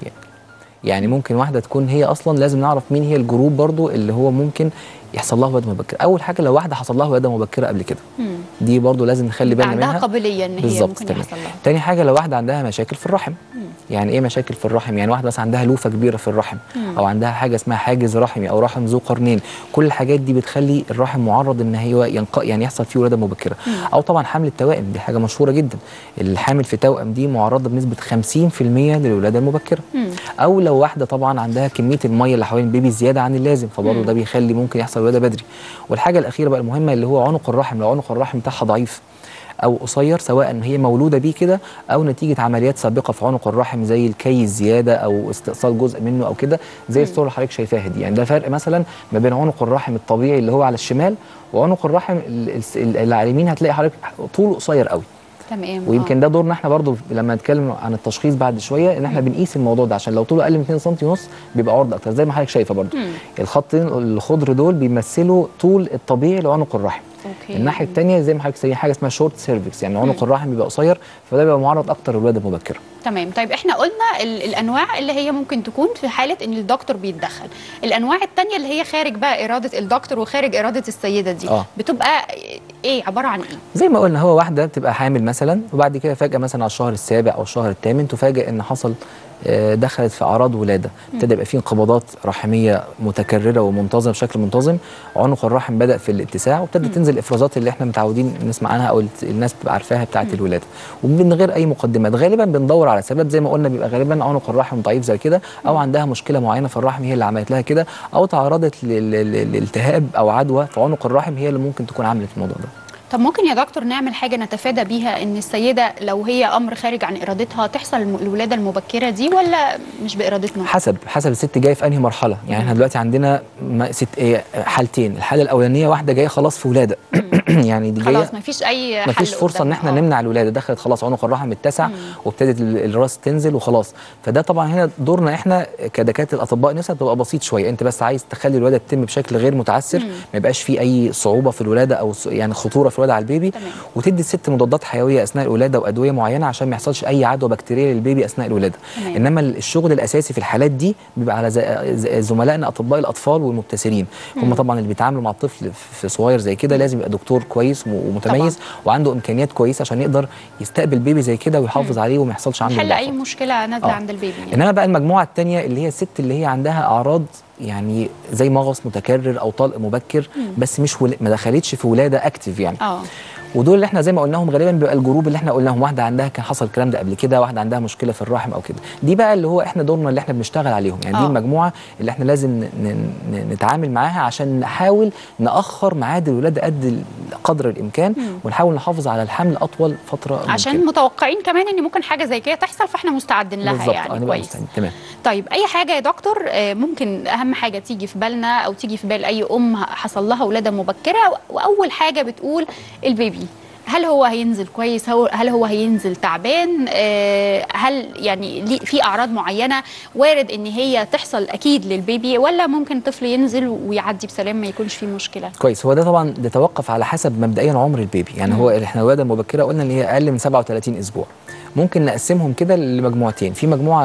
يعني ممكن واحده تكون هي اصلا لازم نعرف مين هي الجروب برضو اللي هو ممكن يحصل لها ولاده مبكره اول حاجه لو واحده حصل لها ولاده مبكره قبل كده مم. دي برضو لازم نخلي يبقى بالنا عندها منها قابليه ان هي بالظبط ممكن تمام. يحصل لها تاني حاجه لو واحده عندها مشاكل في الرحم يعني ايه مشاكل في الرحم يعني واحده مثلا عندها لوفه كبيره في الرحم مم. او عندها حاجه اسمها حاجز رحمي او رحم ذو قرنين كل الحاجات دي بتخلي الرحم معرض ان هي ينق... يعني يحصل فيه ولاده مبكره مم. او طبعا حمل التوائم دي حاجه مشهوره جدا الحامل في توأم دي معرضه بنسبه 50% للولاده المبكره مم. او لو واحده طبعا عندها كميه الميه اللي حوالين البيبي زياده عن اللازم فبرضه مم. ده بيخلي ممكن يحصل ولاده بدري والحاجه الاخيره بقى المهمه اللي هو عنق الرحم لو عنق الرحم بتاعها ضعيف او قصير سواء هي مولوده بيه كده او نتيجه عمليات سابقه في عنق الرحم زي الكي الزياده او استئصال جزء منه او كده زي الصوره اللي حضرتك شايفاها دي يعني ده فرق مثلا ما بين عنق الرحم الطبيعي اللي هو على الشمال وعنق الرحم ال- ال- اللي على اليمين هتلاقي حضرتك طوله قصير قوي تمام ويمكن ده دورنا احنا برضو لما نتكلم عن التشخيص بعد شويه ان احنا بنقيس الموضوع ده عشان لو طوله اقل من 2 سم ونص بيبقى عرض اكتر زي ما حضرتك شايفه برضو مم. الخطين الخضر دول بيمثلوا طول الطبيعي لعنق الرحم اوكي الناحيه الثانيه زي ما حضرتك سي حاجه اسمها شورت سيرفكس يعني عنق مم. الرحم بيبقى قصير فده بيبقى معرض اكتر للولاده المبكره تمام طيب احنا قلنا ال- الانواع اللي هي ممكن تكون في حاله ان الدكتور بيتدخل الانواع التانية اللي هي خارج بقى اراده الدكتور وخارج اراده السيده دي آه. بتبقى ايه عباره عن ايه زي ما قلنا هو واحده بتبقى حامل مثلا وبعد كده فجاه مثلا على الشهر السابع او الشهر الثامن تفاجئ ان حصل آه، دخلت في اعراض ولاده ابتدى يبقى في انقباضات رحميه متكرره ومنتظمه بشكل منتظم عنق الرحم بدا في الاتساع وابتدت تنزل الافرازات اللي احنا متعودين نسمع عنها او الت- الناس بتبقى عارفاها بتاعه الولاده ومن غير اي مقدمات غالبا بندور على سبب زي ما قلنا بيبقى غالبا عنق الرحم ضعيف زي كده او عندها مشكله معينه في الرحم هي اللي عملت لها كده او تعرضت لل- لل- لالتهاب او عدوى في عنق الرحم هي اللي ممكن تكون عملت الموضوع ده طب ممكن يا دكتور نعمل حاجه نتفادى بيها ان السيده لو هي امر خارج عن ارادتها تحصل الم- الولاده المبكره دي ولا مش بارادتنا حسب حسب الست جايه في انهي مرحله يعني احنا دلوقتي عندنا ما- ست إيه حالتين الحاله الاولانيه واحده جايه خلاص في ولاده يعني دي جايه خلاص مفيش اي حل مفيش فرصه ان قدامنا. احنا آه. نمنع الولاده دخلت خلاص عنق الرحم اتسع مم. وابتدت ال- الراس تنزل وخلاص فده طبعا هنا دورنا احنا كدكاتره اطباء نساء بتبقى بسيط شويه انت بس عايز تخلي الولاده تتم بشكل غير متعسر مم. ما يبقاش في اي صعوبه في الولاده او ص- يعني خطوره في الولاده على البيبي تمام. وتدي الست مضادات حيويه اثناء الولاده وادويه معينه عشان ما يحصلش اي عدوى بكتيريه للبيبي اثناء الولاده تمام. انما الشغل الاساسي في الحالات دي بيبقى على ز- ز- زملائنا اطباء الاطفال والمبتسرين هم مم. طبعا اللي بيتعاملوا مع الطفل في صغير زي كده لازم يبقى دكتور كويس و- ومتميز وعنده امكانيات كويسه عشان يقدر يستقبل بيبي زي كده ويحافظ مم. عليه وما يحصلش عنده نحل ضعف. اي مشكله نازله آه. عند البيبي يعني. انما بقى المجموعه الثانيه اللي هي الست اللي هي عندها اعراض يعني زي مغص متكرر او طلق مبكر مم. بس مش ول... ما دخلتش في ولاده اكتف يعني اه ودول اللي احنا زي ما قلناهم غالبا بيبقى الجروب اللي احنا قلناهم واحده عندها كان حصل الكلام ده قبل كده واحده عندها مشكله في الرحم او كده دي بقى اللي هو احنا دورنا اللي احنا بنشتغل عليهم يعني دي آه. المجموعه اللي احنا لازم ن... ن... نتعامل معاها عشان نحاول ناخر ميعاد الولاده قد قدر الامكان مم. ونحاول نحافظ على الحمل اطول فتره عشان ممكنة. متوقعين كمان ان ممكن حاجه زي كده تحصل فاحنا مستعدين لها بالظبط يعني هنبقى كويس مستعدين. تمام طيب اي حاجه يا دكتور آه، ممكن اهم حاجه تيجي في بالنا او تيجي في بال اي ام حصل لها ولاده مبكره واول حاجه بتقول البيبي هل هو هينزل كويس هو هل هو هينزل تعبان آه، هل يعني ليه- في اعراض معينه وارد ان هي تحصل اكيد للبيبي ولا ممكن طفل ينزل ويعدي بسلام ما يكونش فيه مشكله كويس هو ده طبعا يتوقف على حسب مبدئيا عمر البيبي يعني مم. هو احنا الولاده المبكره قلنا ان هي اقل من 37 اسبوع ممكن نقسمهم كده لمجموعتين في مجموعه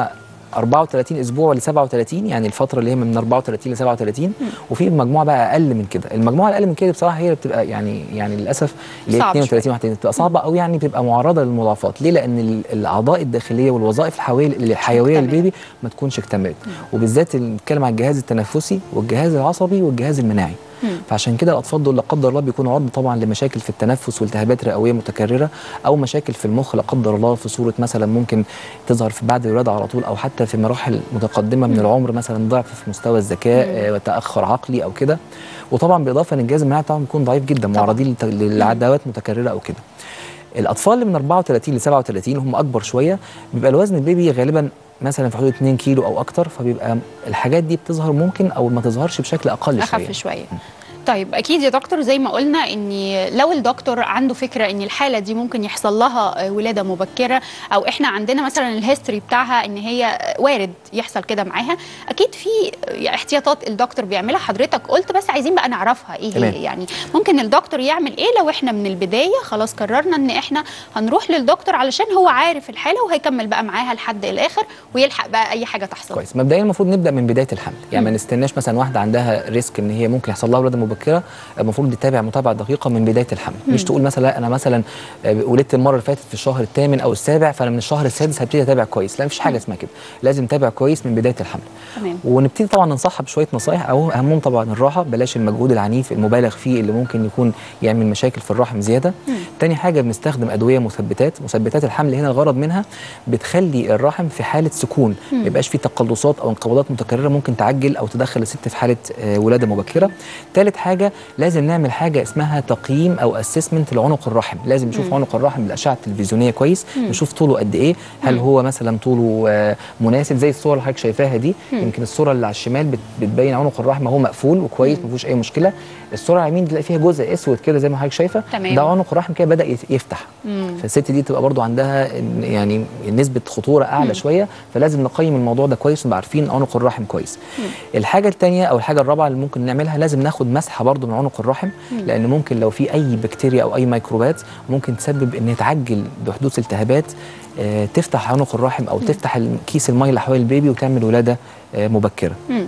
34 اسبوع ل 37 يعني الفتره اللي هي من 34 ل 37 وفي مجموعه بقى اقل من كده المجموعه الاقل من كده بصراحه هي اللي بتبقى يعني يعني للاسف اللي هي صعب 32 31 بتبقى صعبه او يعني بتبقى معرضه للمضاعفات ليه لان ال- الاعضاء الداخليه والوظائف الحيويه الحيويه للبيبي ما تكونش اكتملت وبالذات اللي بنتكلم على الجهاز التنفسي والجهاز العصبي والجهاز المناعي فعشان كده الاطفال دول لا قدر الله بيكونوا عرضه طبعا لمشاكل في التنفس والتهابات رئويه متكرره او مشاكل في المخ لا قدر الله في صوره مثلا ممكن تظهر في بعد الولاده على طول او حتى في مراحل متقدمه من العمر مثلا ضعف في مستوى الذكاء آه، وتاخر عقلي او كده وطبعا بالاضافه ان الجهاز المناعي بتاعهم بيكون ضعيف جدا معرضين لت- لعدوات متكرره او كده الاطفال اللي من 34 ل 37 هم اكبر شويه بيبقى الوزن البيبي غالبا مثلا في حدود 2 كيلو او اكتر فبيبقى الحاجات دي بتظهر ممكن او ما تظهرش بشكل اقل شويه اخف شويه طيب اكيد يا دكتور زي ما قلنا ان لو الدكتور عنده فكره ان الحاله دي ممكن يحصل لها ولاده مبكره او احنا عندنا مثلا الهيستوري بتاعها ان هي وارد يحصل كده معاها اكيد في احتياطات الدكتور بيعملها حضرتك قلت بس عايزين بقى نعرفها ايه تمام. هي يعني ممكن الدكتور يعمل ايه لو احنا من البدايه خلاص قررنا ان احنا هنروح للدكتور علشان هو عارف الحاله وهيكمل بقى معاها لحد الاخر ويلحق بقى اي حاجه تحصل كويس مبدئيا المفروض نبدا من بدايه الحمل يعني ما نستناش مثلا واحده عندها ريسك ان هي ممكن يحصل لها ولاده مبكره المفروض تتابع متابعه دقيقه من بدايه الحمل مم. مش تقول مثلا لا انا مثلا آه، ولدت المره اللي فاتت في الشهر الثامن او السابع فانا من الشهر السادس هبتدي اتابع كويس لا مفيش حاجه اسمها كده لازم نتابع كويس من بدايه الحمل تمام ونبتدي طبعا ننصحها بشويه نصايح او اهمهم طبعا الراحه بلاش المجهود العنيف المبالغ فيه اللي ممكن يكون يعمل مشاكل في الرحم زياده تاني حاجه بنستخدم ادويه مثبتات مثبتات الحمل هنا الغرض منها بتخلي الرحم في حاله سكون مم. ما يبقاش في تقلصات او انقباضات متكرره ممكن تعجل او تدخل الست في حاله آه، ولاده مبكره ثالث حاجه لازم نعمل حاجه اسمها تقييم او اسسمنت لعنق الرحم لازم نشوف مم. عنق الرحم بالاشعه التلفزيونيه كويس مم. نشوف طوله قد ايه هل مم. هو مثلا طوله آه، مناسب زي الصوره اللي حضرتك شايفاها دي مم. يمكن الصوره اللي على الشمال بت- بتبين عنق الرحم هو مقفول وكويس ما فيهوش اي مشكله الصوره على اليمين تلاقي فيها جزء اسود كده زي ما حضرتك شايفه تمام. ده عنق الرحم كده بدا يت- يفتح مم. فالست دي تبقى برضو عندها إن- يعني نسبه خطوره اعلى مم. شويه فلازم نقيم الموضوع ده كويس ونبقى عارفين عنق الرحم كويس مم. الحاجه الثانيه او الحاجه الرابعه اللي ممكن نعملها لازم ناخد مسحه برضو من عنق الرحم مم. لان ممكن لو في اي بكتيريا او اي ميكروبات ممكن تسبب ان تعجل بحدوث التهابات آه، تفتح عنق الرحم او مم. تفتح ال- كيس الميه اللي حوالين البيبي وتعمل ولاده آه، مبكره مم.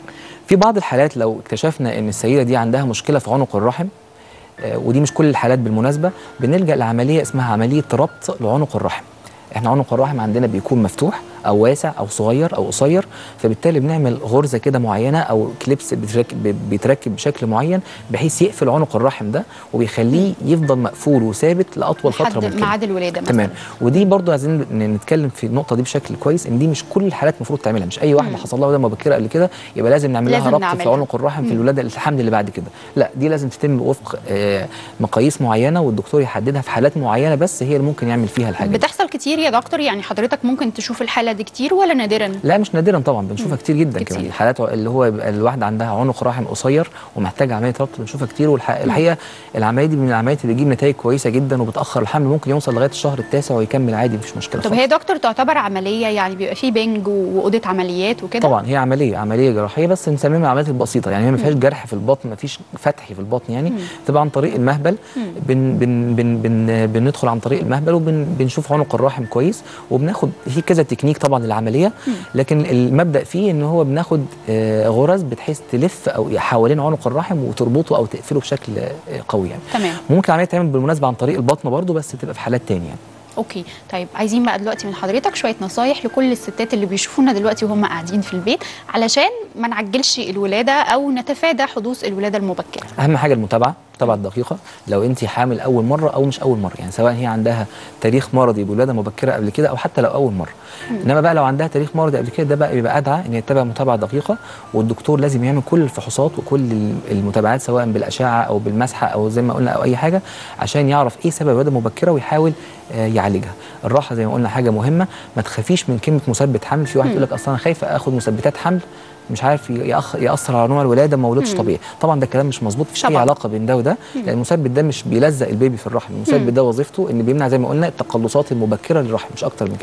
في بعض الحالات لو اكتشفنا ان السيده دي عندها مشكله في عنق الرحم آه، ودي مش كل الحالات بالمناسبه بنلجا لعمليه اسمها عمليه ربط لعنق الرحم احنا عنق الرحم عندنا بيكون مفتوح او واسع او صغير او قصير فبالتالي بنعمل غرزه كده معينه او كليبس بيتركب, بيتركب بشكل معين بحيث يقفل عنق الرحم ده وبيخليه يفضل مقفول وثابت لاطول فتره لحد ممكنه ميعاد الولاده مثلا تمام ودي برضو عايزين ن- نتكلم في النقطه دي بشكل كويس ان دي مش كل الحالات المفروض تعملها مش اي واحده مم. حصل لها ولاده مبكره قبل كده يبقى لازم نعمل لها لازم ربط في نعملها. عنق الرحم في مم. الولاده الحمل اللي بعد كده لا دي لازم تتم وفق آه، مقاييس معينه والدكتور يحددها في حالات معينه بس هي اللي ممكن يعمل فيها الحاجه دي. بتحصل كتير يا دكتور يعني حضرتك ممكن تشوف الحاله دي كتير ولا نادرا لا مش نادرا طبعا بنشوفها مم. كتير جدا كتير. كمان الحالات اللي هو يبقى الواحده عندها عنق رحم قصير ومحتاجه عمليه ربط بنشوفها كتير والحقيقه العمليه دي من العمليات اللي بتجيب نتائج كويسه جدا وبتاخر الحمل ممكن يوصل لغايه الشهر التاسع ويكمل عادي مفيش مشكله طب خالص. هي دكتور تعتبر عمليه يعني بيبقى فيه بنج واوضه عمليات وكده طبعا هي عمليه عمليه جراحيه بس نسميها العمليات البسيطه يعني هي ما فيهاش جرح في البطن ما فيش فتح في البطن يعني مم. تبقى عن طريق المهبل مم. بن بن بن بن بندخل عن طريق المهبل وبنشوف عنق الرحم كويس وبناخد في كذا تكنيك طبعا للعمليه مم. لكن المبدا فيه ان هو بناخد آه، غرز بحيث تلف او حوالين عنق الرحم وتربطه او تقفله بشكل آه، قوي يعني تمام ممكن العمليه تعمل بالمناسبه عن طريق البطن برضو بس تبقى في حالات تانية يعني اوكي طيب عايزين بقى دلوقتي من حضرتك شويه نصايح لكل الستات اللي بيشوفونا دلوقتي وهم قاعدين في البيت علشان ما نعجلش الولاده او نتفادى حدوث الولاده المبكره اهم حاجه المتابعه المتابعه الدقيقه لو انت حامل اول مره او مش اول مره يعني سواء هي عندها تاريخ مرضي بولاده مبكره قبل كده او حتى لو اول مره مم. انما بقى لو عندها تاريخ مرضي قبل كده ده بقى بيبقى ادعى ان هي تتابع متابعه دقيقه والدكتور لازم يعمل كل الفحوصات وكل ال- المتابعات سواء بالاشعه او بالمسحه او زي ما قلنا او اي حاجه عشان يعرف ايه سبب الولاده المبكره ويحاول آه، يعالجها الراحه زي ما قلنا حاجه مهمه ما تخافيش من كلمه مثبت حمل في واحد مم. يقول لك اصلا انا خايفه اخد مثبتات حمل مش عارف يأخ... ياثر على نوع الولاده ما ولدش مم. طبيعي طبعا ده كلام مش مظبوط مفيش اي طبعاً. علاقه بين ده وده مم. لان المثبت ده مش بيلزق البيبي في الرحم المثبت مم. ده وظيفته ان بيمنع زي ما قلنا التقلصات المبكره للرحم مش اكتر من كده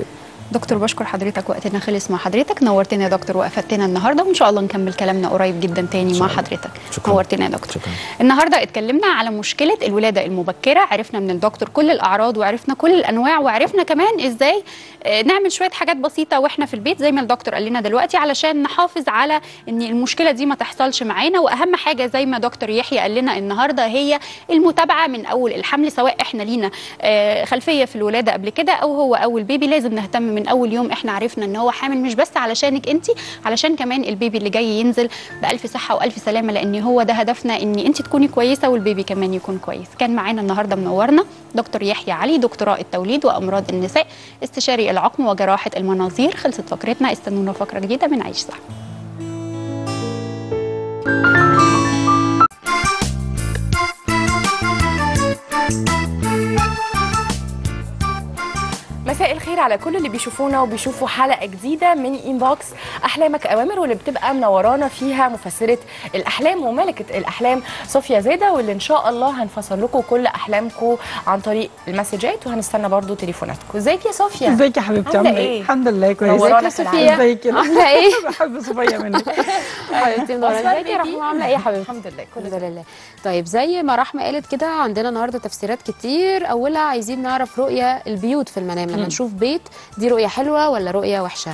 دكتور بشكر حضرتك وقتنا خلص مع حضرتك نورتنا يا دكتور وافدتنا النهارده وان شاء الله نكمل كلامنا قريب جدا تاني مع حضرتك شكرا. نورتنا يا دكتور النهارده اتكلمنا على مشكله الولاده المبكره عرفنا من الدكتور كل الاعراض وعرفنا كل الانواع وعرفنا كمان ازاي آه، نعمل شويه حاجات بسيطه واحنا في البيت زي ما الدكتور قال لنا دلوقتي علشان نحافظ على ان المشكله دي ما تحصلش معانا واهم حاجه زي ما دكتور يحيى قال لنا النهارده هي المتابعه من اول الحمل سواء احنا لينا آه، خلفيه في الولاده قبل كده او هو اول بيبي لازم نهتم من اول يوم احنا عرفنا ان هو حامل مش بس علشانك انت علشان كمان البيبي اللي جاي ينزل بالف صحه والف سلامه لان هو ده هدفنا ان انت تكوني كويسه والبيبي كمان يكون كويس كان معانا النهارده منورنا دكتور يحيى علي دكتوراه التوليد وامراض النساء استشاري العقم وجراحه المناظير خلصت فقرتنا استنونا فقره جديده من عيش صح مساء الخير على كل اللي بيشوفونا وبيشوفوا حلقه جديده من انبوكس احلامك اوامر واللي بتبقى منورانا فيها مفسره الاحلام وملكه الاحلام صوفيا زيده واللي ان شاء الله هنفسر لكم كل احلامكم عن طريق المسجات وهنستنى برضو تليفوناتكم ازيك يا صوفيا ازيك يا حبيبتي عامله عامله ايه الحمد لله كويس نورانا ازيك في يا العالم. ازيك يا عاملة إيه؟ بحب صفيه منك حبيبتي منورة أصلاً ازيك يا بيبي؟ رحمه عامله ايه يا حبيبتي الحمد لله الحمد لله طيب زي ما رحمه قالت كده عندنا النهارده تفسيرات كتير اولها عايزين نعرف رؤيه البيوت في المنام لما مم. نشوف بيت دي رؤيه حلوه ولا رؤيه وحشه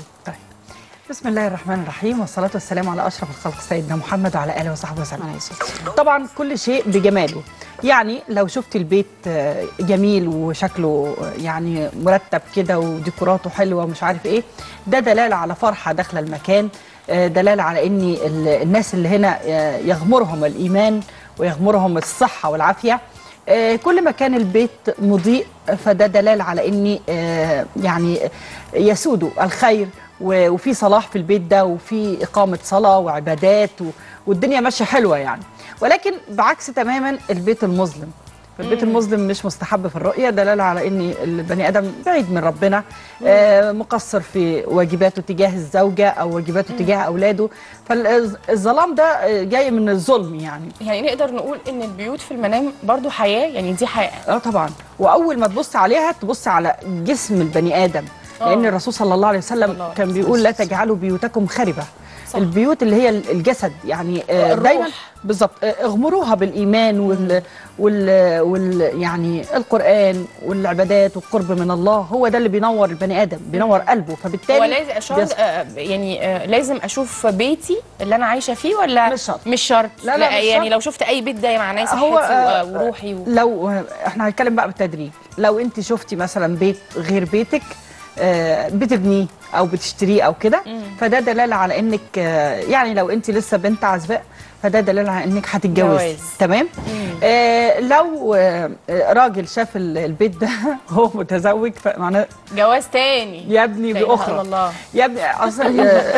بسم الله الرحمن الرحيم والصلاة والسلام على أشرف الخلق سيدنا محمد وعلى آله وصحبه وسلم طبعا كل شيء بجماله يعني لو شفت البيت آه، جميل وشكله آه، يعني مرتب كده وديكوراته حلوة ومش عارف ايه ده دلالة على فرحة داخل المكان آه، دلالة على ان ال- الناس اللي هنا آه، يغمرهم الإيمان ويغمرهم الصحة والعافية آه، كل ما كان البيت مضيء فده دلالة على ان آه، يعني يسود الخير و- وفي صلاح في البيت ده وفي إقامة صلاة وعبادات و- والدنيا ماشية حلوة يعني ولكن بعكس تماما البيت المظلم البيت مم. المظلم مش مستحب في الرؤية دلالة على ان البني آدم بعيد من ربنا آه مقصر في واجباته تجاه الزوجة أو واجباته تجاه أولاده فالظلام ده آه، جاي من الظلم يعني يعني نقدر نقول ان البيوت في المنام برضو حياه يعني دي حياه اه طبعا واول ما تبص عليها تبص على جسم البني ادم آه. لان الرسول صلى الله عليه وسلم كان بيقول لا تجعلوا بيوتكم خربه صح. البيوت اللي هي الجسد يعني آه، الروح. دايما بالظبط آه، اغمروها بالايمان وال, وال, وال يعني القران والعبادات والقرب من الله هو ده اللي بينور البني ادم بينور قلبه فبالتالي هو لازم أشار بيص- آه يعني آه لازم اشوف بيتي اللي انا عايشه فيه ولا مش شرط مش شرط لا، لا، مش يعني شرط. لو شفت اي بيت ده معناه صحتي هو آه، و- وروحي و... لو احنا هنتكلم بقى بالتدريج لو انت شفتي مثلا بيت غير بيتك آه، بتبنيه او بتشتريه او كده فده دلاله على انك آه، يعني لو انت لسه بنت عزباء فده دلاله على انك هتتجوزي جواز. تمام آه لو آه راجل شاف ال- البيت ده هو متزوج فمعناه جواز تاني يبني لا إله باخرى إلا الله يبني اصلا آه،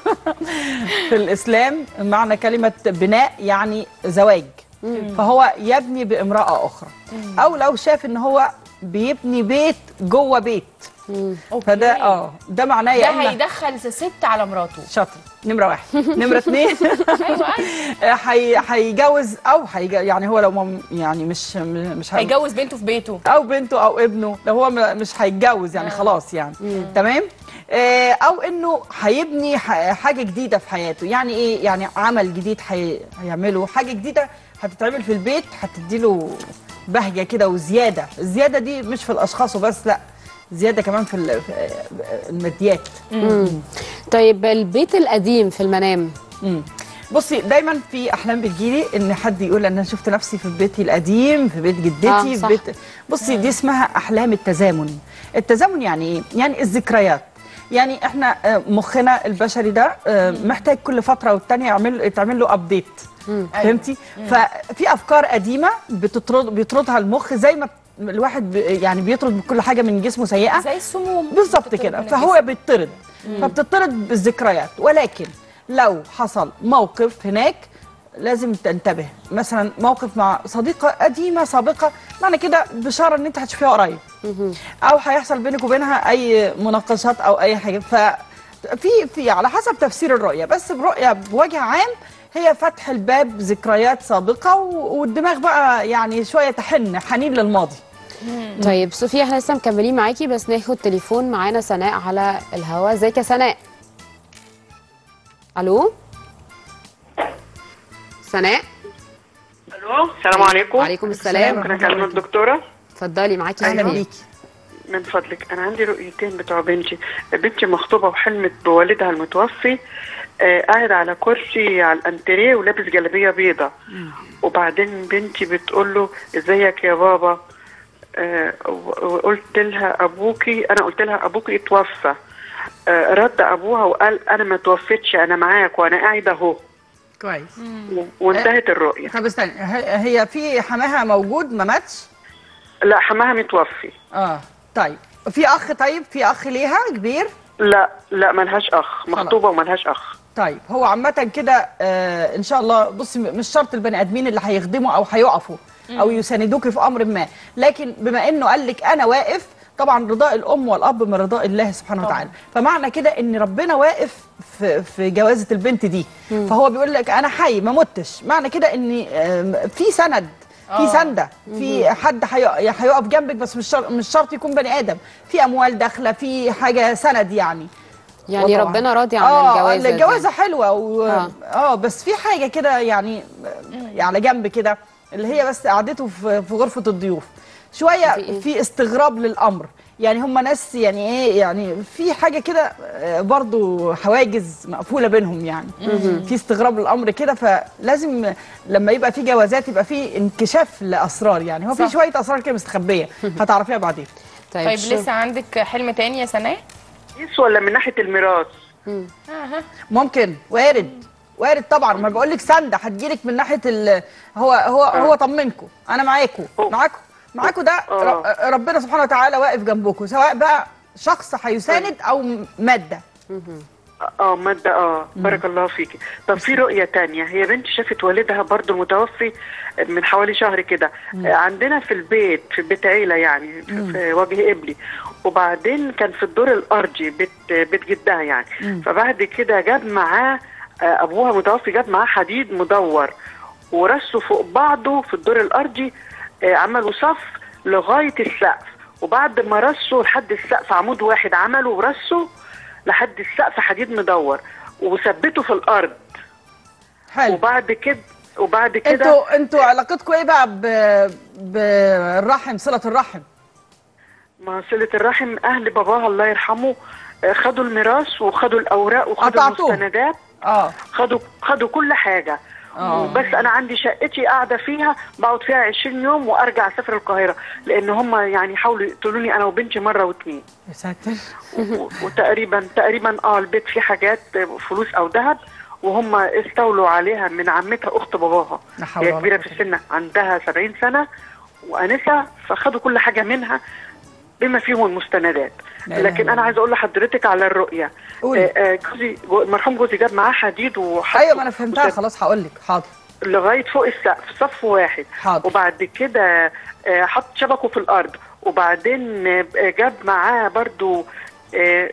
في الاسلام معنى كلمه بناء يعني زواج فهو يبني بامراه اخرى او لو شاف ان هو بيبني بيت جوه بيت فده اه ده معناه يا ده اما هيدخل ست على مراته شاطر نمره واحد نمره اثنين هي هيجوز او هيج... يعني هو لو ما يعني مش مش هي- هيجوز بنته في بيته او بنته او ابنه لو هو م- مش هيتجوز يعني خلاص يعني تمام آه، او انه هيبني ح- حاجه جديده في حياته يعني ايه يعني عمل جديد هي- هيعمله حاجه جديده هتتعمل في البيت هتديله بهجه كده وزياده الزياده دي مش في الاشخاص وبس لا زياده كمان في ال- في الماديات مم. طيب البيت القديم في المنام مم. بصي دايما في احلام بتجيلي ان حد يقول انا شفت نفسي في بيتي القديم في بيت جدتي آه، في صح. بيت بصي دي اسمها احلام التزامن التزامن يعني ايه يعني الذكريات يعني احنا آه، مخنا البشري ده آه، محتاج كل فتره والتانيه يعمل يتعمل له ابديت فهمتي ففي افكار قديمه بتطرد بيطردها المخ زي ما الواحد ب- يعني بيطرد من كل حاجه من جسمه سيئه زي السموم بالظبط كده من فهو الجسم. بيطرد فبتطرد بالذكريات ولكن لو حصل موقف هناك لازم تنتبه مثلا موقف مع صديقه قديمه سابقه معنى كده بشاره ان انت هتشوفيها قريب او هيحصل بينك وبينها اي مناقشات او اي حاجه ففي في على حسب تفسير الرؤيه بس برؤيه بوجه عام هي فتح الباب ذكريات سابقه و- والدماغ بقى يعني شويه تحن حنين للماضي طيب صوفيا احنا لسه مكملين معاكي بس ناخد تليفون معانا سناء على الهوا ازيك يا سناء الو سناء الو السلام عليكم وعليكم السلام ممكن اكلم الدكتوره اتفضلي معاكي أهلا سؤال. بيكي. من فضلك انا عندي رؤيتين بتوع بنتي بنتي مخطوبه وحلمت بوالدها المتوفي آه قاعد على كرسي على الانتريه ولابس جلابيه بيضة وبعدين بنتي بتقول له ازيك يا بابا آه و- وقلت لها ابوكي انا قلت لها ابوكي اتوفى آه رد ابوها وقال انا ما توفيتش انا معاك وانا قاعده اهو كويس و- وانتهت الرؤيه طب استني ه- هي في حماها موجود ما ماتش لا حماها متوفي اه طيب في اخ طيب في اخ ليها كبير لا لا ملهاش اخ مخطوبه وملهاش اخ طيب هو عامة كده آه ان شاء الله بصي م- مش شرط البني ادمين اللي هيخدموا او هيقفوا او مم. يساندوك في امر ما لكن بما انه قال لك انا واقف طبعا رضاء الام والاب من رضاء الله سبحانه وتعالى فمعنى كده ان ربنا واقف في, في جوازه البنت دي مم. فهو بيقول لك انا حي ما متش معنى كده ان آم، في سند في آه. سنده في مهم. حد هي- هيقف جنبك بس مش شرط مش شرط يكون بني ادم في اموال داخله في حاجه سند يعني يعني وطبعاً. ربنا راضي عن آه الجوازة دي. الجوازه حلوه و... آه. اه. اه بس في حاجه كده يعني على جنب كده اللي هي بس قعدته في في غرفه الضيوف شويه في استغراب للامر يعني هم ناس يعني ايه يعني في حاجه كده آه، برضو حواجز مقفوله بينهم يعني مهم. في استغراب للامر كده فلازم لما يبقى في جوازات يبقى في انكشاف لاسرار يعني هو في صح. شويه اسرار كده مستخبيه هتعرفيها بعدين طيب, لسه عندك حلم تاني يا سناء كويس ولا من ناحيه الميراث اها ممكن وارد وارد طبعا ما بقول لك سنده هتجيلك من ناحيه ال هو هو هو طمنكم انا معاكم معاكم معاكم ده ر- ربنا سبحانه وتعالى واقف جنبكم سواء بقى شخص هيساند او م- ماده اه مادة اه بارك الله فيكي طب في رؤية تانية هي بنتي شافت والدها برضو متوفي من حوالي شهر كده آه، عندنا في البيت في بيت عيلة يعني في, في وجه قبلي وبعدين كان في الدور الأرضي بيت بيت جدها يعني مم. فبعد كده جاب معاه آه، أبوها متوفي جاب معاه حديد مدور ورصوا فوق بعضه في الدور الأرضي آه، عملوا صف لغاية السقف وبعد ما رصوا لحد السقف عمود واحد عملوا ورصوا لحد السقف حديد مدور وثبته في الارض حلو وبعد كده وبعد كده انتوا انتوا علاقتكم ايه بقى ب- بالرحم صله الرحم ما صلة الرحم اهل باباها الله يرحمه آه، خدوا الميراث وخدوا الاوراق وخدوا قطعتوه. المستندات اه خدوا خدوا كل حاجه آه. بس انا عندي شقتي قاعده فيها بقعد فيها 20 يوم وارجع اسافر القاهره لان هم يعني حاولوا يقتلوني انا وبنتي مره واتنين يا ساتر و- وتقريبا تقريبا اه البيت فيه حاجات فلوس او ذهب وهم استولوا عليها من عمتها اخت باباها لا حول هي ولا كبيره في السن عندها 70 سنه وانسه فخدوا كل حاجه منها بما فيهم المستندات لا إله لكن إلا انا عايزه اقول لحضرتك على الرؤيه قولي. آه، آه، جوزي جو- المرحوم جوزي جاب معاه حديد وحطه ايوه ما انا فهمتها خلاص هقول لك حاضر لغايه فوق السقف صف واحد حاضر. وبعد كده آه، حط شبكه في الارض وبعدين آه، جاب معاه برضو آه،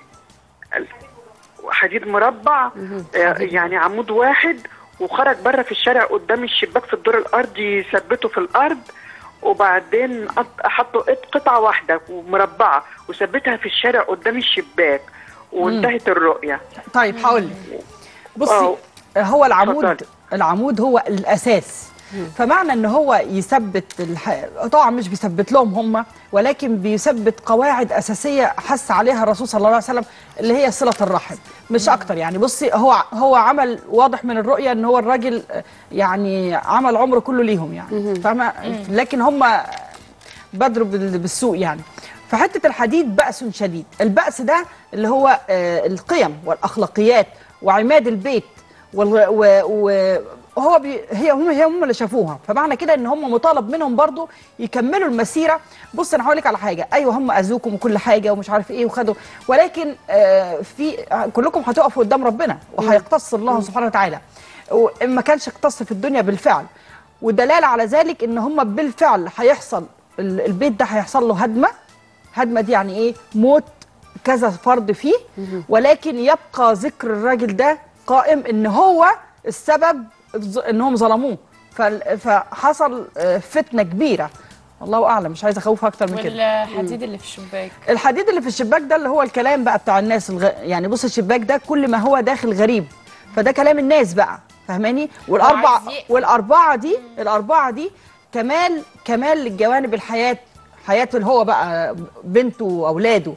حديد مربع آه، يعني عمود واحد وخرج بره في الشارع قدام الشباك في الدور الارضي ثبته في الارض وبعدين قط- حطوا قط- قطعه واحده مربعه وثبتها في الشارع قدام الشباك وانتهت الرؤيه طيب هقول لك بصي هو العمود العمود هو الاساس فمعنى ان هو يثبت الح... طبعا مش بيثبت لهم هم ولكن بيثبت قواعد اساسيه حث عليها الرسول صلى الله عليه وسلم اللي هي صله الرحم مش اكتر يعني بصي هو هو عمل واضح من الرؤيه ان هو الراجل آه، يعني عمل عمره كله ليهم يعني فاهمه لكن هم بدروا بال- بالسوق يعني فحته الحديد بأس شديد البأس ده اللي هو آه، القيم والأخلاقيات وعماد البيت وال- و- و- وهو بي هي هم هي هم اللي شافوها فمعنى كده ان هم مطالب منهم برضو يكملوا المسيره بص انا هقول لك على حاجه ايوه هم اذوكم وكل حاجه ومش عارف ايه وخدوا ولكن آه في كلكم هتقفوا قدام ربنا وهيقتص الله سبحانه وتعالى وإن ما كانش اقتص في الدنيا بالفعل ودلاله على ذلك ان هم بالفعل هيحصل ال- البيت ده هيحصل له هدمه هدمه دي يعني ايه موت كذا فرد فيه ولكن يبقى ذكر الراجل ده قائم ان هو السبب ظ- انهم ظلموه فال- فحصل آه، فتنه كبيره الله اعلم مش عايزه اخوف اكتر من كده والحديد اللي في الشباك الحديد اللي في الشباك ده اللي هو الكلام بقى بتاع الناس الغ... يعني بص الشباك ده كل ما هو داخل غريب فده كلام الناس بقى فاهماني والاربعه وعايز يقفل. والاربعه دي الاربعه دي كمال كمال للجوانب الحياه حياته اللي هو بقى بنته واولاده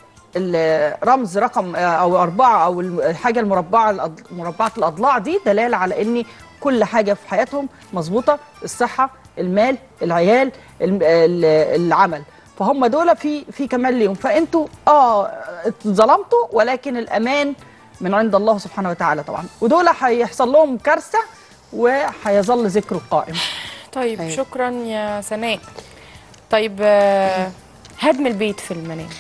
الرمز رقم او اربعه او الحاجه المربعه الأض- مربعه الاضلاع دي دلاله على ان كل حاجه في حياتهم مظبوطه الصحه المال العيال الم- ال- العمل فهم دول في في كمال ليهم فانتوا اه اتظلمتوا ولكن الامان من عند الله سبحانه وتعالى طبعا ودول هيحصل لهم كارثه وهيظل ذكره قائم طيب, طيب شكرا يا سناء طيب آه، هدم البيت في المنام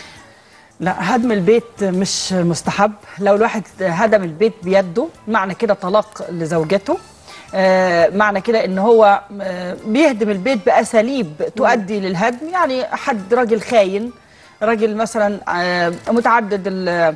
لا هدم البيت مش مستحب لو الواحد هدم البيت بيده معنى كده طلاق لزوجته آه، معنى كده ان هو آه، بيهدم البيت باساليب تؤدي للهدم يعني حد راجل خاين راجل مثلا آه، متعدد ال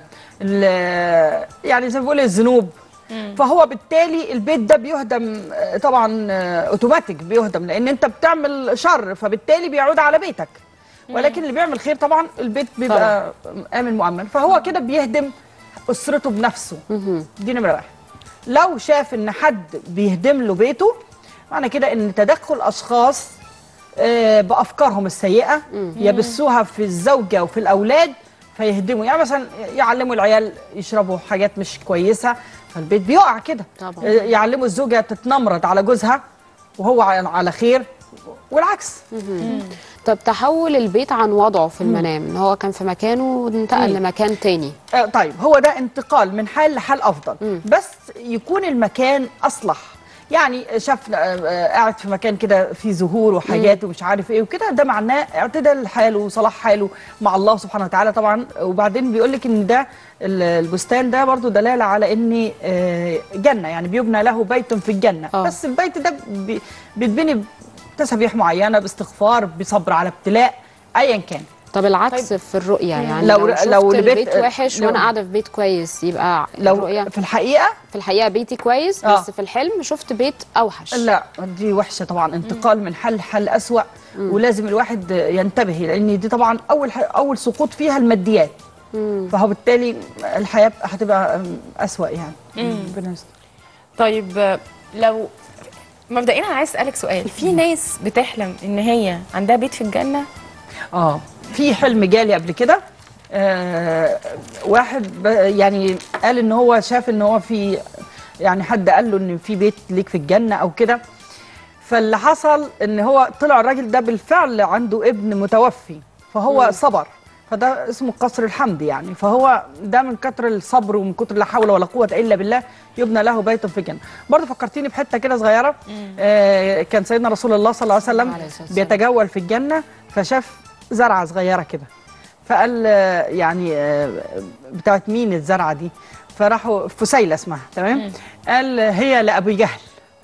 ال- يعني زي ما بيقول الذنوب فهو بالتالي البيت ده بيهدم آه، طبعا آه، اوتوماتيك بيهدم لان انت بتعمل شر فبالتالي بيعود على بيتك ولكن اللي بيعمل خير طبعا البيت بيبقى امن مؤمن فهو كده بيهدم اسرته بنفسه دي نمره واحد لو شاف ان حد بيهدم له بيته معنى كده ان تدخل اشخاص آه، بافكارهم السيئه يبثوها في الزوجه وفي الاولاد فيهدموا يعني مثلا يعلموا العيال يشربوا حاجات مش كويسه فالبيت بيقع كده طبعا. آه، يعلموا الزوجه تتنمرد على جوزها وهو على على خير والعكس طب تحول البيت عن وضعه في المنام ان هو كان في مكانه وانتقل مم. لمكان تاني آه، طيب هو ده انتقال من حال لحال افضل بس يكون المكان اصلح يعني شاف آه، آه، قاعد في مكان كده فيه زهور وحاجات ومش عارف ايه وكده ده معناه اعتدال حاله وصلاح حاله مع الله سبحانه وتعالى طبعا وبعدين بيقول لك ان ده ال- البستان ده برضو دلاله على ان آه، جنه يعني بيبنى له بيت في الجنه آه. بس البيت ده بي- بيتبني بتسابيح معينه باستغفار بصبر على ابتلاء ايا كان طب العكس طيب. في الرؤيه يعني لو- لو, لو شفت لو البيت البيت- وحش لو- وانا قاعده في بيت كويس يبقى لو الرؤيه في الحقيقه في الحقيقه بيتي كويس آه. بس في الحلم شفت بيت اوحش لا دي وحشه طبعا انتقال من حل حل اسوا ولازم الواحد ينتبه لان دي طبعا اول ح- اول سقوط فيها الماديات فهو بالتالي الحياه هتبقى اسوا يعني مم. ربنا يستر. طيب آه، لو مبدئيا انا عايز اسالك سؤال في ناس بتحلم ان هي عندها بيت في الجنه اه في حلم جالي قبل كده آه واحد ب- يعني قال ان هو شاف ان هو في يعني حد قال له ان في بيت ليك في الجنه او كده فاللي حصل ان هو طلع الراجل ده بالفعل عنده ابن متوفي فهو مم. صبر فده اسمه قصر الحمد يعني فهو ده من كتر الصبر ومن كتر لا حول ولا قوه الا بالله يبنى له بيت في الجنه برضه فكرتيني بحته كده صغيره آه كان سيدنا رسول الله صلى الله عليه وسلم عليه الصلاة والسلام. بيتجول في الجنه فشاف زرعه صغيره كده فقال آه، يعني آه، بتاعت مين الزرعه دي فراحوا فسيله اسمها تمام قال هي لابي جهل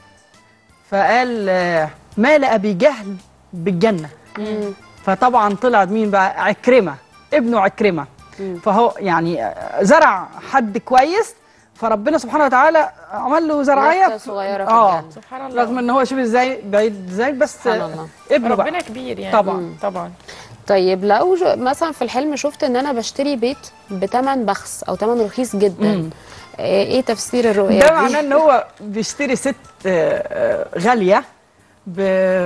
فقال آه، ما لابي جهل بالجنه فطبعا طلع مين بقى عكرمه ابنه عكرمه فهو يعني آه، زرع حد كويس فربنا سبحانه وتعالى عمل له زرعيه نبتة صغيرة في اه الجنة. سبحان الله. رغم ان هو شوف ازاي بعيد ازاي بس سبحان الله. ابنه بقى ربنا كبير يعني طبعا طبعا طيب لو ج- مثلا في الحلم شفت ان انا بشتري بيت بثمن بخس او ثمن رخيص جدا مم. ايه إيه تفسير الرؤيه ده دي؟ معناه ان هو بيشتري ست آه، آه، غاليه ب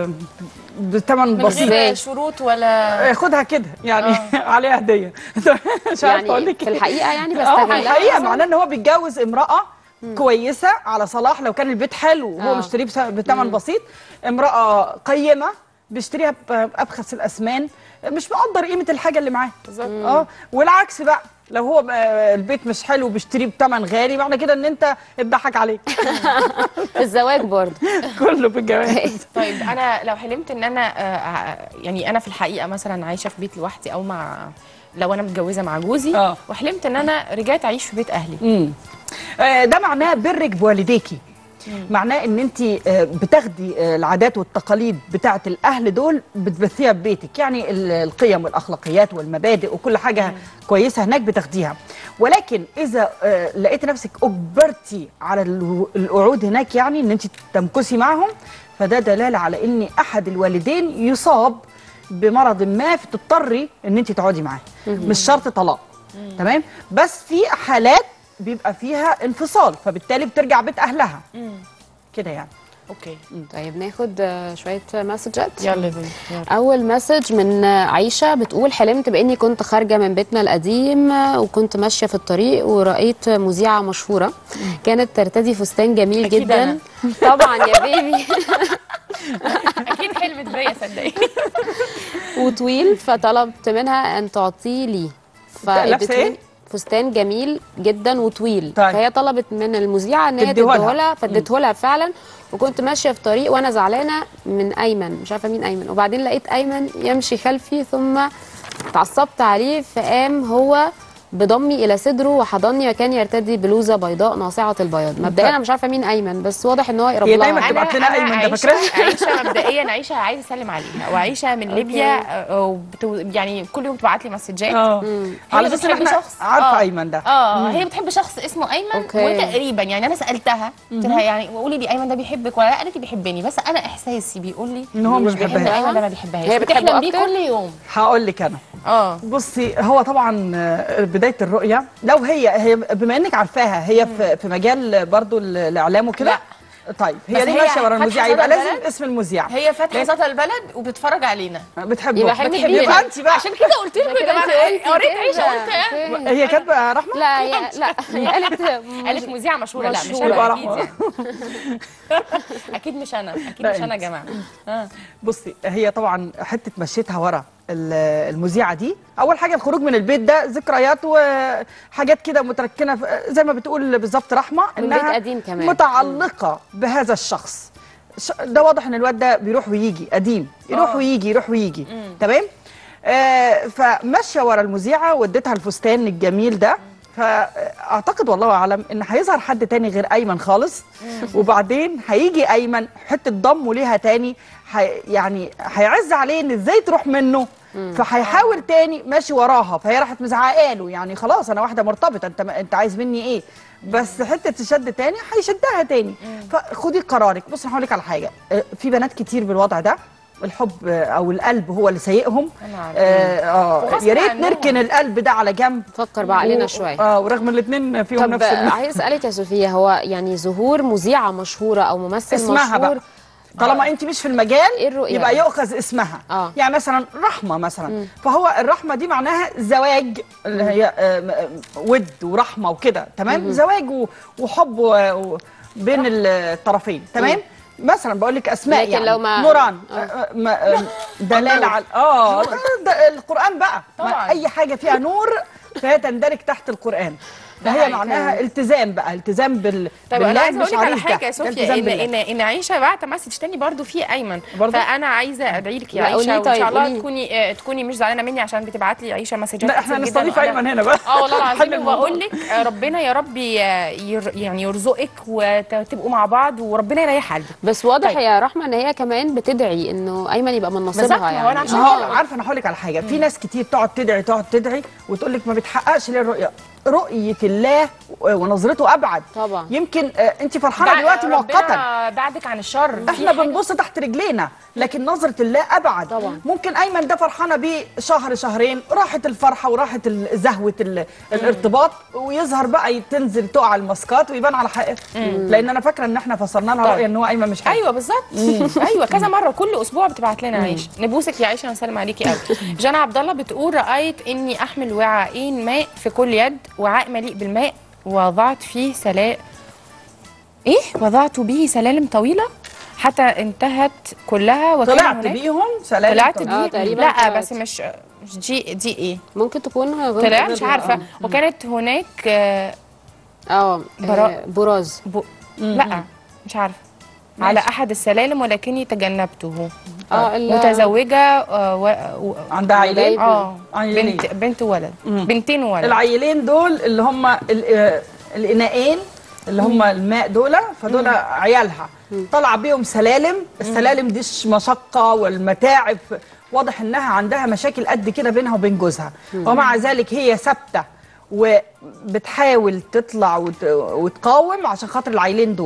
بثمن من بسيط غير شروط ولا ياخدها كده يعني عليها هديه مش عارفه يعني اقول لك في إيه. الحقيقة يعني اه بستغلها في الحقيقه مثلاً؟ معناه ان هو بيتجوز امراه كويسه على صلاح لو كان البيت حلو وهو آه. مشتريه بس- بثمن بسيط امراه قيمه بيشتريها ب- بابخس الاثمان مش مقدر قيمه الحاجه اللي معاه بالظبط. اه والعكس بقى لو هو آه، البيت مش حلو وبيشتريه بثمن غالي معنى كده ان انت اتضحك عليك في الزواج برضه كله في الجواز طيب انا لو حلمت ان انا آه، ع- يعني انا في الحقيقه مثلا عايشه في بيت لوحدي او مع لو انا متجوزه مع جوزي آه. وحلمت ان انا رجعت اعيش في بيت اهلي امم آه، ده معناه برك بوالديكي معناه ان انت آه، بتاخدي آه، العادات والتقاليد بتاعه الاهل دول بتبثيها ببيتك يعني ال- القيم والاخلاقيات والمبادئ وكل حاجه كويسه هناك بتاخديها ولكن اذا آه، لقيتي نفسك اجبرتي على الو- القعود هناك يعني ان انت تمكثي معهم فده دلاله على ان احد الوالدين يصاب بمرض ما فتضطري ان انت تقعدي معاه مهم. مش شرط طلاق تمام بس في حالات بيبقى فيها انفصال فبالتالي بترجع بيت اهلها كده يعني اوكي طيب ناخد آه، شويه مسجات يلا يا بنت يلا. اول مسج من آه، عيشه بتقول حلمت باني كنت خارجه من بيتنا القديم آه، وكنت ماشيه في الطريق ورأيت مذيعه مشهوره كانت ترتدي فستان جميل أكيد جدا أنا. طبعا يا بيبي اكيد حلمت بيا صدقي وطويل فطلبت منها ان تعطيه لي لابسة إيه؟ فادتني فستان جميل جدا وطويل طيب. فهي طلبت من المذيعه ان هي تديهولها. تديهولها فاديتهولها فعلا وكنت ماشيه في طريق وانا زعلانه من ايمن مش عارفه مين ايمن وبعدين لقيت ايمن يمشي خلفي ثم اتعصبت عليه فقام هو بضمي الى صدره وحضني وكان يرتدي بلوزه بيضاء ناصعه البياض مبدئيا انا مش عارفه مين ايمن بس واضح ان هو يقرب هي لها دايما تبعت لنا ايمن ده عايشه فاكراه عايشه مبدئيا عايشه عايزه اسلم عليها وعايشه من أوكي. ليبيا آه، وبتو يعني كل يوم بتبعت لي مسجات اه هي على اساس ان بتحب احنا شخص عارفه آه. ايمن ده اه مم. هي بتحب شخص اسمه ايمن أوكي. وتقريبا يعني انا سالتها قلت لها مهم. يعني قولي لي ايمن ده بيحبك ولا لا قالت لي بيحبني بس انا احساسي بيقول لي إن هو مش بيحب بيحبها. ايمن ده ما بيحبهاش هي بتحبه بتحلم بيه أكتر؟ كل يوم هقول لك انا اه بصي هو طبعا آه، بدايه الرؤيه لو هي هي بما انك عارفاها هي في في مجال برضو ال- الاعلام وكده طيب بس هي دي هي ماشيه ورا فاتحة المذيع صدى يبقى لازم البلد؟ اسم المذيع هي فاتحه صوت البلد وبتتفرج علينا بتحبه يبقى حلمت بتحبه. بيه. يبقى انت بقى عشان كده قلت لكم يا جماعه قريت عيشه قلت إيه؟ هي كاتبه رحمه لا هي لا هي قالت قالت مذيعه مشهوره لا مش مشهورة. انا يبقى اكيد رحمة. يعني. اكيد مش انا اكيد لا مش انا يا أنت. جماعه اه بصي هي طبعا حته مشيتها ورا ال- المذيعه دي اول حاجه الخروج من البيت ده ذكريات وحاجات كده متركنه في- زي ما بتقول بالظبط رحمه من بيت قديم كمان. متعلقه بهذا الشخص ش- ده واضح ان الواد ده بيروح ويجي قديم يروح آه. ويجي يروح ويجي تمام آه فماشيه ورا المذيعه واديتها الفستان الجميل ده فاعتقد والله اعلم ان هيظهر حد تاني غير ايمن خالص وبعدين هيجي ايمن حته ضمه ليها تاني حي يعني هيعز عليه ان ازاي تروح منه فهيحاول تاني ماشي وراها فهي راحت مزعقه له يعني خلاص انا واحده مرتبطه انت انت عايز مني ايه بس حته شد تاني هيشدها تاني فخدي قرارك بص انا هقول لك على حاجه آه، في بنات كتير بالوضع ده الحب آه، او القلب هو اللي سايقهم أنا عارفة. اه, آه وغصب يا ريت عنهم. نركن القلب ده على جنب فكر بعقلنا و- شويه اه ورغم الاثنين فيهم طب نفس ال- عايز اسالك يا صوفيا هو يعني ظهور مذيعه مشهوره او ممثل اسمها مشهور بقى طالما انت مش في المجال إيه الرؤية يبقى بقى؟ يؤخذ اسمها آه. يعني مثلا رحمه مثلا فهو الرحمه دي معناها زواج اللي هي آه، م- آه، ود ورحمه وكده تمام زواج و- وحب و- و- بين الطرفين تمام مثلا بقول لك اسماء لكن يعني لو ما- نوران آه. آه، ما- آه، دلاله على اه ده- ده القران بقى ما طبعاً. اي حاجه فيها نور فهي تندرج تحت القران ده هي حقيقي. معناها التزام بقى التزام بال طيب بالله انا عايزه مش اقول لك على عريس ده. حاجه يا ده صوفيا التزام ان بالله. ان ان عيشه بعت مسج تاني برضو في ايمن برضو؟ فانا عايزه ادعي لك يا لا، عيشه قولي وان طيب، شاء الله قولي. تكوني آه، تكوني مش زعلانه مني عشان بتبعت لي عيشه مسجات لا احنا كتير جداً نستضيف وأنا- ايمن هنا بقى اه والله حل العظيم الموضوع. وبقول لك آه، ربنا يا رب ي- ير يعني يرزقك وتبقوا مع بعض وربنا يريح قلبك بس واضح طيب. يا رحمه ان هي كمان بتدعي انه ايمن يبقى من بالظبط، نصيبها ما هو يعني أنا عشان اه كده. عارفه انا هقول لك على حاجه في ناس كتير تقعد تدعي تقعد تدعي وتقول لك ما بتحققش ليه الرؤيه رؤيه الله ونظرته ابعد طبعا يمكن آه، انت فرحانه دع- دلوقتي مؤقتا ربنا بعدك عن الشر احنا بنبص تحت رجلينا لكن نظره الله ابعد طبعا. ممكن ايمن ده فرحانه بيه شهر شهرين راحت الفرحه وراحت ال- زهوه ال- الارتباط ويظهر بقى تنزل تقع الماسكات ويبان على حقيقته لان انا فاكره ان احنا فسرنا لها طيب. رؤيه ان هو ايمن مش حلو ايوه بالظبط ايوه كذا مره كل اسبوع بتبعت لنا عيشه نبوسك يا عيشه نسلم عليكي قوي جانا عبد الله بتقول رايت اني احمل وعاءين ماء في كل يد وعاء مليء بالماء وضعت فيه سلا ايه وضعت به سلالم طويله حتى انتهت كلها وكان طلعت هناك- بيهم سلالم طلعت طويلة. آه، بيه تقريباً لا طلعت. بس مش مش دي دي ايه ممكن تكون غير طلع غير- مش عارفه آه. وكانت هناك آه، اه براء. آه، براز ب... لا مش عارفه على احد السلالم ولكني تجنبته اه ال- متزوجه آه، و... و... عندها عيلين اه عيلين. بنت بنت وولد بنتين وولد العيلين دول اللي هم ال- آه، الاناءين اللي هم الماء دول فدول عيالها طلع بيهم سلالم السلالم دي مشقه والمتاعب واضح انها عندها مشاكل قد كده بينها وبين جوزها ومع ذلك هي ثابته وبتحاول تطلع وت- وتقاوم عشان خاطر العيلين دول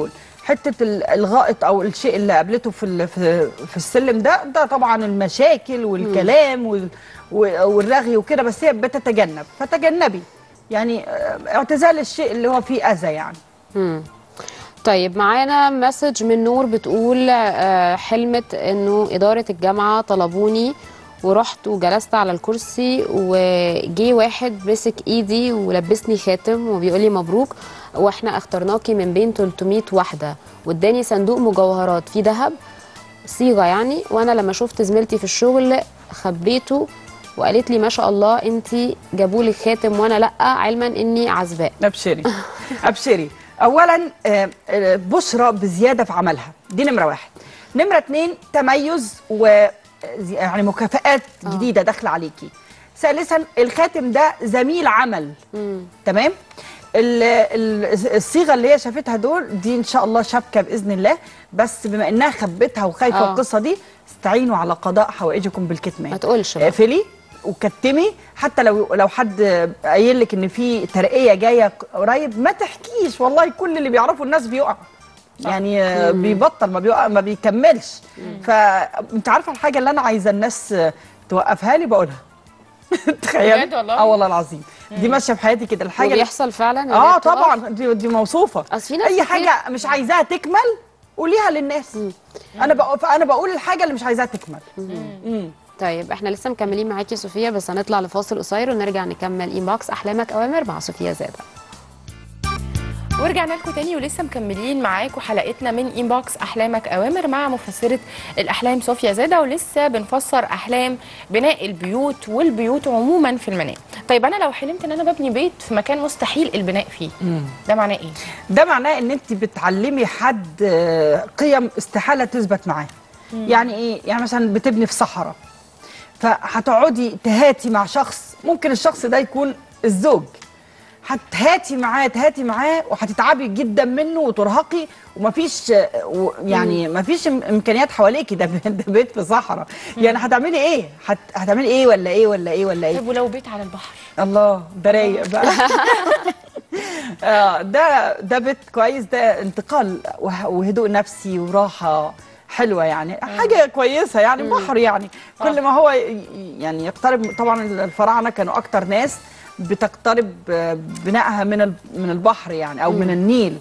حته ال- الغائط او الشيء اللي قابلته في ال- في في السلم ده ده طبعا المشاكل والكلام وال- و- والرغي وكده بس هي بتتجنب فتجنبي يعني آه، اعتزال الشيء اللي هو فيه اذى يعني مم. طيب معانا مسج من نور بتقول آه، حلمت انه اداره الجامعه طلبوني ورحت وجلست على الكرسي وجي واحد مسك ايدي ولبسني خاتم وبيقول لي مبروك واحنا اخترناكي من بين 300 واحده واداني صندوق مجوهرات فيه ذهب صيغه يعني وانا لما شفت زميلتي في الشغل خبيته وقالت لي ما شاء الله انت جابوا لي خاتم وانا لا علما اني عزباء ابشري ابشري اولا آه، آه، بشرى بزياده في عملها دي نمره واحد نمره اتنين تميز و يعني مكافآت جديده داخله عليكي ثالثا الخاتم ده زميل عمل تمام ال- ال- الصيغه اللي هي شافتها دول دي ان شاء الله شبكه باذن الله بس بما انها خبتها وخايفه آه. القصه دي استعينوا على قضاء حوائجكم بالكتمان ما تقولش اقفلي وكتمي حتى لو لو حد قايل لك ان في ترقيه جايه قريب ما تحكيش والله كل اللي بيعرفوا الناس بيقع يعني آه، مم. بيبطل ما بيقع ما بيكملش فانت عارفه الحاجه اللي انا عايزه الناس آه، توقفها لي بقولها تخيلي بجد والله؟ اه والله العظيم دي ماشيه في حياتي كده الحاجه اللي- وبيحصل فعلا إن هي اه بتقف؟ طبعا دي, دي موصوفه أصل في ناس اي كتير- حاجه مش عايزاها تكمل قوليها للناس انا بقول انا بقول الحاجه اللي مش عايزاها تكمل مم. طيب احنا لسه مكملين معاكي صوفيا بس هنطلع لفاصل قصير ونرجع نكمل انبوكس احلامك اوامر مع صوفيا زاده ورجعنا لكم تاني ولسه مكملين معاكم حلقتنا من انبوكس احلامك اوامر مع مفسره الاحلام صوفيا زاده ولسه بنفسر احلام بناء البيوت والبيوت عموما في المنام طيب انا لو حلمت ان انا ببني بيت في مكان مستحيل البناء فيه ده معناه ايه ده معناه ان انت بتعلمي حد آه، قيم استحاله تثبت معاه مم. يعني ايه يعني مثلا بتبني في صحراء فهتقعدي تهاتي مع شخص ممكن الشخص ده يكون الزوج هتهاتي معاه تهاتي معاه وهتتعبي جدا منه وترهقي ومفيش آه، و- يعني مفيش إم- امكانيات حواليكي ده ده بيت في صحراء يعني هتعملي ايه هت هتعملي ايه ولا ايه ولا ايه ولا ايه طيب ولو بيت على البحر الله ده رايق بقى اه ده ده بيت كويس ده انتقال وه- وهدوء نفسي وراحه حلوه يعني حاجه كويسه يعني بحر يعني كل ما هو ي- يعني يقترب طبعا الفراعنه كانوا اكتر ناس بتقترب آه، بنائها من ال- من البحر يعني او من مم. النيل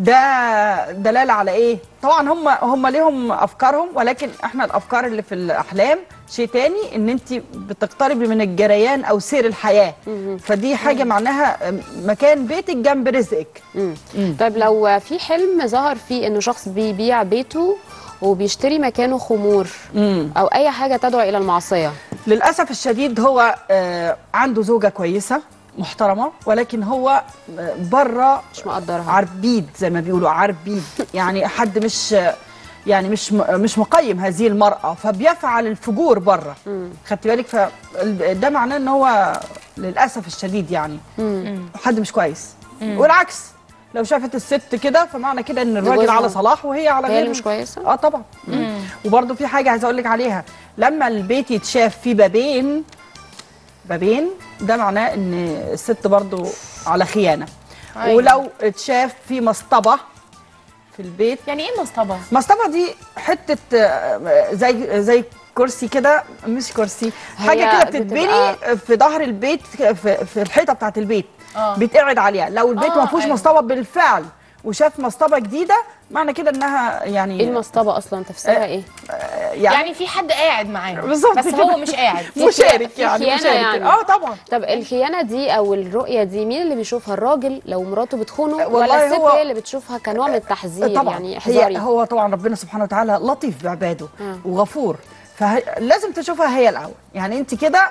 ده دلاله على ايه طبعا هم هم ليهم افكارهم ولكن احنا الافكار اللي في الاحلام شيء تاني ان انت بتقتربي من الجريان او سير الحياه فدي حاجه معناها مكان بيتك جنب رزقك طيب لو في حلم ظهر فيه انه شخص بيبيع بيته وبيشتري مكانه خمور او اي حاجه تدعو الى المعصيه للاسف الشديد هو آه، عنده زوجه كويسه محترمه ولكن هو آه، بره مش مقدرها عربيد زي ما بيقولوا عربيد يعني حد مش يعني مش م- مش مقيم هذه المراه فبيفعل الفجور بره خدت بالك فده معناه ان هو للاسف الشديد يعني حد مش كويس مم. والعكس لو شافت الست كده فمعنى كده ان الراجل جوزها. على صلاح وهي على هي غير اللي مش كويسه اه طبعا مم. وبرده في حاجه عايزه اقول لك عليها لما البيت يتشاف فيه بابين بابين ده معناه ان الست برضو على خيانه أيوة. ولو اتشاف في مصطبه في البيت يعني ايه مصطبه مصطبه دي حته آه، زي زي كرسي كده مش كرسي هي حاجه كده بتتبني بتبقى- في ظهر البيت في, في الحيطه بتاعت البيت آه. بيتقعد عليها لو البيت آه، ما فيهوش أيوة. مصطبه بالفعل وشاف مصطبه جديده معنى كده انها يعني ايه المصطبه اصلا تفسيرها ايه يعني, يعني في حد قاعد معاه بالظبط بس كده. هو مش قاعد في مشارك في يعني خيانة مشارك يعني. اه طبعا طب الخيانه دي او الرؤيه دي مين اللي بيشوفها الراجل لو مراته بتخونه والله ولا الست هو- هي اللي بتشوفها كنوع من التحذير طبعا يعني هي احذري هو طبعا ربنا سبحانه وتعالى لطيف بعباده آه. وغفور فلازم تشوفها هي الاول يعني انت كده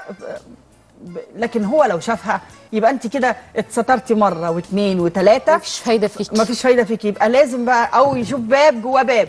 ب- لكن هو لو شافها يبقى انت كده اتسترتي مره واثنين وثلاثه مفيش فايده فيك مفيش فايده فيك يبقى لازم بقى او يشوف باب جوه باب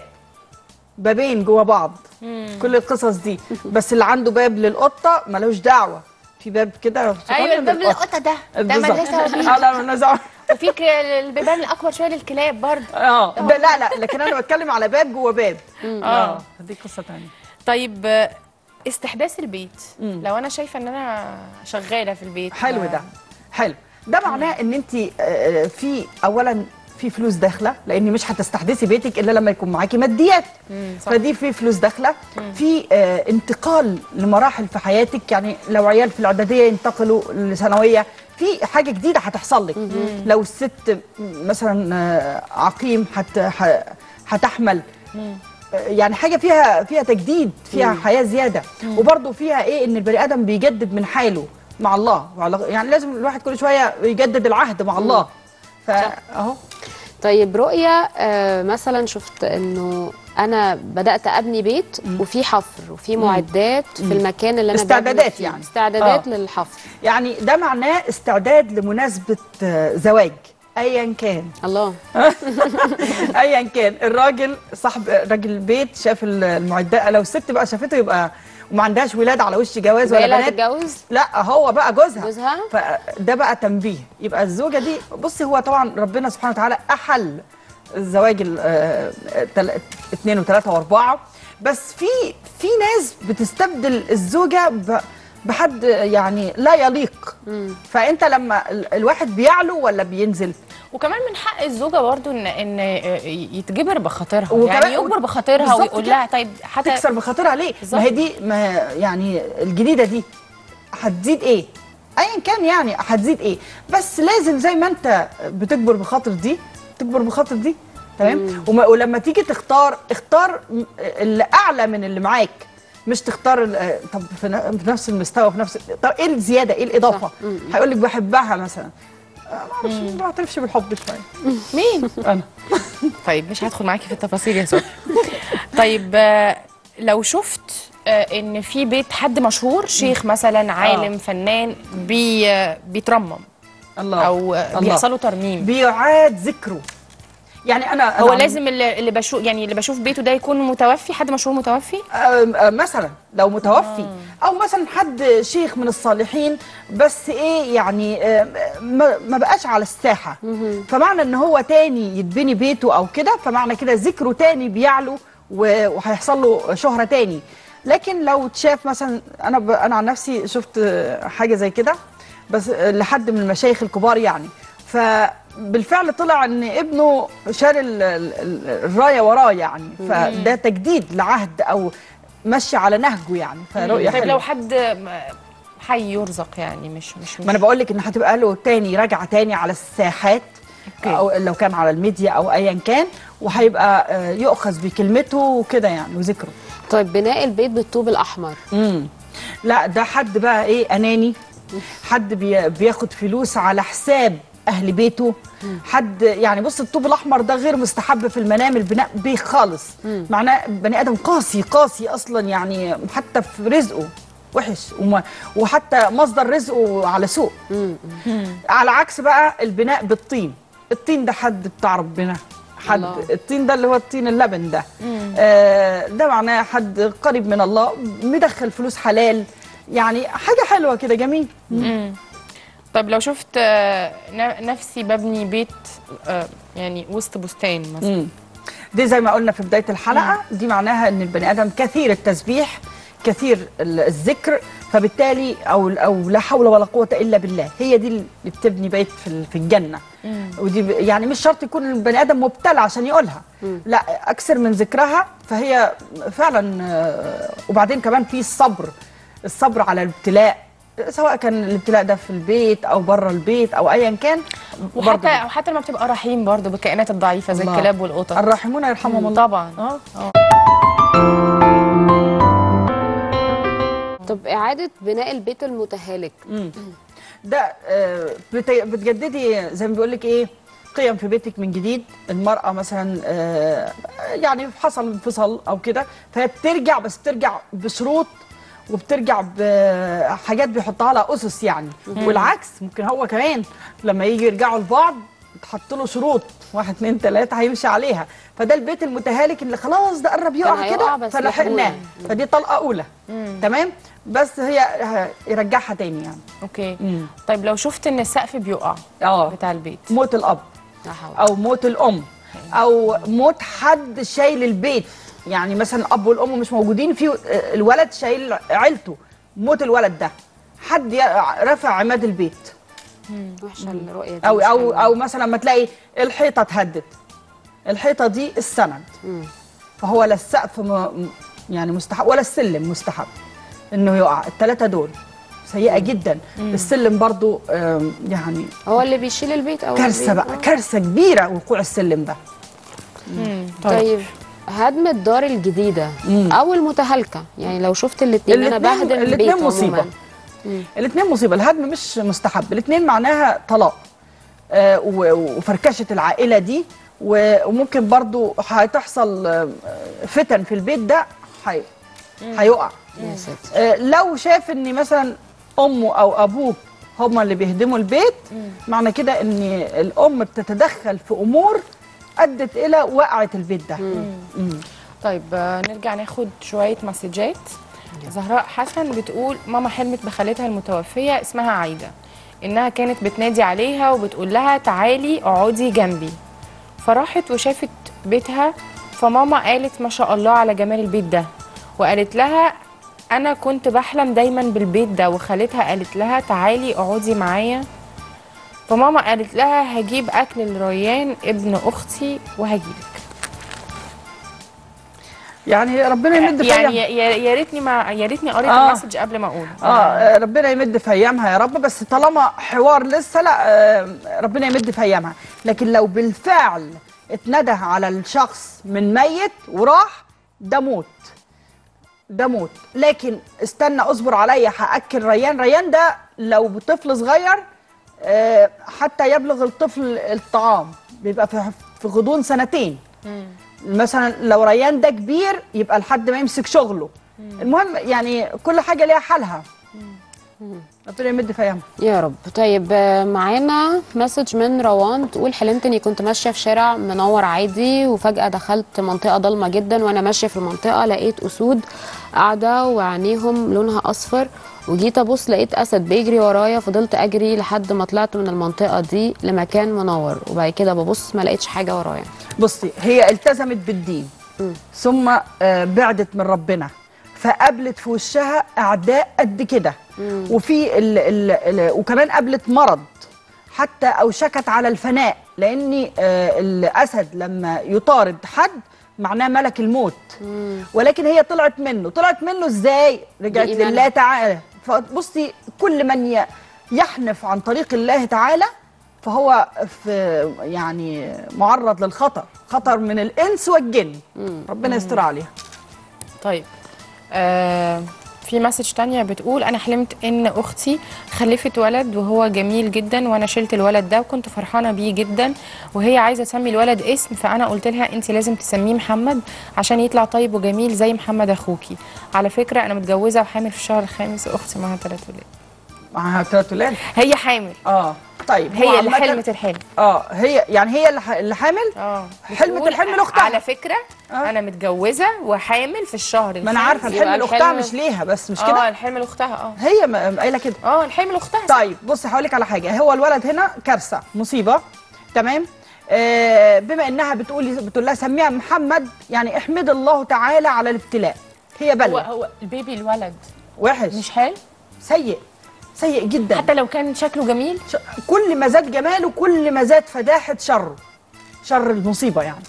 بابين جوه بعض كل القصص دي بس اللي عنده باب للقطه ملوش دعوه في باب كده ايوه الباب للقطه ده ده بالظبط. ملهاش دعوه اه بيه لا مالناش دعوه وفي ك- البيبان الاكبر شويه للكلاب برضه اه ده لا لا لكن انا بتكلم على باب جوه باب اه دي قصه ثانيه طيب آه، استحداث البيت لو انا شايفه ان انا شغاله في البيت حلو ف- ده حلو ده معناه ان انت في اولا في فلوس داخله لان مش هتستحدثي بيتك الا لما يكون معاكي ماديات صح. فدي في فلوس داخله في آه انتقال لمراحل في حياتك يعني لو عيال في الاعداديه ينتقلوا لثانويه في حاجه جديده هتحصل لك لو الست مثلا آه، عقيم هت ه- هتحمل يعني حاجه فيها فيها تجديد فيها مم. حياه زياده مم. وبرده فيها ايه ان البني ادم بيجدد من حاله مع الله وعلى- يعني لازم الواحد كل شويه يجدد العهد مع الله فاهو طيب رؤية آه، مثلا شفت انه انا بدات ابني بيت وفي حفر وفي مم. معدات في مم. المكان اللي انا استعدادات ببني فيه. يعني. استعدادات آه. للحفر يعني ده معناه استعداد لمناسبه آه، زواج ايا كان الله ايا كان الراجل صاحب راجل البيت شاف المعدات لو الست بقى شافته يبقى وما عندهاش ولاد على وش جواز وهي ولا اللي بنات هتتجوز؟ لا هو بقى جوزها جوزها فده بقى تنبيه يبقى الزوجه دي بصي هو طبعا ربنا سبحانه وتعالى احل الزواج ال- آه، تل- اثنين وثلاثه واربعه بس في في ناس بتستبدل الزوجه ب- بحد يعني لا يليق فانت لما ال- الواحد بيعلو ولا بينزل وكمان من حق الزوجه برضو ان ان يتجبر بخاطرها وكمان- يعني يجبر بخاطرها بالظبط ويقول كده. لها طيب حتى تكسر بخاطرها ليه؟ بالظبط. ما هي دي ما يعني الجديده دي هتزيد ايه؟ ايا كان يعني هتزيد ايه؟ بس لازم زي ما انت بتجبر بخاطر دي تجبر بخاطر دي تمام؟ وما ولما تيجي تختار اختار م- اللي اعلى من اللي معاك مش تختار ال- طب في ن- في نفس المستوى في نفس طب ايه الزياده؟ ايه الاضافه؟ هيقول لك بحبها مثلا آه، ما اعرفش ما بعترفش بالحب شويه مين؟ انا طيب مش هدخل معاكي في التفاصيل يا سوري طيب آه، لو شفت آه، ان في بيت حد مشهور شيخ مثلا عالم فنان بي آه، بيترمم الله او آه، الله. بيحصل له ترميم بيعاد ذكره يعني انا هو أنا عن- لازم اللي اللي بشوف يعني اللي بشوف بيته ده يكون متوفي حد مشهور متوفي آم، آم، مثلا لو متوفي او مثلا حد شيخ من الصالحين بس ايه يعني آم، ما ما بقاش على الساحه فمعنى ان هو تاني يتبني بيته او كده فمعنى كده ذكره تاني بيعلو و- وهيحصل له شهره تاني لكن لو تشاف مثلا انا ب... انا عن نفسي شفت آه، حاجه زي كده بس آه، لحد من المشايخ الكبار يعني فبالفعل طلع ان ابنه شال ال- ال- ال- الرايه وراه يعني فده تجديد لعهد او مشي على نهجه يعني فرؤيه طيب حلوة. لو حد م- حي يرزق يعني مش مش, مش ما انا بقول لك ان هتبقى له تاني رجعه تاني على الساحات او لو كان على الميديا او ايا كان وهيبقى آه، يؤخذ بكلمته وكده يعني وذكره طيب بناء البيت بالطوب الاحمر امم لا ده حد بقى ايه اناني حد بي بياخد فلوس على حساب اهل بيته حد يعني بص الطوب الاحمر ده غير مستحب في المنام البناء به خالص معناه بني ادم قاسي قاسي اصلا يعني حتى في رزقه وحش وما وحتى مصدر رزقه على سوء على عكس بقى البناء بالطين الطين ده حد بتاع ربنا حد الله. الطين ده اللي هو الطين اللبن ده آه ده معناه حد قريب من الله مدخل فلوس حلال يعني حاجه حلوه كده جميل مم. طيب لو شفت آه، ن- نفسي ببني بيت آه، يعني وسط بستان مثلا مم. دي زي ما قلنا في بدايه الحلقه دي معناها ان البني ادم كثير التسبيح كثير ال- الذكر فبالتالي او او لا حول ولا قوه الا بالله هي دي اللي بتبني بيت في ال- في الجنه ودي ب- يعني مش شرط يكون البني ادم مبتلى عشان يقولها لا اكثر من ذكرها فهي فعلا آه، وبعدين كمان في الصبر الصبر على الابتلاء سواء كان الابتلاء ده في البيت او بره البيت او ايا كان برضه وحتى وحتى لما بتبقى رحيم برضه بالكائنات الضعيفه زي الله. الكلاب والقطط الراحمون يرحمهم مم، الله طبعا اه طب اعاده بناء البيت المتهالك ده آه، بت- بتجددي زي ما بيقول لك ايه قيم في بيتك من جديد المرأة مثلا آه، يعني حصل انفصال أو كده فهي بترجع بس بترجع بشروط وبترجع بحاجات بيحطها لها أسس يعني مم. والعكس ممكن هو كمان لما يجي يرجعوا لبعض تحط له شروط واحد اتنين تلاته هيمشي عليها فده البيت المتهالك اللي خلاص ده قرب كان يقع هيقع كده بس فلحقناه لحقوه. فدي طلقه اولى مم. تمام بس هي ه- يرجعها تاني يعني اوكي مم. طيب لو شفت ان السقف بيقع اه بتاع البيت موت الاب او موت الام او موت حد شايل البيت يعني مثلا الاب والام مش موجودين في الولد شايل عيلته موت الولد ده حد ي- رفع عماد البيت وحشه الرؤيه دي او مش او حلوة. او مثلا ما تلاقي الحيطه اتهدت الحيطه دي السند فهو لا السقف م... يعني مستحب ولا السلم مستحب انه يقع الثلاثه دول سيئه جدا مم. السلم برضو آم، يعني هو اللي بيشيل البيت او كارثه البيت. بقى كارثه كبيره وقوع السلم ده طيب هدم الدار الجديده او المتهالكه يعني لو شفت الاثنين انا الاتنين- بهدم البيت الاتنين مصيبة. عموما الاثنين مصيبه الهدم مش مستحب الاثنين معناها طلاق آه، و- وفركشه العائله دي و- وممكن برضو هتحصل آه، فتن في البيت ده هي- هيقع يا ساتر آه، لو شاف ان مثلا امه او ابوه هما اللي بيهدموا البيت معنى كده ان الام بتتدخل في امور ادت الى وقعه البيت ده مم. طيب آه، نرجع ناخد شوية مسجات زهراء حسن بتقول ماما حلمت بخالتها المتوفية اسمها عايدة إنها كانت بتنادي عليها وبتقول لها تعالي اقعدي جنبي فراحت وشافت بيتها فماما قالت ما شاء الله على جمال البيت ده وقالت لها أنا كنت بحلم دايما بالبيت ده وخالتها قالت لها تعالي اقعدي معايا فماما قالت لها هجيب أكل لريان ابن أختي وهجيلك يعني ربنا يمد في يعني أيامها. يا يا- يا ريتني ما يا ريتني قريت آه. المسج قبل ما اقول اه ربنا يمد في ايامها يا رب بس طالما حوار لسه لا آه، ربنا يمد في ايامها لكن لو بالفعل اتنده على الشخص من ميت وراح ده موت ده موت لكن استنى اصبر عليا هاكل ريان ريان ده لو طفل صغير آه، حتى يبلغ الطفل الطعام بيبقى في في غضون سنتين مثلا لو ريان ده كبير يبقى لحد ما يمسك شغله المهم يعني كل حاجه ليها حالها ربنا يمد في ايامها يا رب طيب آه، معانا مسج من روان تقول حلمت اني كنت ماشيه في شارع منور عادي وفجاه دخلت منطقه ضلمه جدا وانا ماشيه في المنطقه لقيت اسود قاعده وعينيهم لونها اصفر وجيت ابص لقيت اسد بيجري ورايا فضلت اجري لحد ما طلعت من المنطقه دي لمكان منور وبعد كده ببص ما لقيتش حاجه ورايا بصي هي التزمت بالدين ثم آه، بعدت من ربنا فقابلت في وشها اعداء قد كده وفي ال ال ال وكمان قابلت مرض حتى اوشكت على الفناء لان آه، الاسد لما يطارد حد معناه ملك الموت ولكن هي طلعت منه طلعت منه ازاي رجعت بإيمانها. لله تعالى فبصي كل من ي- يحنف عن طريق الله تعالى فهو في يعني معرض للخطر خطر من الانس والجن ربنا يستر عليها طيب آه في مسج تانية بتقول أنا حلمت إن أختي خلفت ولد وهو جميل جدا وأنا شلت الولد ده وكنت فرحانة بيه جدا وهي عايزة تسمي الولد اسم فأنا قلت لها أنت لازم تسميه محمد عشان يطلع طيب وجميل زي محمد أخوكي على فكرة أنا متجوزة وحامل في الشهر الخامس وأختي معاها ثلاث ولاد معاها ثلاث ولاد هي حامل اه طيب هو هي اللي عامةً- حلمت الحلم اه هي يعني هي اللي ح- اللي حامل اه حلمت بتقول الحلم لاختها على فكرة آه. أنا متجوزة وحامل في الشهر ما انا عارفه الخامس. الحلم يبقى لاختها مش ليها بس مش اه كده الحلم لاختها اه هي م- قايله كده اه الحلم لاختها طيب بصي هقول لك على حاجه هو الولد هنا كارثه مصيبه تمام آه بما انها بتقول بتقول لها سميها محمد يعني احمد الله تعالى على الابتلاء هي هو بلوى هو البيبي الولد وحش مش حلو سيء سيء جدا حتى لو كان شكله جميل ش... كل ما زاد جماله كل ما زاد فداحه شره شر المصيبه يعني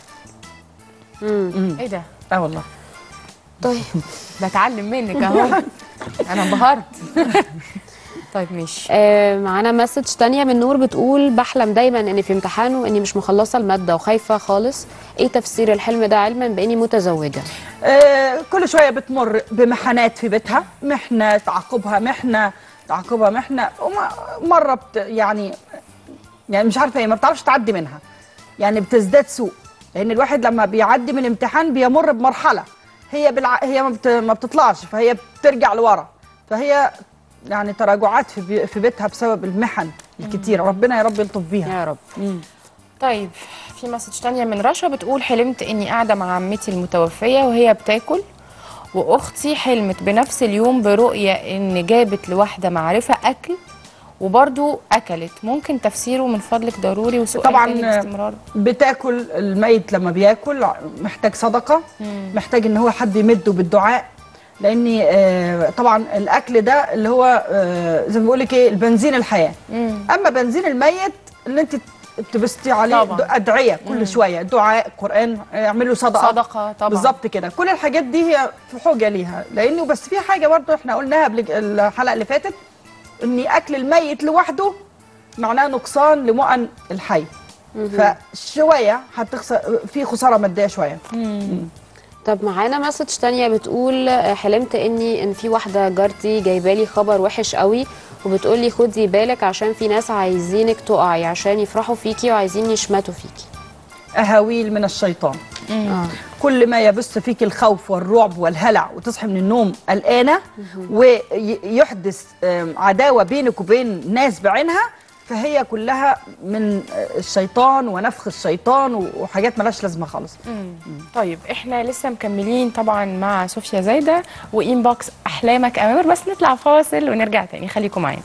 امم ايه ده اه والله طيب بتعلم منك اهو انا انبهرت طيب ماشي آه معانا مسج تانية من نور بتقول بحلم دايما اني في امتحان واني مش مخلصه الماده وخايفه خالص ايه تفسير الحلم ده علما باني متزوجه آه كل شويه بتمر بمحنات في بيتها محنه تعاقبها محنه تعاقبها محنه ومره بت يعني يعني مش عارفه ايه ما بتعرفش تعدي منها يعني بتزداد سوء لان الواحد لما بيعدي من الامتحان بيمر بمرحله هي بالع... هي ما, بت... ما بتطلعش فهي بترجع لورا فهي يعني تراجعات في, بي... في بيتها بسبب المحن الكتيره ربنا يا رب يلطف بيها يا رب طيب في مسج تانية من رشا بتقول حلمت اني قاعده مع عمتي المتوفيه وهي بتاكل واختي حلمت بنفس اليوم برؤيه ان جابت لواحده معرفه اكل وبرضو اكلت ممكن تفسيره من فضلك ضروري وسؤال طبعا تاني باستمرار بتاكل الميت لما بياكل محتاج صدقه مم. محتاج ان هو حد يمده بالدعاء لان آه، طبعا الاكل ده اللي هو آه، زي ما بقول لك ايه البنزين الحياه اما بنزين الميت اللي انت تبستي عليه طبعا. د- ادعيه كل مم. شويه دعاء قران آه، اعملوا صدقه صدقة طبعا. بالظبط كده كل الحاجات دي هي في حجه ليها لانه بس في حاجه برضو احنا قلناها قبل الحلقه اللي فاتت ان اكل الميت لوحده معناه نقصان لمؤن الحي فشويه هتخسر في خساره ماديه شويه طب معانا مسج تانية بتقول آه، حلمت اني ان في واحده جارتي جايبالي خبر وحش قوي وبتقول لي خدي بالك عشان في ناس عايزينك تقعي عشان يفرحوا فيكي وعايزين يشمتوا فيكي اهاويل من الشيطان آه. كل ما يبث فيك الخوف والرعب والهلع وتصحي من النوم قلقانه ويحدث آم، عداوه بينك وبين ناس بعينها فهي كلها من آه، الشيطان ونفخ الشيطان وحاجات ملهاش لازمه خالص طيب احنا لسه مكملين طبعا مع صوفيا زايده وانبوكس احلامك امامر بس نطلع فاصل ونرجع تاني خليكم معانا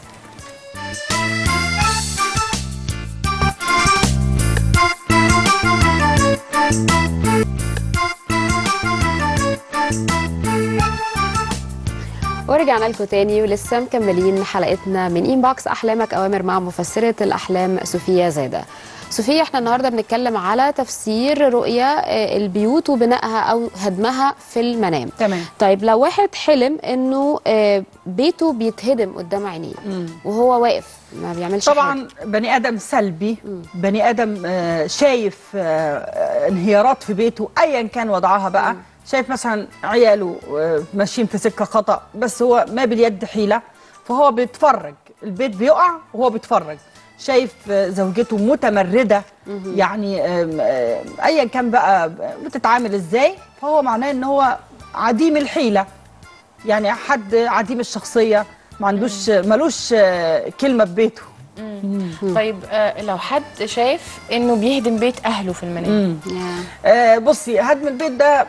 ورجعنا لكم تاني ولسه مكملين حلقتنا من انبوكس احلامك اوامر مع مفسره الاحلام صوفيا زاده صوفيا احنا النهارده بنتكلم على تفسير رؤيا آه، البيوت وبنائها او هدمها في المنام تمام طيب لو واحد حلم انه آه، بيته بيتهدم قدام عينيه وهو واقف ما بيعملش طبعا بني ادم سلبي بني ادم آه، شايف آه، آه، انهيارات في بيته ايا كان وضعها بقى شايف مثلا عياله آه، ماشيين في سكه خطا بس هو ما باليد حيله فهو بيتفرج البيت بيقع وهو بيتفرج شايف آه، زوجته متمرده يعني آم، آم، ايا كان بقى بتتعامل ازاي فهو معناه ان هو عديم الحيله يعني حد عديم الشخصيه ما عندوش ملوش آه، كلمه في بيته طيب آه لو حد شايف انه بيهدم بيت اهله في المنام آه بصي هدم البيت ده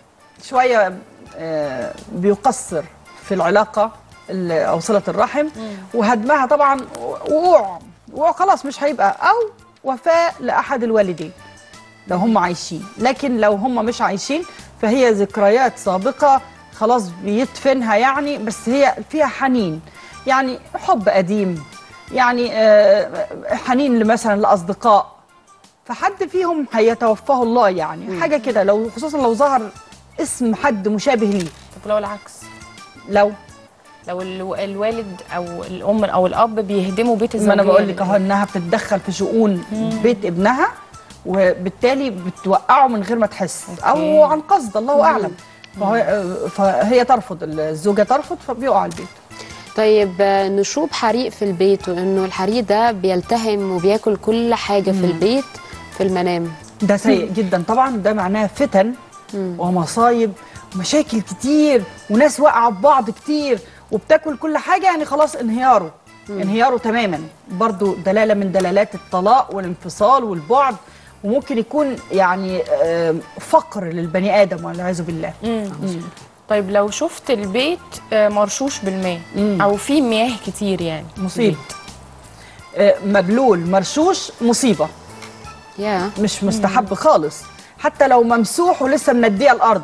شويه آه بيقصر في العلاقه ال- او صله الرحم وهدمها طبعا وقوع وقوع خلاص مش هيبقى او وفاء لاحد الوالدين لو هم عايشين لكن لو هم مش عايشين فهي ذكريات سابقه خلاص بيدفنها يعني بس هي فيها حنين يعني حب قديم يعني آه، حنين مثلا لاصدقاء فحد فيهم هيتوفاه الله يعني حاجه كده لو خصوصا لو ظهر اسم حد مشابه ليه طب لو العكس لو لو الو- الوالد او الام او الاب بيهدموا بيت ما الزوجيه انا بقول لك اهو انها بتتدخل في شؤون بيت ابنها وبالتالي بتوقعه من غير ما تحس او عن قصد الله اعلم فهي, فهي ترفض الزوجه ترفض فبيقع البيت طيب آه، نشوب حريق في البيت وانه الحريق ده بيلتهم وبياكل كل حاجه في البيت في المنام ده سيء جدا طبعا ده معناه فتن ومصايب ومشاكل كتير وناس واقعه في بعض كتير وبتاكل كل حاجه يعني خلاص انهياره انهياره تماما برضو دلاله من دلالات الطلاق والانفصال والبعد وممكن يكون يعني آه، فقر للبني ادم والعياذ بالله طيب لو شفت البيت آه، مرشوش بالماء او فيه مياه كتير يعني مصيبه آه، مبلول مرشوش مصيبه يا مش مستحب خالص حتى لو ممسوح ولسه منديه الارض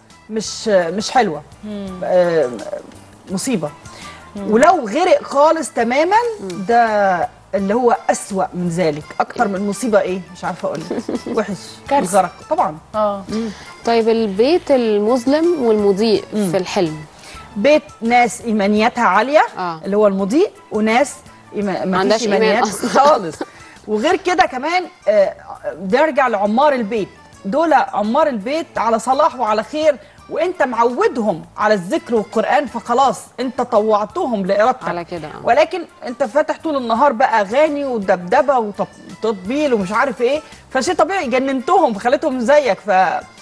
مش مش حلوه آه، مصيبه ولو غرق خالص تماما ده اللي هو أسوأ من ذلك اكتر من مصيبه ايه مش عارفه اقول لك وحش كارثة. الغرق طبعا اه طيب البيت المظلم والمضيء في الحلم بيت ناس ايمانياتها عاليه آه. اللي هو المضيء وناس إيما... ما عندهاش فيش إيمان ايمانيات أصلاً. خالص وغير كده كمان آه، نرجع لعمار البيت دول عمار البيت على صلاح وعلى خير وانت معودهم على الذكر والقران فخلاص انت طوعتهم لارادتك على كده آه. ولكن انت فاتح طول النهار بقى اغاني ودبدبه وتطبيل ومش عارف ايه فشيء طبيعي جننتهم فخليتهم زيك ف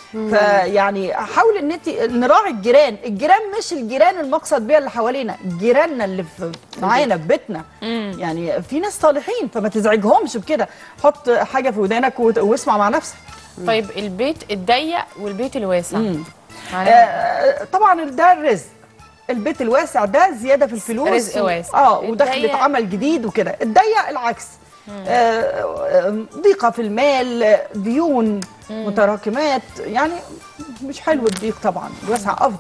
فيعني حاول ان انت نراعي الجيران الجيران مش الجيران المقصد بيها اللي حوالينا جيراننا اللي في معانا في بيتنا يعني في ناس صالحين فما تزعجهمش بكده حط حاجه في ودانك وت- واسمع مع نفسك طيب البيت الضيق والبيت الواسع يعني آه، طبعا ده الرزق البيت الواسع ده زياده في الفلوس رزق و- واسع. اه ودخلت الضيق- عمل جديد وكده الضيق العكس آه، آه، ضيقه في المال آه، ديون متراكمات يعني مش حلو الضيق طبعا الواسع افضل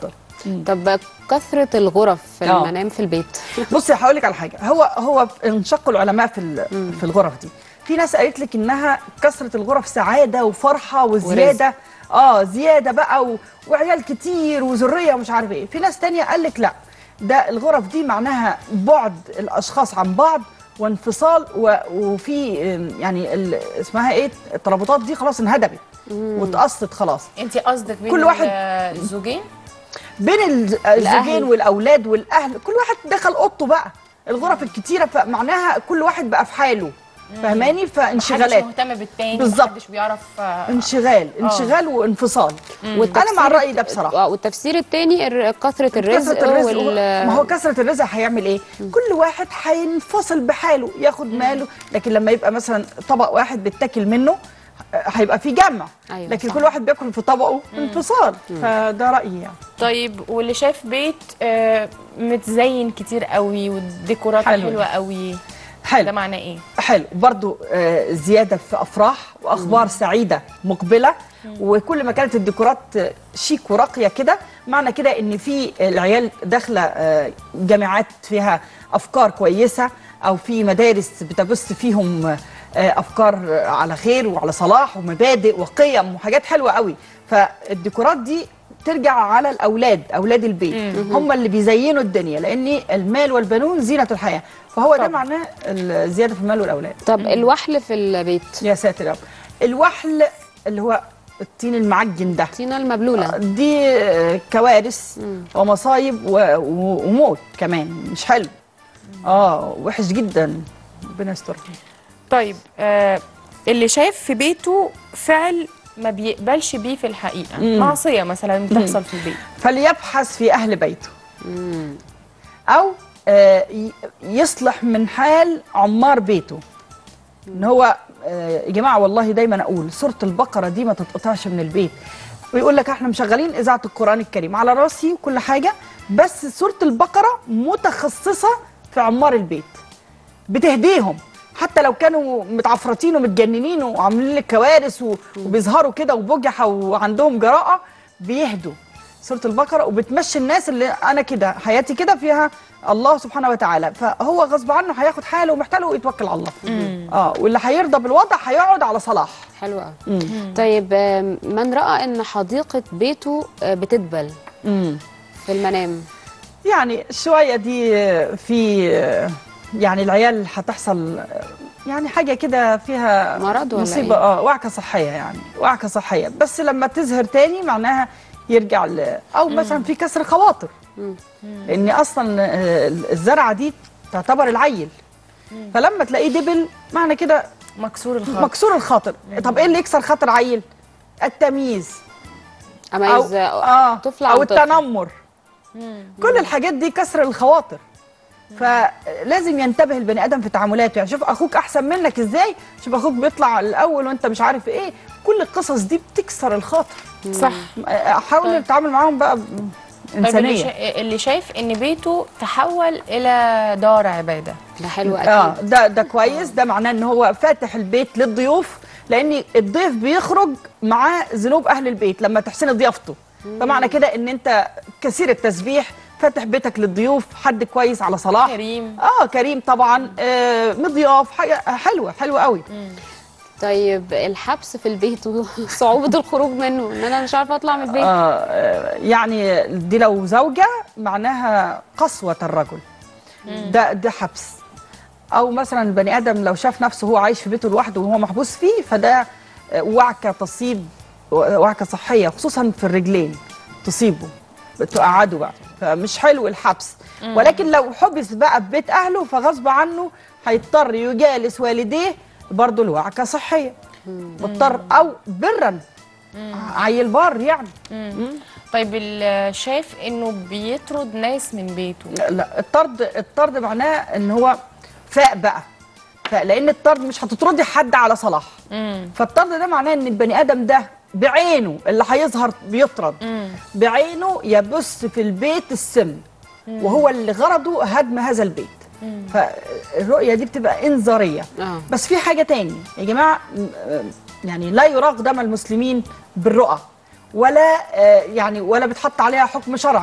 طب كثره الغرف في آه. المنام في البيت بصي هقول لك على حاجه هو هو انشق العلماء في ال- في الغرف دي في ناس قالت لك انها كثره الغرف سعاده وفرحه وزياده اه زياده بقى و... وعيال كتير وذريه ومش عارف ايه في ناس تانية قال لك لا ده الغرف دي معناها بعد الاشخاص عن بعض وانفصال و... وفي آم، يعني ال... اسمها ايه الترابطات دي خلاص انهدمت واتقصت خلاص انت قصدك بين كل واحد- الزوجين بين الز- الزوجين والاولاد والاهل كل واحد دخل اوضته بقى الغرف الكتيره فمعناها كل واحد بقى في حاله فاهماني محدش فانشغالات مهتم بالتاني بالظبط. محدش بيعرف آه، انشغال آه. انشغال وانفصال انا مع الراي ده بصراحه آه، والتفسير الثاني كثره الرزق, كثرة الرزق وال... ما هو كثرة الرزق هيعمل ايه؟ كل واحد هينفصل بحاله ياخد ماله لكن لما يبقى مثلا طبق واحد بيتاكل منه آه، هيبقى في جمع أيوة لكن صح. كل واحد بياكل في طبقه انفصال فده رايي يعني طيب واللي شاف بيت آه، متزين كتير قوي والديكورات حلو. حلوه قوي حلو ده معناه ايه؟ حلو برضو آه، زياده في افراح واخبار سعيده مقبله وكل ما كانت الديكورات آه، شيك وراقيه كده معنى كده ان في العيال داخله آه، جامعات فيها افكار كويسه او في مدارس بتبث فيهم آه، افكار آه، على خير وعلى صلاح ومبادئ وقيم وحاجات حلوه قوي فالديكورات دي ترجع على الاولاد اولاد البيت مم. هم اللي بيزينوا الدنيا لان المال والبنون زينه الحياه فهو ده معناه الزياده في المال والاولاد طب الوحل في البيت يا ساتر يا رب الوحل اللي هو الطين المعجن ده الطينه المبلوله دي آه، كوارث ومصايب و- و- وموت كمان مش حلو اه وحش جدا ربنا يستر طيب آه اللي شايف في بيته فعل ما بيقبلش بيه في الحقيقه مم. معصيه مثلا بتحصل مم. في البيت فليبحث في اهل بيته او آه، ي- يصلح من حال عمار بيته ان هو آه، يا جماعه والله دايما اقول سوره البقره دي ما تتقطعش من البيت ويقول لك احنا مشغلين اذاعه القران الكريم على راسي وكل حاجه بس سوره البقره متخصصه في عمار البيت بتهديهم حتى لو كانوا متعفرتين ومتجننين وعاملين لك كوارث و- وبيظهروا كده وبجحة وعندهم جراءة بيهدوا سورة البقرة وبتمشي الناس اللي أنا كده حياتي كده فيها الله سبحانه وتعالى فهو غصب عنه هياخد حاله ومحتاله ويتوكل على الله اه واللي هيرضى بالوضع هيقعد على صلاح حلو قوي طيب آم، من راى ان حديقه بيته آه، بتدبل في المنام يعني شوية دي في يعني العيال هتحصل يعني حاجة كده فيها مرض ولا مصيبة إيه؟ اه وعكة صحية يعني وعكة صحية بس لما تزهر تاني معناها يرجع ل... أو مثلا في كسر خواطر لأن أصلا آه، الزرعة دي تعتبر العيل فلما تلاقيه دبل معنى كده مكسور الخاطر مكسور الخاطر طب ايه اللي يكسر خاطر عيل التمييز اميز أو- اه طفل او عن طفل. التنمر كل الحاجات دي كسر الخواطر فلازم ينتبه البني ادم في تعاملاته يعني شوف اخوك احسن منك ازاي شوف اخوك بيطلع الاول وانت مش عارف ايه كل القصص دي بتكسر الخاطر صح حاول طيب. تتعامل معاهم بقى طيب اللي, انسانيه شا... اللي شايف ان بيته تحول الى دار عباده ده حلو اه ده ده كويس ده معناه ان هو فاتح البيت للضيوف لان الضيف بيخرج معاه ذنوب اهل البيت لما تحسن ضيافته فمعنى كده ان انت كثير التسبيح فاتح بيتك للضيوف حد كويس على صلاح كريم اه كريم طبعا آه مضياف حاجه حلوه حلوه قوي طيب الحبس في البيت وصعوبه الخروج منه ان انا مش عارفه اطلع من البيت آه يعني دي لو زوجه معناها قسوه الرجل ده ده حبس او مثلا البني ادم لو شاف نفسه هو عايش في بيته لوحده وهو محبوس فيه فده آه، وعكه تصيب وعكه صحيه خصوصا في الرجلين تصيبه تقعده بقى فمش حلو الحبس مم. ولكن لو حبس بقى في بيت اهله فغصب عنه هيضطر يجالس والديه برضه الوعكه صحيه مضطر او برا عيل بار يعني مم. طيب اللي شايف انه بيطرد ناس من بيته لا, لا الطرد الطرد معناه ان هو فاق بقى فاق لان الطرد مش هتطردي حد على صلاح مم. فالطرد ده معناه ان البني ادم ده بعينه اللي هيظهر بيطرد مم. بعينه يبث في البيت السم وهو اللي غرضه هدم هذا البيت فالرؤيه دي بتبقى انذاريه آه. بس في حاجه تاني يا جماعه م- آه، يعني لا يراق دم المسلمين بالرؤى ولا آه، يعني ولا بتحط عليها حكم شرعي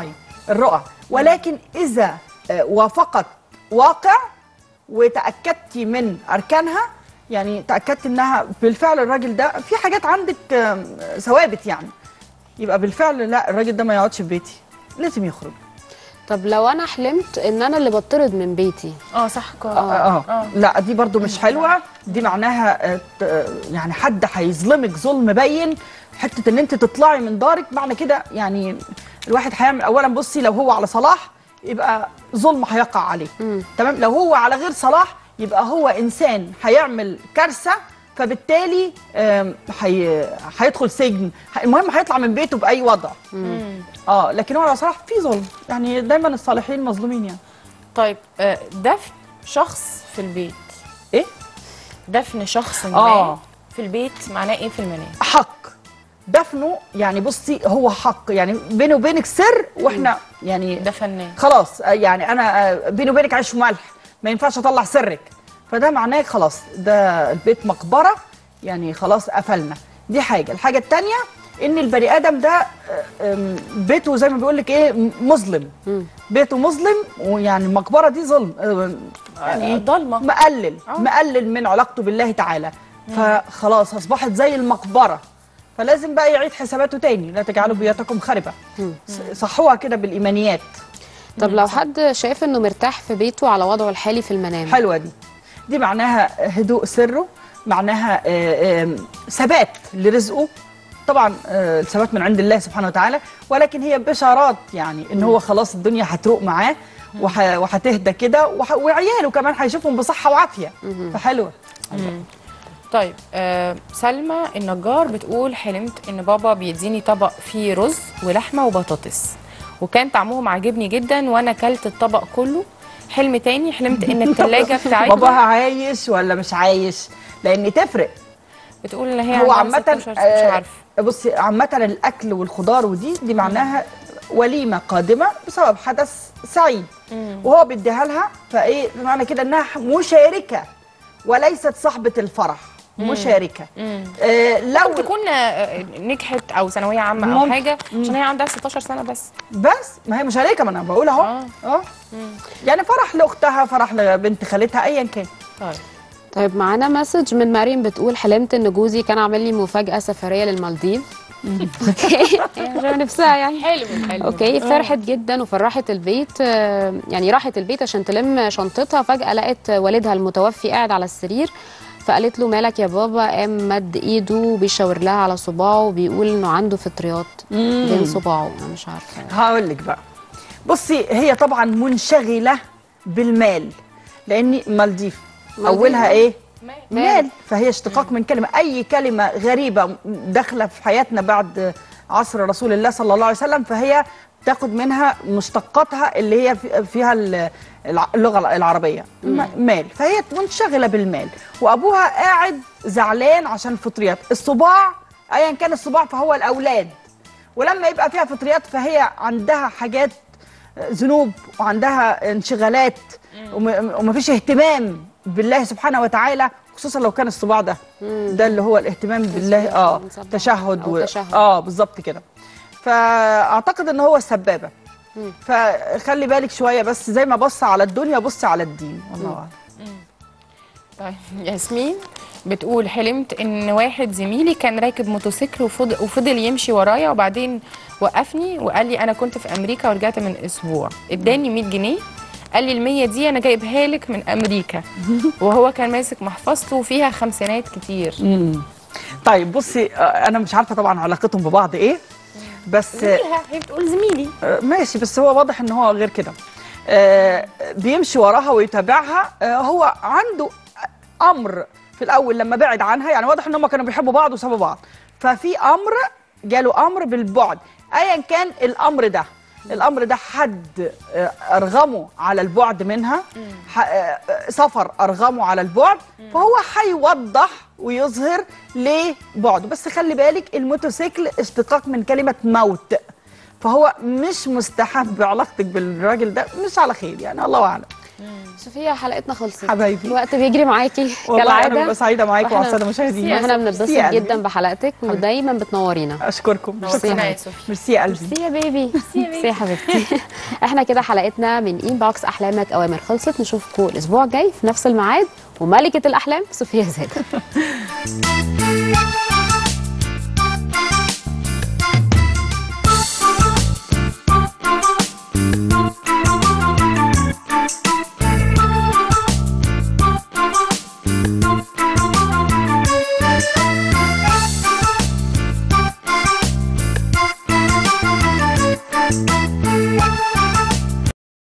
الرؤى ولكن اذا آه، وافقت واقع وتاكدتي من اركانها يعني تاكدت انها بالفعل الراجل ده في حاجات عندك آم، ثوابت يعني يبقى بالفعل لا الراجل ده ما يقعدش في بيتي لازم يخرج طب لو انا حلمت ان انا اللي بطرد من بيتي اه صح آه, آه. لا دي برضو مش حلوه دي معناها آه، ت- آه، يعني حد هيظلمك ظلم باين حته ان انت تطلعي من دارك معنى كده يعني الواحد هيعمل اولا بصي لو هو على صلاح يبقى ظلم هيقع عليه تمام لو هو على غير صلاح يبقى هو انسان هيعمل كارثه فبالتالي آم، هي- هيدخل سجن المهم هيطلع من بيته باي وضع اه لكن هو على صلاح في ظلم يعني دايما الصالحين مظلومين يعني طيب آه، دفن شخص في البيت ايه دفن شخص ما آه. في البيت معناه ايه في المنام حق دفنه يعني بصي هو حق يعني بيني وبينك سر واحنا يعني دفناه خلاص آه، يعني انا آه، بيني وبينك عيش وملح ما ينفعش اطلع سرك فده معناه خلاص ده البيت مقبره يعني خلاص قفلنا دي حاجه الحاجه الثانيه ان البني ادم ده آه، آم، بيته زي ما بيقول لك ايه م- مظلم بيته مظلم ويعني المقبره دي ظلم آه، يعني إيه؟ ضلمه مقلل مقلل من علاقته بالله تعالى فخلاص اصبحت زي المقبره فلازم بقى يعيد حساباته تاني لا تجعلوا بيوتكم خربه ص- صحوها كده بالايمانيات طب لو حد شايف انه مرتاح في بيته على وضعه الحالي في المنام حلوه دي دي معناها هدوء سره معناها آه، آم، ثبات لرزقه طبعا آه، الثبات من عند الله سبحانه وتعالى ولكن هي بشارات يعني ان هو خلاص الدنيا هتروق معاه وح- وهتهدى كده وح- وعياله كمان هيشوفهم بصحه وعافيه فحلوه طيب آه سلمى النجار بتقول حلمت ان بابا بيديني طبق فيه رز ولحمه وبطاطس وكان طعمهم عاجبني جدا وانا كلت الطبق كله حلم تاني حلمت ان التلاجة بتاعتنا باباها عايش ولا مش عايش لان تفرق بتقول ان هي هو عندها عامة 16 مش آه، عارفه بصي عامة الأكل والخضار ودي دي معناها وليمة قادمة بسبب حدث سعيد وهو بيديها لها فإيه معنى كده إنها مشاركة وليست صاحبة الفرح مم. مشاركة مم. آه لو ممكن تكون آه، نجحت او ثانويه عامه او ممكن. حاجه عشان هي عندها 16 سنه بس بس ما هي مشاركة ما أنا بقول أهو اه اه يعني فرح لأختها فرح لبنت خالتها أيا كان طيب طيب معانا مسج من مريم بتقول حلمت ان جوزي كان عامل لي مفاجاه سفريه للمالديف اوكي يعني عشان نفسها يعني حلو حلو اوكي فرحت جدا وفرحت البيت آه، يعني راحت البيت عشان تلم شنطتها فجاه لقت والدها المتوفي قاعد على السرير فقالت له مالك يا بابا قام مد ايده وبيشاور لها على صباعه وبيقول انه عنده فطريات مم. بين صباعه انا مش عارفه هقول لك بقى بصي هي طبعا منشغله بالمال لان مالديف مالديف. اولها ايه مال. مال فهي اشتقاق من كلمه اي كلمه غريبه داخله في حياتنا بعد عصر رسول الله صلى الله عليه وسلم فهي تاخد منها مشتقاتها اللي هي في- فيها ال- الع- اللغه العربيه م- مال فهي منشغله بالمال وابوها قاعد زعلان عشان فطريات الصباع ايا كان الصباع فهو الاولاد ولما يبقى فيها فطريات فهي عندها حاجات ذنوب وعندها انشغالات وم- ومفيش اهتمام بالله سبحانه وتعالى خصوصا لو كان الصباع ده ده اللي هو الاهتمام بالله اه تشهد أو تشهد. اه بالظبط كده فاعتقد ان هو السبابه فخلي بالك شويه بس زي ما بص على الدنيا بص على الدين والله اعلم طيب ياسمين بتقول حلمت ان واحد زميلي كان راكب موتوسيكل وفضل, وفضل يمشي ورايا وبعدين وقفني وقال لي انا كنت في امريكا ورجعت من اسبوع اداني 100 جنيه قال لي ال 100 دي انا جايبها لك من امريكا وهو كان ماسك محفظته وفيها خمسينات كتير مم. طيب بصي آه، انا مش عارفه طبعا علاقتهم ببعض ايه بس زميلها هي بتقول زميلي آه، ماشي بس هو واضح ان هو غير كده آه، بيمشي وراها ويتابعها آه، هو عنده امر في الاول لما بعد عنها يعني واضح ان هم كانوا بيحبوا بعض وسابوا بعض ففي امر جاله امر بالبعد ايا كان الامر ده الامر ده حد آه، ارغمه على البعد منها ح- آه، آه، سفر ارغمه على البعد فهو هيوضح ويظهر ليه بعده بس خلي بالك الموتوسيكل اشتقاق من كلمه موت فهو مش مستحب علاقتك بالراجل ده مش على خير يعني الله اعلم صوفيا حلقتنا خلصت حبايبي. الوقت بيجري معاكي والله كالعاده أنا ببقى سعيدة معاكم وإحنا- وعلى السادة المشاهدين. احنا ميرسي بنتبسط يا قلبي. جدا بحلقتك ودايما بتنورينا اشكركم ميرسي شكرا يا حبيبتي. ميرسي يا قلبي ميرسي يا بيبي ميرسي يا حبيبتي احنا كده حلقتنا من انبوكس احلامك اوامر خلصت نشوفكم الاسبوع الجاي في نفس الميعاد وملكه الاحلام صوفيا زاده Thank you.